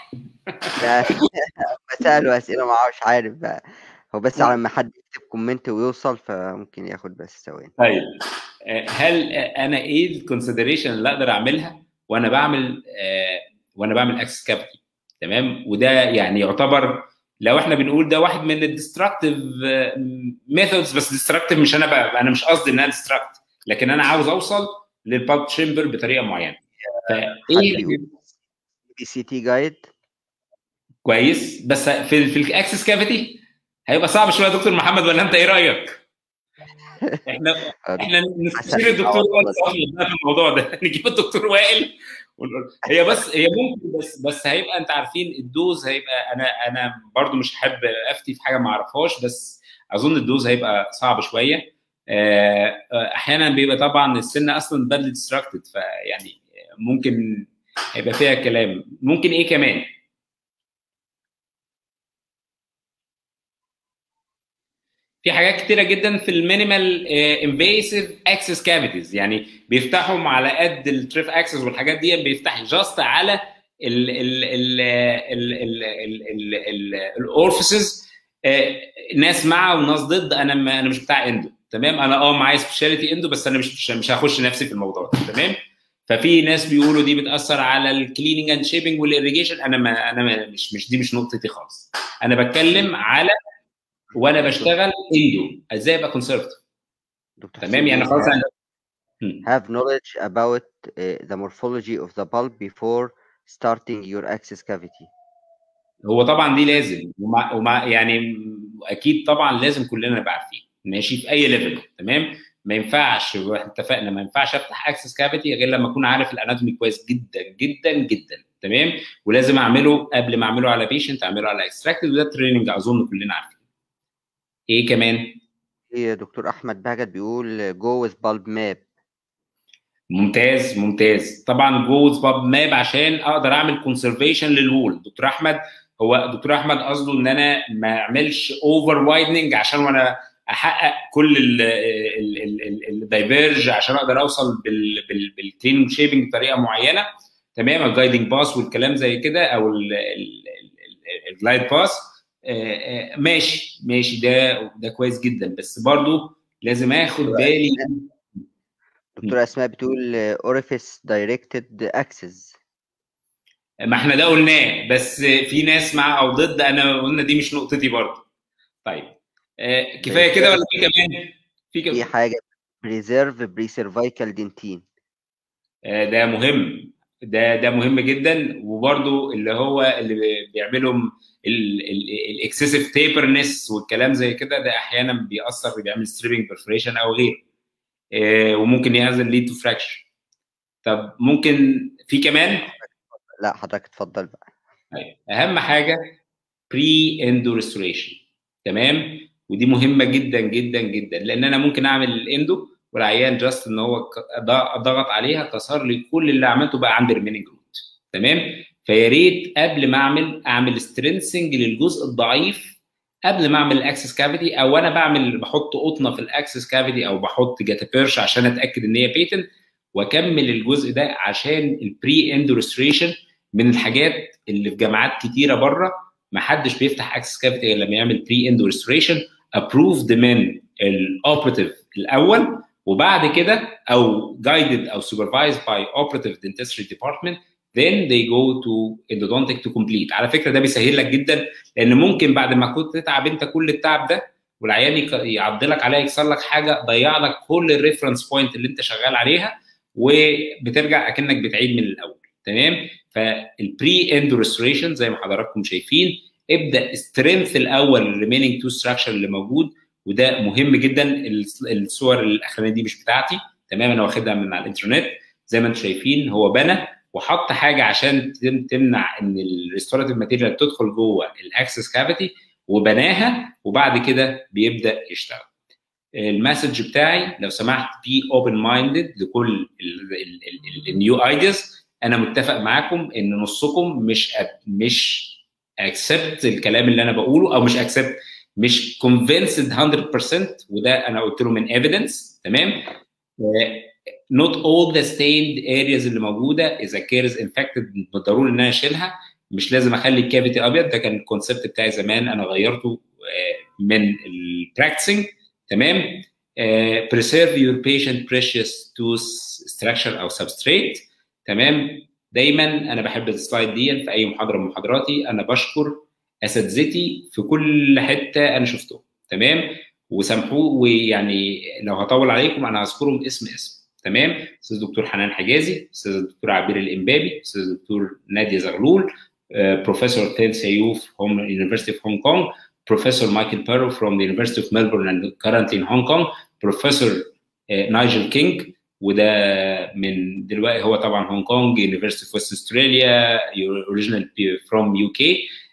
بسأله اسئله ما مش عارف بقى هو بس على ما حد يكتب كومنت ويوصل فممكن ياخد بس ثواني طيب هل انا ايه الكونسيدريشن اللي اقدر اعملها وانا بعمل آه وانا بعمل اكسس كابيتال تمام وده يعني يعتبر لو احنا بنقول ده واحد من الديستراكتيف ميثودز بس ديستراكتيف مش انا بقى انا مش قصدي ان انا ديستراكت لكن انا عاوز اوصل للبالب تشامبر بطريقه معينه فايه بي سي تي جايد كويس بس في في الاكسس كافيتي هيبقى صعب شويه يا دكتور محمد ولا انت ايه رايك؟ احنا احنا نستشير الدكتور وائل في الموضوع ده نجيب الدكتور وائل هي بس هي ممكن بس بس هيبقى انت عارفين الدوز هيبقى انا انا برضو مش هحب افتي في حاجه ما اعرفهاش بس اظن الدوز هيبقى صعب شويه احيانا بيبقى طبعا السن اصلا بدل ديستراكتد فيعني ممكن هيبقى فيها كلام ممكن ايه كمان في حاجات كتيره جدا في المينيمال انفيسيف اكسس كافيتيز يعني بيفتحهم على قد التريف اكسس والحاجات دي بيفتح جاست على الاورفيسز ناس مع وناس ضد انا ما انا مش بتاع اندو تمام انا اه معايا سبيشاليتي اندو بس انا مش مش هخش نفسي في الموضوع ده تمام ففي ناس بيقولوا دي بتاثر على الكليننج اند شيبنج والاريجيشن انا ما انا ما مش مش دي مش نقطتي خالص انا بتكلم على وانا بشتغل اندو ازاي ابقى كونسرفتيف تمام يعني خلاص انا have knowledge about uh, the morphology of the bulb before starting your access cavity هو طبعا دي لازم ومع, ومع يعني اكيد طبعا لازم كلنا نبقى عارفين ماشي في اي ليفل تمام ما ينفعش اتفقنا ما ينفعش افتح اكسس كافيتي غير لما اكون عارف الاناتومي كويس جدا جدا جدا تمام ولازم اعمله قبل ما اعمله على بيشنت اعمله على اكستراكتد وده تريننج اظن كلنا عارفين ايه كمان ايه دكتور احمد بهجت بيقول جو with bulb map ممتاز ممتاز طبعا جو with bulb map عشان اقدر اعمل كونسرفيشن للوول دكتور احمد هو دكتور احمد قصده ان انا ما اعملش اوفر وايدنج عشان وانا احقق كل الدايفيرج عشان اقدر اوصل بالكلين شيبنج بطريقه معينه تمام الجايدنج باس والكلام زي كده او الجلايد باس ماشي ماشي ده ده كويس جدا بس برضو لازم اخد بالي دكتور اسماء بتقول اوريفيس دايركتد اكسس ما احنا ده قلناه بس في ناس مع او ضد انا قلنا دي مش نقطتي برضو طيب آه كفايه كده ولا في كمان في كمان في حاجه بريزيرف بريسيرفايكال دنتين آه ده مهم ده ده مهم جدا وبرده اللي هو اللي بيعملهم الاكسسيف تيبرنس والكلام زي كده ده احيانا بيأثر بيعمل ستريبنج برفوريشن او غيره آه، وممكن يهزل ليد تو فراكشر طب ممكن في كمان لا حضرتك اتفضل بقى أيوة. اهم حاجه بري اندو ريستوريشن تمام ودي مهمه جدا جدا جدا لان انا ممكن اعمل الاندو والعيان جاست ان هو ك- ض- ضغط عليها كسر لي كل اللي عملته بقى عندي ريميننج روت تمام فيا ريت قبل ما اعمل اعمل سترينسنج للجزء الضعيف قبل ما اعمل الاكسس كافيتي او انا بعمل بحط قطنه في الاكسس كافيتي او بحط جاتا بيرش عشان اتاكد ان هي بيتنت واكمل الجزء ده عشان البري اندو ريستوريشن من الحاجات اللي في جامعات كتيره بره ما حدش بيفتح اكسس كافيتي غير لما يعمل بري اندو ريستوريشن ابروفد من الاوبريتيف الاول وبعد كده او guided او supervised by operative dentistry department then they go to endodontic to complete على فكره ده بيسهل لك جدا لان ممكن بعد ما كنت تتعب انت كل التعب ده والعيان يك- يعضلك عليها يكسر لك حاجه ضيع لك كل الريفرنس بوينت اللي انت شغال عليها وبترجع اكنك بتعيد من الاول تمام فالبري اندو ريستوريشن زي ما حضراتكم شايفين ابدا سترينث الاول الريميننج تو ستراكشر اللي موجود وده مهم جدا الس- الصور الاخرانيه دي مش بتاعتي تمام انا واخدها من على الانترنت زي ما انتم شايفين هو بنى وحط حاجه عشان تم- تمنع ان الريستوراتيف ماتيريال تدخل جوه الاكسس كافيتي وبناها وبعد كده بيبدا يشتغل المسج بتاعي لو سمحت بي اوبن مايندد لكل النيو ايدياز انا متفق معاكم ان نصكم مش أ- مش اكسبت الكلام اللي انا بقوله او مش اكسبت مش convinced 100% وده انا قلت له من evidence تمام آه، not all the stained areas اللي موجوده اذا كيرز infected بالضروري ان انا اشيلها مش لازم اخلي الكافيتي ابيض ده كان الكونسيبت بتاعي زمان انا غيرته آه، من البراكتسنج تمام آه، preserve your patient precious tooth structure او substrate تمام دايما انا بحب السلايد دي في اي محاضره من محاضراتي انا بشكر اساتذتي في كل حته انا شفتهم تمام وسامحوه ويعني لو هطول عليكم انا هذكرهم اسم اسم تمام استاذ دكتور حنان حجازي استاذ الدكتور عبير الامبابي استاذ الدكتور ناديه زغلول بروفيسور تيل سيوف from University of Hong Kong Professor Michael Perro from the University of Melbourne and currently in Hong Kong Professor نايجل كينج وده من دلوقتي هو طبعا هونج كونج University of West Australia original from UK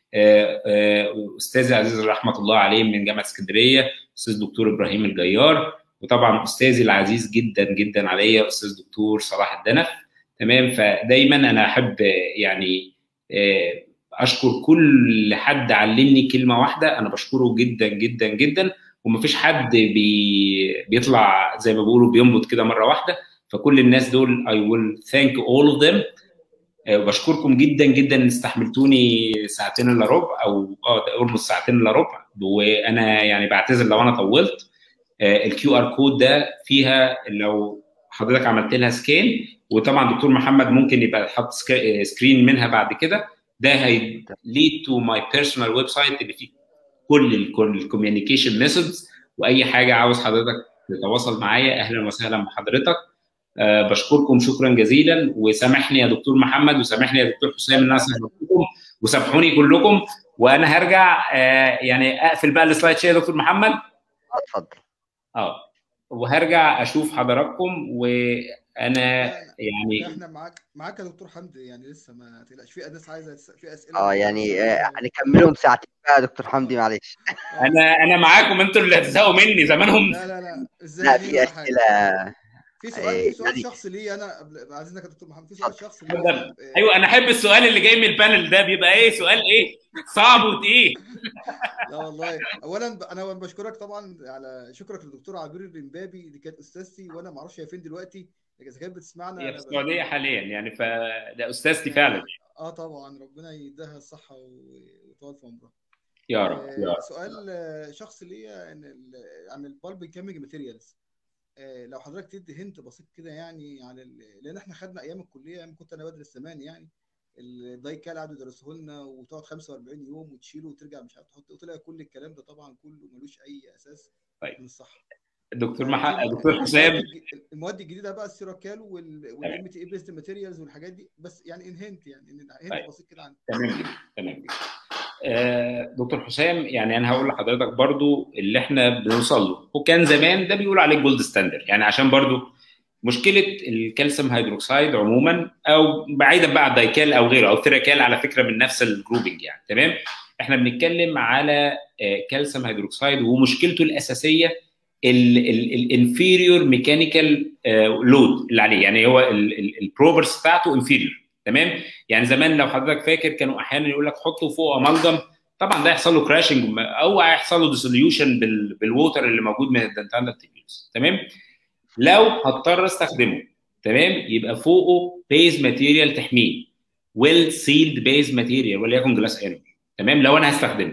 آه، آه، استاذي عزيز رحمه الله عليه من جامعه اسكندريه استاذ دكتور ابراهيم الجيار وطبعا استاذي العزيز جدا جدا عليا استاذ دكتور صلاح الدنف تمام فدايما انا احب يعني آه، اشكر كل حد علمني كلمه واحده انا بشكره جدا جدا جدا ومفيش حد بي بيطلع زي ما بيقولوا بينبض كده مره واحده فكل الناس دول I will thank all of them آه، وبشكركم جدا جدا ان استحملتوني ساعتين الا ربع او اه اولموست ساعتين الا ربع وانا يعني بعتذر لو انا طولت الكيو ار كود ده فيها لو حضرتك عملت لها سكان وطبعا دكتور محمد ممكن يبقى يحط سكرين منها بعد كده ده هي ليد تو ماي بيرسونال ويب سايت اللي فيه كل الكوميونيكيشن ميثودز واي حاجه عاوز حضرتك تتواصل معايا اهلا وسهلا بحضرتك أه بشكركم شكرا جزيلا وسامحني يا دكتور محمد وسامحني يا دكتور حسام ان انا سامحكم وسامحوني كلكم وانا هرجع أه يعني اقفل بقى السلايد شير يا دكتور محمد اتفضل اه وهرجع اشوف حضراتكم وانا يعني احنا معاك معاك يا دكتور حمدي يعني لسه ما تقلقش في ناس عايزه تس- في اسئله اه يعني آه، هنكملهم ساعتين بقى يا دكتور حمدي معلش انا انا معاكم انتوا اللي هتزهقوا مني زمانهم لا لا لا ازاي لا ليه في ولا حاجة. اسئله في سؤال في يعني- سؤال شخصي لي انا قبل بعد اذنك يا دكتور محمد في سؤال شخصي لي اتفضل. أنا، آه، ايوه انا احب السؤال اللي جاي من البانل ده بيبقى ايه سؤال ايه صعب وتقيل لا والله اولا ب- انا بشكرك طبعا على شكرك للدكتور عبير البنبابي دي كانت استاذتي وانا ما اعرفش هي فين دلوقتي اذا كانت بتسمعنا هي أنا في ب- السعوديه حاليا يعني فده استاذتي فعلا اه طبعا ربنا يديها الصحه و- ويطول في عمرها يا رب يا آه، رب سؤال آه، شخصي ليا ان ال- عن البالب كامينج ماتيريالز لو حضرتك تدي هنت بسيط كده يعني عن ال... لان احنا خدنا ايام الكليه ايام كنت انا بدرس زمان يعني الداي كال قعدوا يدرسوه لنا وتقعد 45 يوم وتشيله وترجع مش عارف تحط وطلع كل الكلام ده طبعا كله ملوش اي اساس طيب. من الصح دكتور محمد دكتور حسام المواد الجديده بقى السيراكال والام تي اي بيست ماتيريالز والحاجات دي بس يعني انهنت يعني انهنت بسيط كده عن تمام جدا تمام جدا آه دكتور حسام يعني انا هقول لحضرتك برضو اللي احنا بنوصل له وكان زمان ده بيقولوا عليه جولد ستاندر يعني عشان برضو مشكله الكالسيوم هيدروكسيد عموما او بعيدا بقى عن دايكال او غيره او ثيراكال على فكره من نفس الجروبنج يعني تمام احنا بنتكلم على كالسيوم هيدروكسيد ومشكلته الاساسيه الانفيريور ميكانيكال لود اللي عليه يعني هو البروبرز بتاعته انفيريور تمام يعني زمان لو حضرتك فاكر كانوا احيانا يقول لك حطه فوق امالجم طبعا ده هيحصل له كراشنج او هيحصل له ديسوليوشن بالووتر اللي موجود من الدنتال تيبيوس تمام لو هضطر استخدمه تمام يبقى فوقه بيز ماتيريال تحميه ويل سيلد بيز ماتيريال وليكن جلاس ايرون تمام لو انا هستخدمه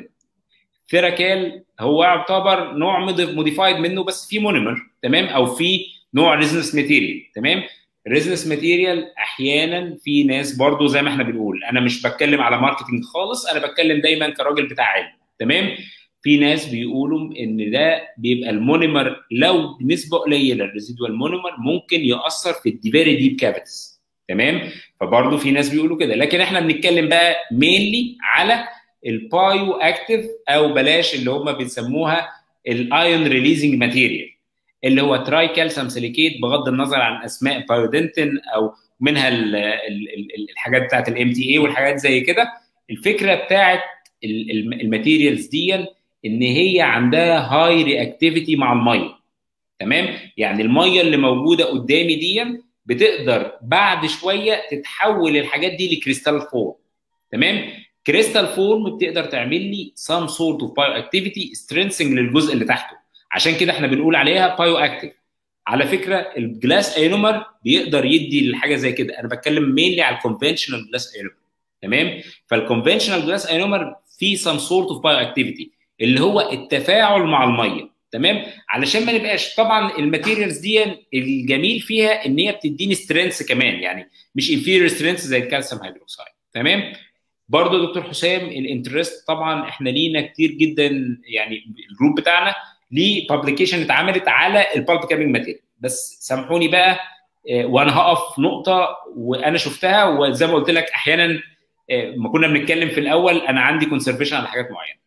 ثيراكال هو يعتبر نوع موديفايد منه بس في مونيمر تمام او في نوع ريزنس ماتيريال تمام الريزنس ماتيريال احيانا في ناس برضو زي ما احنا بنقول انا مش بتكلم على ماركتنج خالص انا بتكلم دايما كراجل بتاع علم تمام في ناس بيقولوا ان ده بيبقى المونيمر لو بنسبه قليله الريزيدوال مونيمر ممكن ياثر في الديفيري ديب كافيتس تمام فبرضه في ناس بيقولوا كده لكن احنا بنتكلم بقى مينلي على البايو اكتيف او بلاش اللي هم بيسموها الايون ريليزنج ماتيريال اللي هو تراي كالسيوم سيليكيت بغض النظر عن اسماء بايودنتين او منها ال ال ال الحاجات بتاعت الام تي اي والحاجات زي كده الفكره بتاعت الماتيريالز دي ان هي عندها هاي رياكتيفيتي مع الميه تمام يعني الميه اللي موجوده قدامي دي بتقدر بعد شويه تتحول الحاجات دي لكريستال فورم تمام كريستال فورم بتقدر تعمل لي سام سورت اوف بايو اكتيفيتي سترينسنج للجزء اللي تحته عشان كده احنا بنقول عليها بايو اكتيف على فكره الجلاس اينومر بيقدر يدي لحاجه زي كده انا بتكلم مينلي على الكونفنشنال جلاس اينومر تمام فالكونفنشنال جلاس اينومر فيه سام سورت اوف بايو اكتيفيتي اللي هو التفاعل مع الميه تمام علشان ما نبقاش طبعا الماتيريالز دي الجميل فيها ان هي بتديني سترينث كمان يعني مش انفيريور سترينث زي الكالسيوم هيدروكسيد تمام برضه دكتور حسام الانترست طبعا احنا لينا كتير جدا يعني الجروب بتاعنا ليه بابليكيشن اتعملت على البالب كابينج ماتيريال بس سامحوني بقى وانا هقف نقطه وانا شفتها وزي ما قلت لك احيانا ما كنا بنتكلم في الاول انا عندي كونسرفيشن على حاجات معينه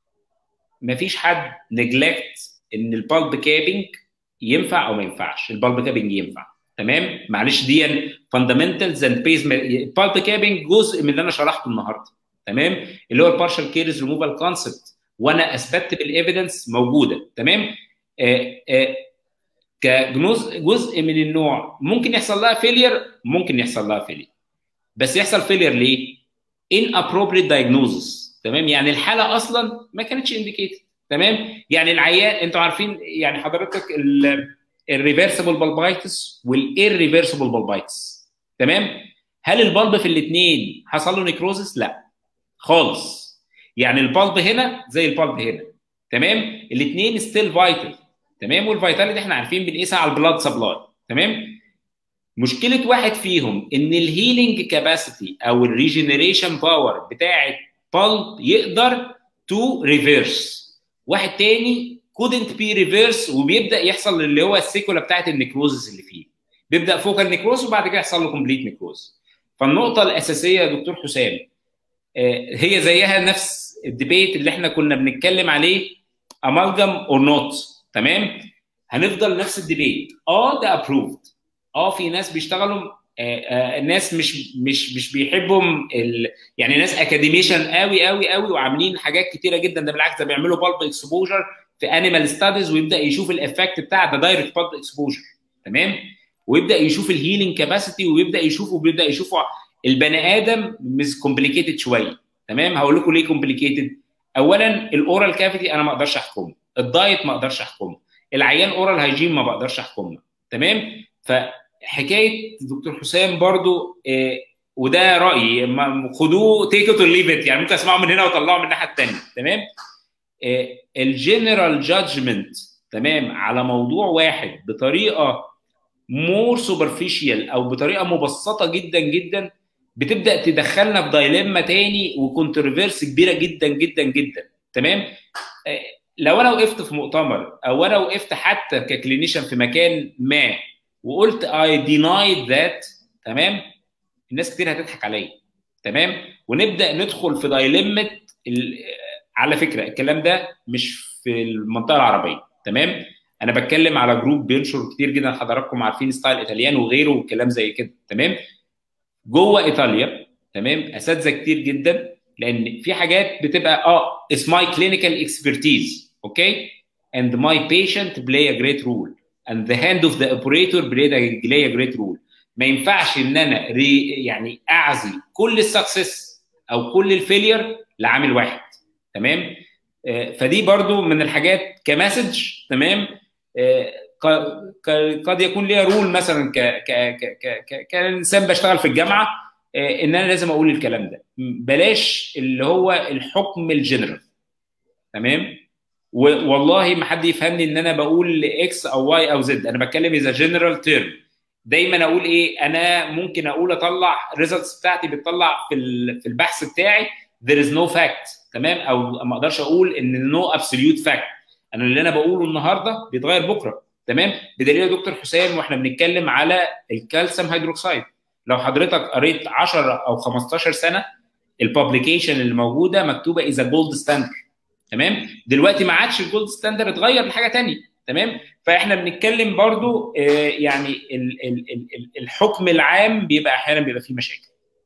مفيش حد نجلكت ان البالب كابينج ينفع او ما ينفعش البالب كابينج ينفع تمام معلش دي فاندامنتالز اند بيز البالب كابينج جزء من اللي انا شرحته النهارده تمام اللي هو البارشال كيرز ريموفال كونسبت وانا اثبتت بالايفيدنس موجوده تمام آه آه كجزء جزء من النوع ممكن يحصل لها فيلير ممكن يحصل لها فيلير بس يحصل فيلير ليه؟ ان appropriate diagnosis تمام يعني الحاله اصلا ما كانتش انديكيتد تمام يعني العيان انتوا عارفين يعني حضرتك الريفرسبل بالبايتس والايرريفرسبل بالبايتس تمام هل البلب في الاثنين حصل له نيكروزس لا خالص يعني البلب هنا زي البلب هنا تمام الاثنين ستيل فايتال تمام والفيتاليتي احنا عارفين بنقيسها على البلاد سبلاي تمام مشكله واحد فيهم ان الهيلينج كاباسيتي او الريجنريشن باور بتاعه بلب يقدر تو ريفيرس واحد تاني couldn't be reverse وبيبدا يحصل اللي هو السيكولا بتاعت النيكروزس اللي فيه بيبدا فوكال نيكروز وبعد كده يحصل له كومبليت نيكروز فالنقطه الاساسيه يا دكتور حسام هي زيها نفس الديبيت اللي احنا كنا بنتكلم عليه امالجم اور نوت تمام هنفضل نفس الديبيت اه ده ابروفد اه في ناس بيشتغلوا آه آه ناس مش مش مش بيحبوا يعني ناس اكاديميشن قوي قوي قوي وعاملين حاجات كتيره جدا ده بالعكس ده بيعملوا بالب اكسبوجر في انيمال ستاديز ويبدا يشوف الافكت بتاع ده دايركت بالب اكسبوجر تمام ويبدا يشوف الهيلينج كاباسيتي ويبدا يشوف وبيبدا يشوف البني ادم مش كومبليكيتد شويه تمام هقول لكم ليه كومبليكيتد اولا الاورال كافيتي انا ما اقدرش احكمه الدايت ما اقدرش احكمه العيان اورال هايجين ما بقدرش احكمه تمام فحكايه دكتور حسام برضو إيه وده رايي خدوه تيك ات ليف يعني ممكن اسمعه من هنا واطلعه من الناحيه الثانيه تمام إيه الجنرال جادجمنت تمام على موضوع واحد بطريقه مور سوبرفيشال او بطريقه مبسطه جدا جدا بتبدا تدخلنا في دايليما تاني وكونتروفيرس كبيره جدا جدا جدا تمام لو انا وقفت في مؤتمر او انا وقفت حتى ككلينيشن في مكان ما وقلت I denied that تمام الناس كتير هتضحك عليا تمام ونبدا ندخل في دايلمة على فكره الكلام ده مش في المنطقه العربيه تمام انا بتكلم على جروب بينشر كتير جدا حضراتكم عارفين ستايل ايطاليان وغيره وكلام زي كده تمام جوه ايطاليا تمام اساتذه كتير جدا لان في حاجات بتبقى اه it's my clinical expertise اوكي and my patient play a great role and the hand of the operator play a, play a great role ما ينفعش ان انا ري يعني اعزي كل السكسس او كل الفيلير لعامل واحد تمام آه فدي برضو من الحاجات كمسج تمام آه قد يكون ليها رول مثلا ك ك ك ك كانسان بشتغل في الجامعه آه ان انا لازم اقول الكلام ده بلاش اللي هو الحكم الجنرال تمام والله ما حد يفهمني ان انا بقول اكس او واي او زد انا بتكلم اذا جنرال تيرم دايما اقول ايه انا ممكن اقول اطلع الريزلتس بتاعتي بتطلع في في البحث بتاعي there is no fact تمام او ما اقدرش اقول ان no absolute fact انا اللي انا بقوله النهارده بيتغير بكره تمام بدليل يا دكتور حسام واحنا بنتكلم على الكالسيوم هيدروكسيد لو حضرتك قريت 10 او 15 سنه الببليكيشن اللي موجوده مكتوبه اذا جولد ستاندرد تمام دلوقتي ما عادش الجولد ستاندرد اتغير لحاجه ثانيه تمام فاحنا بنتكلم برضو آه يعني ال ال ال الحكم العام بيبقى احيانا بيبقى فيه مشاكل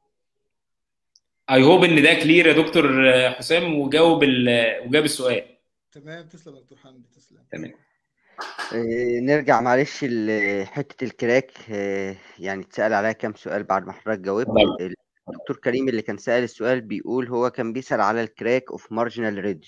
اي هوب ان ده كلير يا دكتور حسام وجاوب وجاوب السؤال تمام تسلم يا دكتور حمدي تسلم تمام آه، نرجع معلش لحتة الكراك آه، يعني اتسأل عليها كام سؤال بعد ما حضرتك جاوبت الدكتور كريم اللي كان سأل السؤال بيقول هو كان بيسأل على الكراك اوف مارجنال ريدج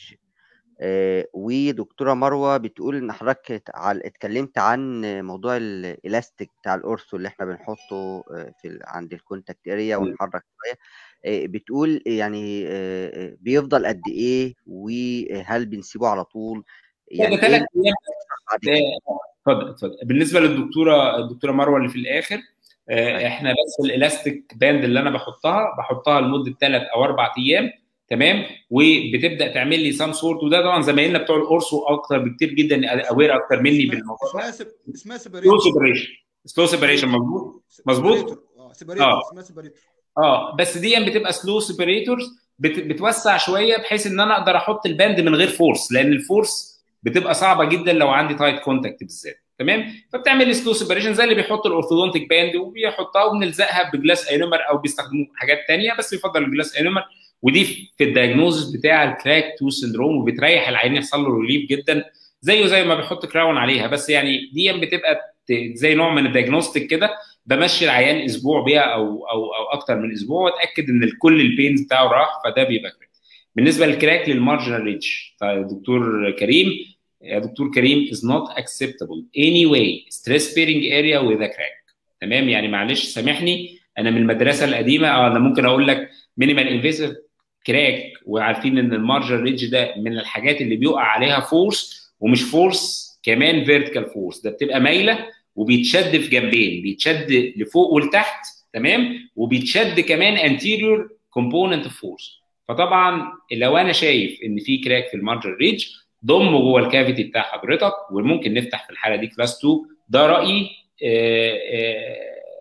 ودكتوره مروه بتقول ان حضرتك اتكلمت عن موضوع الالاستيك بتاع الاورثو اللي احنا بنحطه في عند الكونتاكت اريا ونحرك شويه بتقول يعني بيفضل قد ايه وهل بنسيبه على طول يعني ثلاث ايام اتفضل اتفضل بالنسبه للدكتوره الدكتوره مروه اللي في الاخر احنا بس الالاستيك باند اللي انا بحطها بحطها لمده ثلاث او اربع ايام تمام وبتبدا تعمل لي سام سورت وده طبعا زمايلنا بتوع الاورسو اكتر بكتير جدا اوير اكتر مني بالموضوع اسمها اسمها سلو سيبريشن سلو سيبريشن مظبوط مظبوط اه سيبريتور اسمها سيبريتور اه بس دي بتبقى سلو سيبريتورز بت بتوسع شويه بحيث ان انا اقدر احط الباند من غير فورس لان الفورس بتبقى صعبه جدا لو عندي تايت كونتاكت بالذات تمام فبتعمل لي سلو سيبريشن زي اللي بيحط الاورثودونتيك باند وبيحطها وبنلزقها بجلاس اينومر او بيستخدموا حاجات ثانيه بس يفضل الجلاس اينومر ودي في الدايجنوزس بتاع الكراك تو سندروم وبتريح العيان يحصل له ريليف جدا زيه زي ما بيحط كراون عليها بس يعني دي بتبقى زي نوع من الدايجنوستيك كده بمشي العيان اسبوع بيها او او او اكتر من اسبوع واتاكد ان كل البينز بتاعه راح فده بيبقى كراك بالنسبه للكراك للمارجنال ريدج فدكتور كريم يا دكتور كريم is not acceptable anyway stress bearing area with a crack تمام يعني معلش سامحني انا من المدرسه القديمه اه انا ممكن اقول لك مينيمال انفيسيف كراك وعارفين ان المارجر ريدج ده من الحاجات اللي بيقع عليها فورس ومش فورس كمان فيرتيكال فورس ده بتبقى مايله وبيتشد في جنبين بيتشد لفوق ولتحت تمام وبيتشد كمان انتيريور كومبوننت فورس فطبعا لو انا شايف ان في كراك في المارجر ريدج ضمه جوه الكافيتي بتاع حضرتك وممكن نفتح في الحاله دي كلاس 2 ده رايي آآ آآ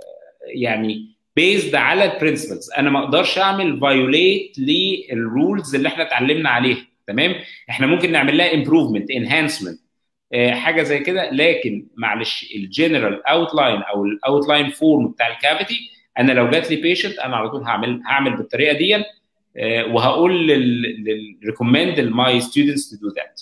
يعني بيزد على البرنسبلز انا ما اقدرش اعمل فايوليت للرولز اللي احنا اتعلمنا عليها تمام احنا ممكن نعمل لها امبروفمنت انهانسمنت حاجه زي كده لكن معلش الجنرال اوتلاين او الاوتلاين فورم بتاع الكافيتي انا لو جات لي بيشنت انا على طول هعمل هعمل بالطريقه دي وهقول ريكومند لماي ستودنتس تو دو ذات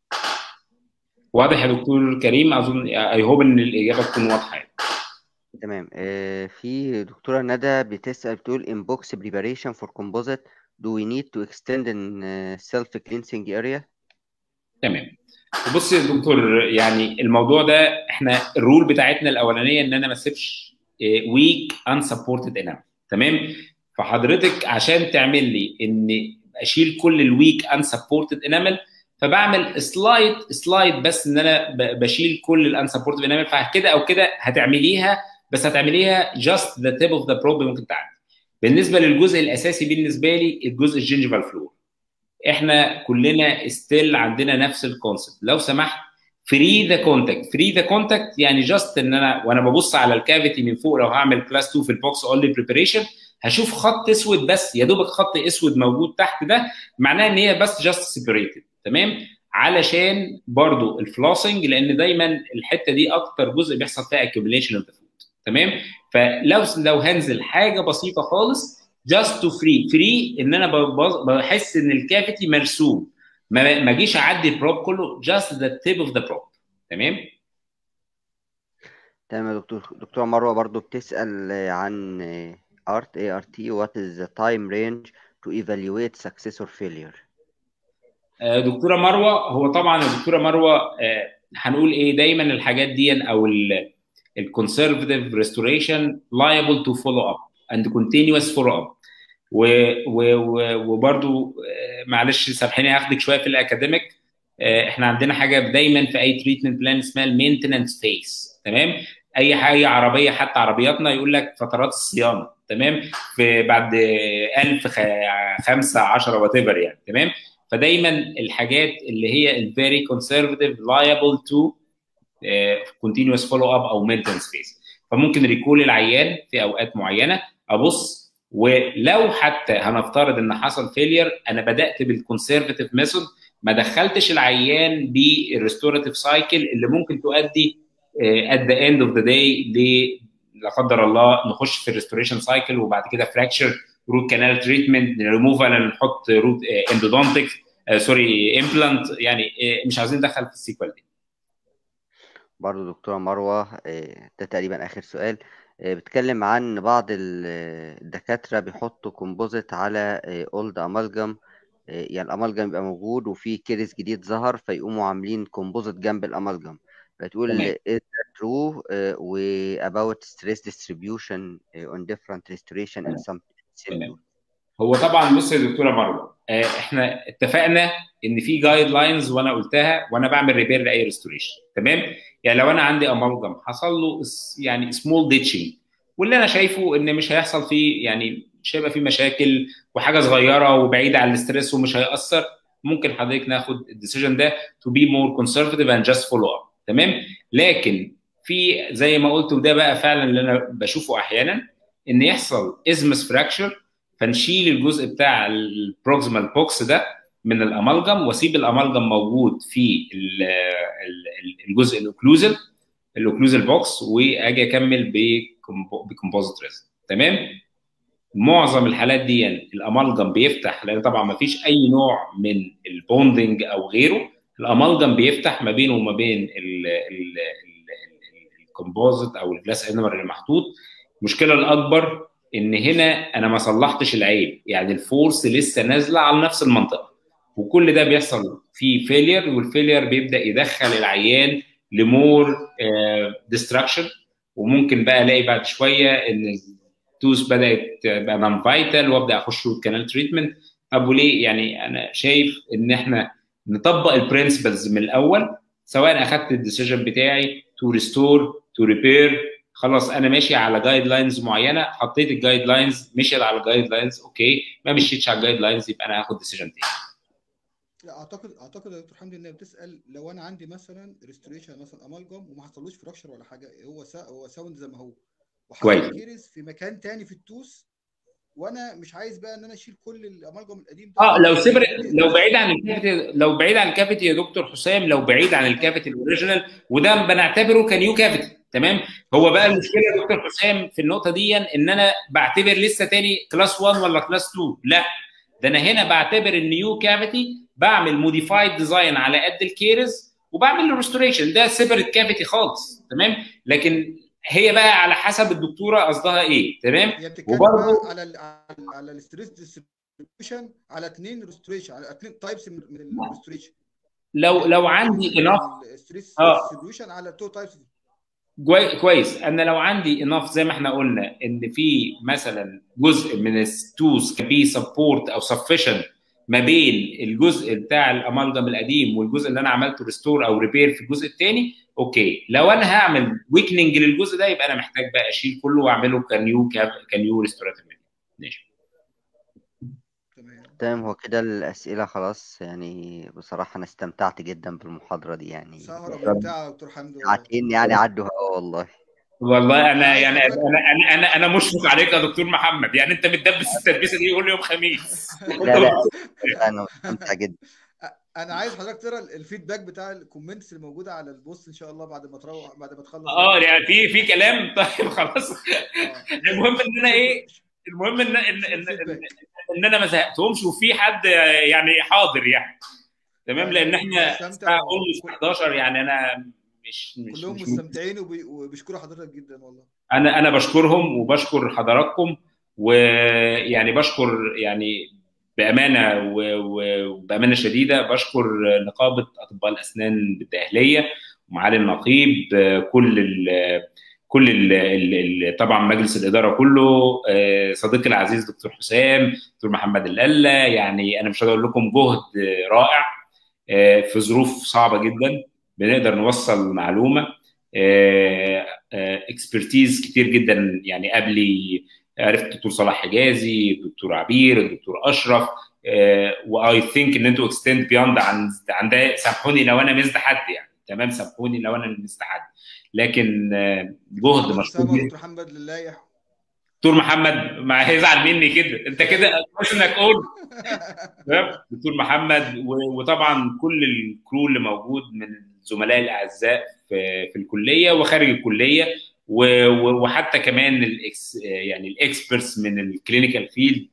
واضح يا دكتور كريم اظن اي هوب ان الاجابه تكون واضحه يعني. تمام آه في دكتوره ندى بتسال بتقول in box preparation for composite do we need to extend in uh, self cleansing area تمام بص يا دكتور يعني الموضوع ده احنا الرول بتاعتنا الاولانيه ان انا ما اسيبش ويك unsupported انام تمام فحضرتك عشان تعمل لي ان اشيل كل الويك unsupported انامل فبعمل سلايد سلايد بس ان انا بشيل كل الانسبورتد انامل فكده او كده هتعمليها بس هتعمليها جاست ذا تيب اوف ذا بروب ممكن تعدي بالنسبه للجزء الاساسي بالنسبه لي الجزء الجنجفال فلور احنا كلنا ستيل عندنا نفس الكونسبت لو سمحت فري ذا كونتاكت فري ذا كونتاكت يعني جاست ان انا وانا ببص على الكافيتي من فوق لو هعمل كلاس 2 في البوكس اونلي بريبريشن هشوف خط اسود بس يا دوبك خط اسود موجود تحت ده معناه ان هي بس جاست سيبريتد تمام علشان برضو الفلوسنج لان دايما الحته دي اكتر جزء بيحصل فيها اكيوميليشن اوف فود تمام فلو لو هنزل حاجه بسيطه خالص جاست تو فري فري ان انا بحس ان الكافيتي مرسوم ما ما اجيش اعدي البروب كله جاست ذا تيب اوف ذا بروب تمام تمام يا دكتور دكتوره مروه برضو بتسال عن art ART what is the time range to evaluate success or failure دكتوره مروه هو طبعا الدكتوره مروه هنقول ايه دايما الحاجات دي او الكونسرفتيف ريستوريشن liable to follow up and continuous follow up وبرضو معلش سامحيني هاخدك شويه في الاكاديميك احنا عندنا حاجه دايما في اي تريتمنت بلان اسمها المينتننس فيس تمام اي حاجه عربيه حتى عربياتنا يقول لك فترات الصيانه تمام في بعد 1000 5 10 وات ايفر يعني تمام فدايما الحاجات اللي هي الفيري كونسرفتيف لايبل تو كونتينوس فولو اب او مينتنس فيس فممكن ريكول العيان في اوقات معينه ابص ولو حتى هنفترض ان حصل فيلير انا بدات بالكونسرفتيف ميثود ما دخلتش العيان بالريستوراتيف سايكل اللي ممكن تؤدي ات ذا اند اوف ذا داي لا قدر الله نخش في الريستوريشن سايكل وبعد كده فراكشر روت كانال تريتمنت ريموفال نحط روت اندودونتيك سوري امبلانت يعني مش عايزين ندخل في السيكوال دي برضو دكتورة مروة ده تقريبا آخر سؤال بتكلم عن بعض الدكاترة بيحطوا كومبوزيت على اولد امالجم يعني الامالجم يبقى موجود وفي كيرس جديد ظهر فيقوموا عاملين كومبوزيت جنب الامالجم فتقول is that true uh, و about stress distribution uh, on different restoration in some تمام هو طبعا بص يا دكتوره مروه احنا اتفقنا ان في جايد لاينز وانا قلتها وانا بعمل ريبير لاي ريستوريشن تمام يعني لو انا عندي امالجم حصل له يعني سمول ديتشنج واللي انا شايفه ان مش هيحصل فيه يعني مش هيبقى فيه مشاكل وحاجه صغيره وبعيده عن الاستريس ومش هياثر ممكن حضرتك ناخد الديسيجن ده تو بي مور كونسرفتيف اند جاست فولو اب تمام لكن في زي ما قلت وده بقى فعلا اللي انا بشوفه احيانا ان يحصل ازمس فراكشر فنشيل الجزء بتاع البروكسيمال بوكس ده من الامالجم واسيب الامالجم موجود في الجزء الاوكلوزال الاوكلوزال بوكس واجي اكمل بكومبوزيت ريزن تمام معظم الحالات دي الامالجم بيفتح لان طبعا ما فيش اي نوع من البوندنج او غيره الامالجم بيفتح ما بينه وما بين الكومبوزيت او الجلاس انمر اللي محطوط المشكله الاكبر ان هنا انا ما صلحتش العيب يعني الفورس لسه نازله على نفس المنطقه وكل ده بيحصل في فيلير والفيلير بيبدا يدخل العيان لمور ديستراكشن وممكن بقى الاقي بعد شويه ان التوس بدات تبقى نون فايتال وابدا اخش روت كانال تريتمنت طب وليه يعني انا شايف ان احنا نطبق البرنسبلز من الاول سواء اخدت الديسيجن بتاعي تو ريستور تو ريبير خلاص انا ماشي على جايد لاينز معينه حطيت الجايد لاينز مشيت على الجايد لاينز اوكي ما مشيتش على الجايد لاينز يبقى انا هاخد ديسيجن تاني لا اعتقد اعتقد يا دكتور حمدي انها بتسال لو انا عندي مثلا ريستوريشن مثلا امالجم وما حصلوش فراكشر ولا حاجه هو سا هو ساوند زي ما هو كويس. وحصل كيرس في مكان تاني في التوس وانا مش عايز بقى ان انا اشيل كل الامالجم القديم ده اه لو سيبر لو بعيد عن الكافيتي لو بعيد عن الكافيتي يا دكتور حسام لو بعيد عن الكافيتي الاوريجينال وده بنعتبره كنيو كافيتي تمام هو بقى المشكله يا دكتور حسام في النقطه دي ان انا بعتبر لسه تاني كلاس 1 ولا كلاس 2 لا ده انا هنا بعتبر النيو كافيتي بعمل موديفايد ديزاين على قد الكيرز وبعمل له ريستوريشن ده سيبريت كافيتي خالص تمام لكن هي بقى على حسب الدكتوره قصدها ايه تمام هي بتتكلم وبرضه بقى على ال على, على الستريس ديستريبيوشن على اثنين ريستوريشن على اثنين تايبس من الريستوريشن لو لو عندي انف الستريس آه. ديستريبيوشن على تو تايبس كويس انا لو عندي انف زي ما احنا قلنا ان في مثلا جزء من التوز كان بي سبورت او سفشن ما بين الجزء بتاع الامالجم القديم والجزء اللي انا عملته ريستور او ريبير في الجزء الثاني اوكي لو انا هعمل ويكننج للجزء ده يبقى انا محتاج بقى اشيل كله واعمله كنيو كنيو ريستوراتيف ماشي تمام تمام هو كده الأسئلة خلاص يعني بصراحة أنا استمتعت جدا بالمحاضرة دي يعني سهرة ممتعة يا دكتور حمدي والله ساعتين يعني عدوا هوا والله والله انا عايز يعني حضرتك- انا انا انا انا مشفق عليك يا دكتور محمد يعني انت متدبس التدبيسه دي كل يوم خميس لا لا أنا مستمتع جدا انا عايز حضرتك تقرا الفيدباك بتاع الكومنتس اللي موجوده على البوست ان شاء الله بعد ما تروح بعد ما تخلص اه يعني في في كلام طيب خلاص آه. المهم ان انا ايه المهم ان ان ان, إن, إن انا ما زهقتهمش وفي حد يعني حاضر يعني تمام لان احنا مستمتع الساعه اولموست 11 يعني انا مش مش, كلهم مش مستمتعين وبي- وبيشكروا حضرتك جدا والله انا انا بشكرهم وبشكر حضراتكم ويعني بشكر يعني بامانه و- و- وبامانه شديده بشكر نقابه اطباء الاسنان بالدقهليه ومعالي النقيب آه، كل ال كل ال ال ال طبعا مجلس الاداره كله آه، صديقي العزيز دكتور حسام دكتور محمد القله يعني انا مش هقول لكم جهد آه، رائع آه، في ظروف صعبه جدا بنقدر نوصل معلومه اكسبرتيز كتير جدا يعني قبلي عرفت الدكتور صلاح حجازي الدكتور عبير الدكتور اشرف واي ثينك ان انتوا اكستند بيوند عن عن ده سامحوني لو انا مزد حد يعني تمام سامحوني لو انا مزد حد لكن آه، جهد مشكور سامع جدا دكتور محمد لله دكتور محمد ما هيزعل مني كده انت كده كويس انك قلت تمام؟ دكتور محمد و- وطبعا كل الكرو اللي موجود من زملائي الاعزاء في في الكليه وخارج الكليه و- و- وحتى كمان الاكس يعني الاكسبرتس من الكلينيكال فيلد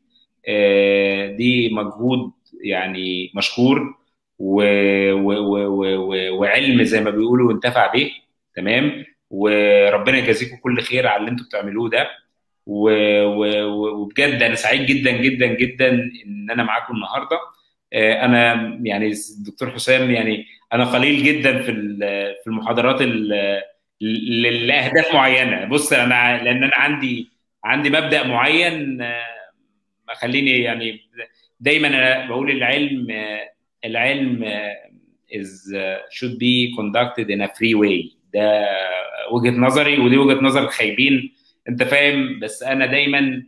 دي مجهود يعني مشكور و- و- و- و- و- وعلم زي ما بيقولوا انتفع به تمام وربنا يجازيكم كل خير على اللي انتم بتعملوه ده و- و- و- وبجد انا سعيد جدا جدا جدا ان انا معاكم النهارده آه، انا يعني الدكتور حسام يعني انا قليل جدا في ال- في المحاضرات ال- ل- لاهداف معينه بص انا لان انا عندي عندي مبدا معين آه، مخليني يعني دايما انا بقول العلم آه، العلم آه، is uh, should be conducted in a free way ده وجهه نظري ودي وجهه نظر الخايبين انت فاهم بس انا دايما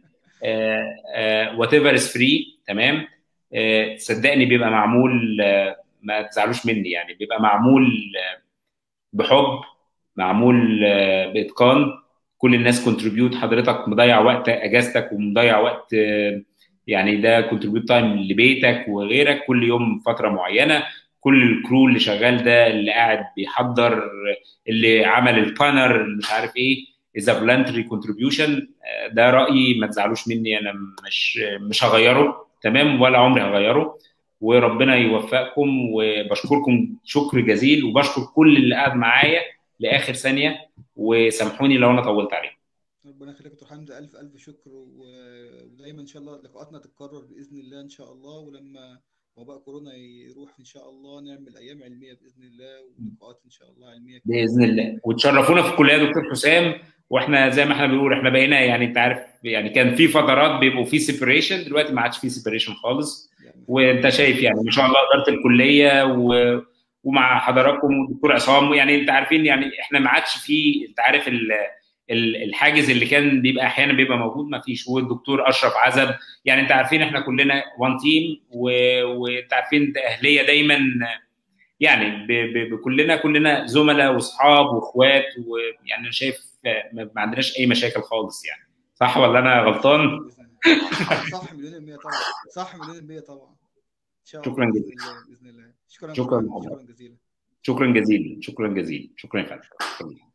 وات ايفر از فري تمام آه، صدقني بيبقى معمول آه، ما تزعلوش مني يعني بيبقى معمول آه، بحب معمول آه، باتقان كل الناس كونتريبيوت حضرتك مضيع وقت اجازتك ومضيع وقت آه، يعني ده كونتريبيوت تايم لبيتك وغيرك كل يوم فتره معينه كل الكرو اللي شغال ده اللي قاعد بيحضر اللي عمل البانر اللي مش عارف ايه از فولنتري كونتريبيوشن ده رايي ما تزعلوش مني انا مش مش هغيره تمام ولا عمري هغيره وربنا يوفقكم وبشكركم شكر جزيل وبشكر كل اللي قاعد معايا لاخر ثانيه وسامحوني لو انا طولت عليكم ربنا يخليك يا دكتور حمدي الف الف شكر و- ودايما ان شاء الله لقاءاتنا تتكرر باذن الله ان شاء الله ولما وباء كورونا يروح ان شاء الله نعمل ايام علميه باذن الله ولقاءات ان شاء الله علميه كتير. باذن الله وتشرفونا في الكليه يا دكتور حسام واحنا زي ما احنا بنقول احنا بقينا يعني انت عارف يعني كان في فترات بيبقوا في سيبريشن دلوقتي ما عادش في سيبريشن خالص يعني وانت شايف يعني ما شاء الله اداره الكليه و... ومع حضراتكم والدكتور عصام يعني انت عارفين يعني احنا ما عادش في انت عارف ال... ال- الحاجز اللي كان بيبقى احيانا بيبقى موجود ما فيش والدكتور اشرف عزب يعني انت عارفين احنا كلنا وان تيم وانت عارفين ده اهليه دايما يعني ب... ب... بكلنا كلنا زملاء واصحاب واخوات ويعني انا شايف ما ما عندناش اي مشاكل خالص يعني صح ولا انا غلطان؟ بإذن الله. صح مليون المية طبعا صح مليون المية طبعا ان شاء الله شكراً بإذن جزيلا. الله باذن الله شكرا شكراً شكرا محمد. جزيلا شكرا جزيلا شكرا جزيلا شكرا يا فندم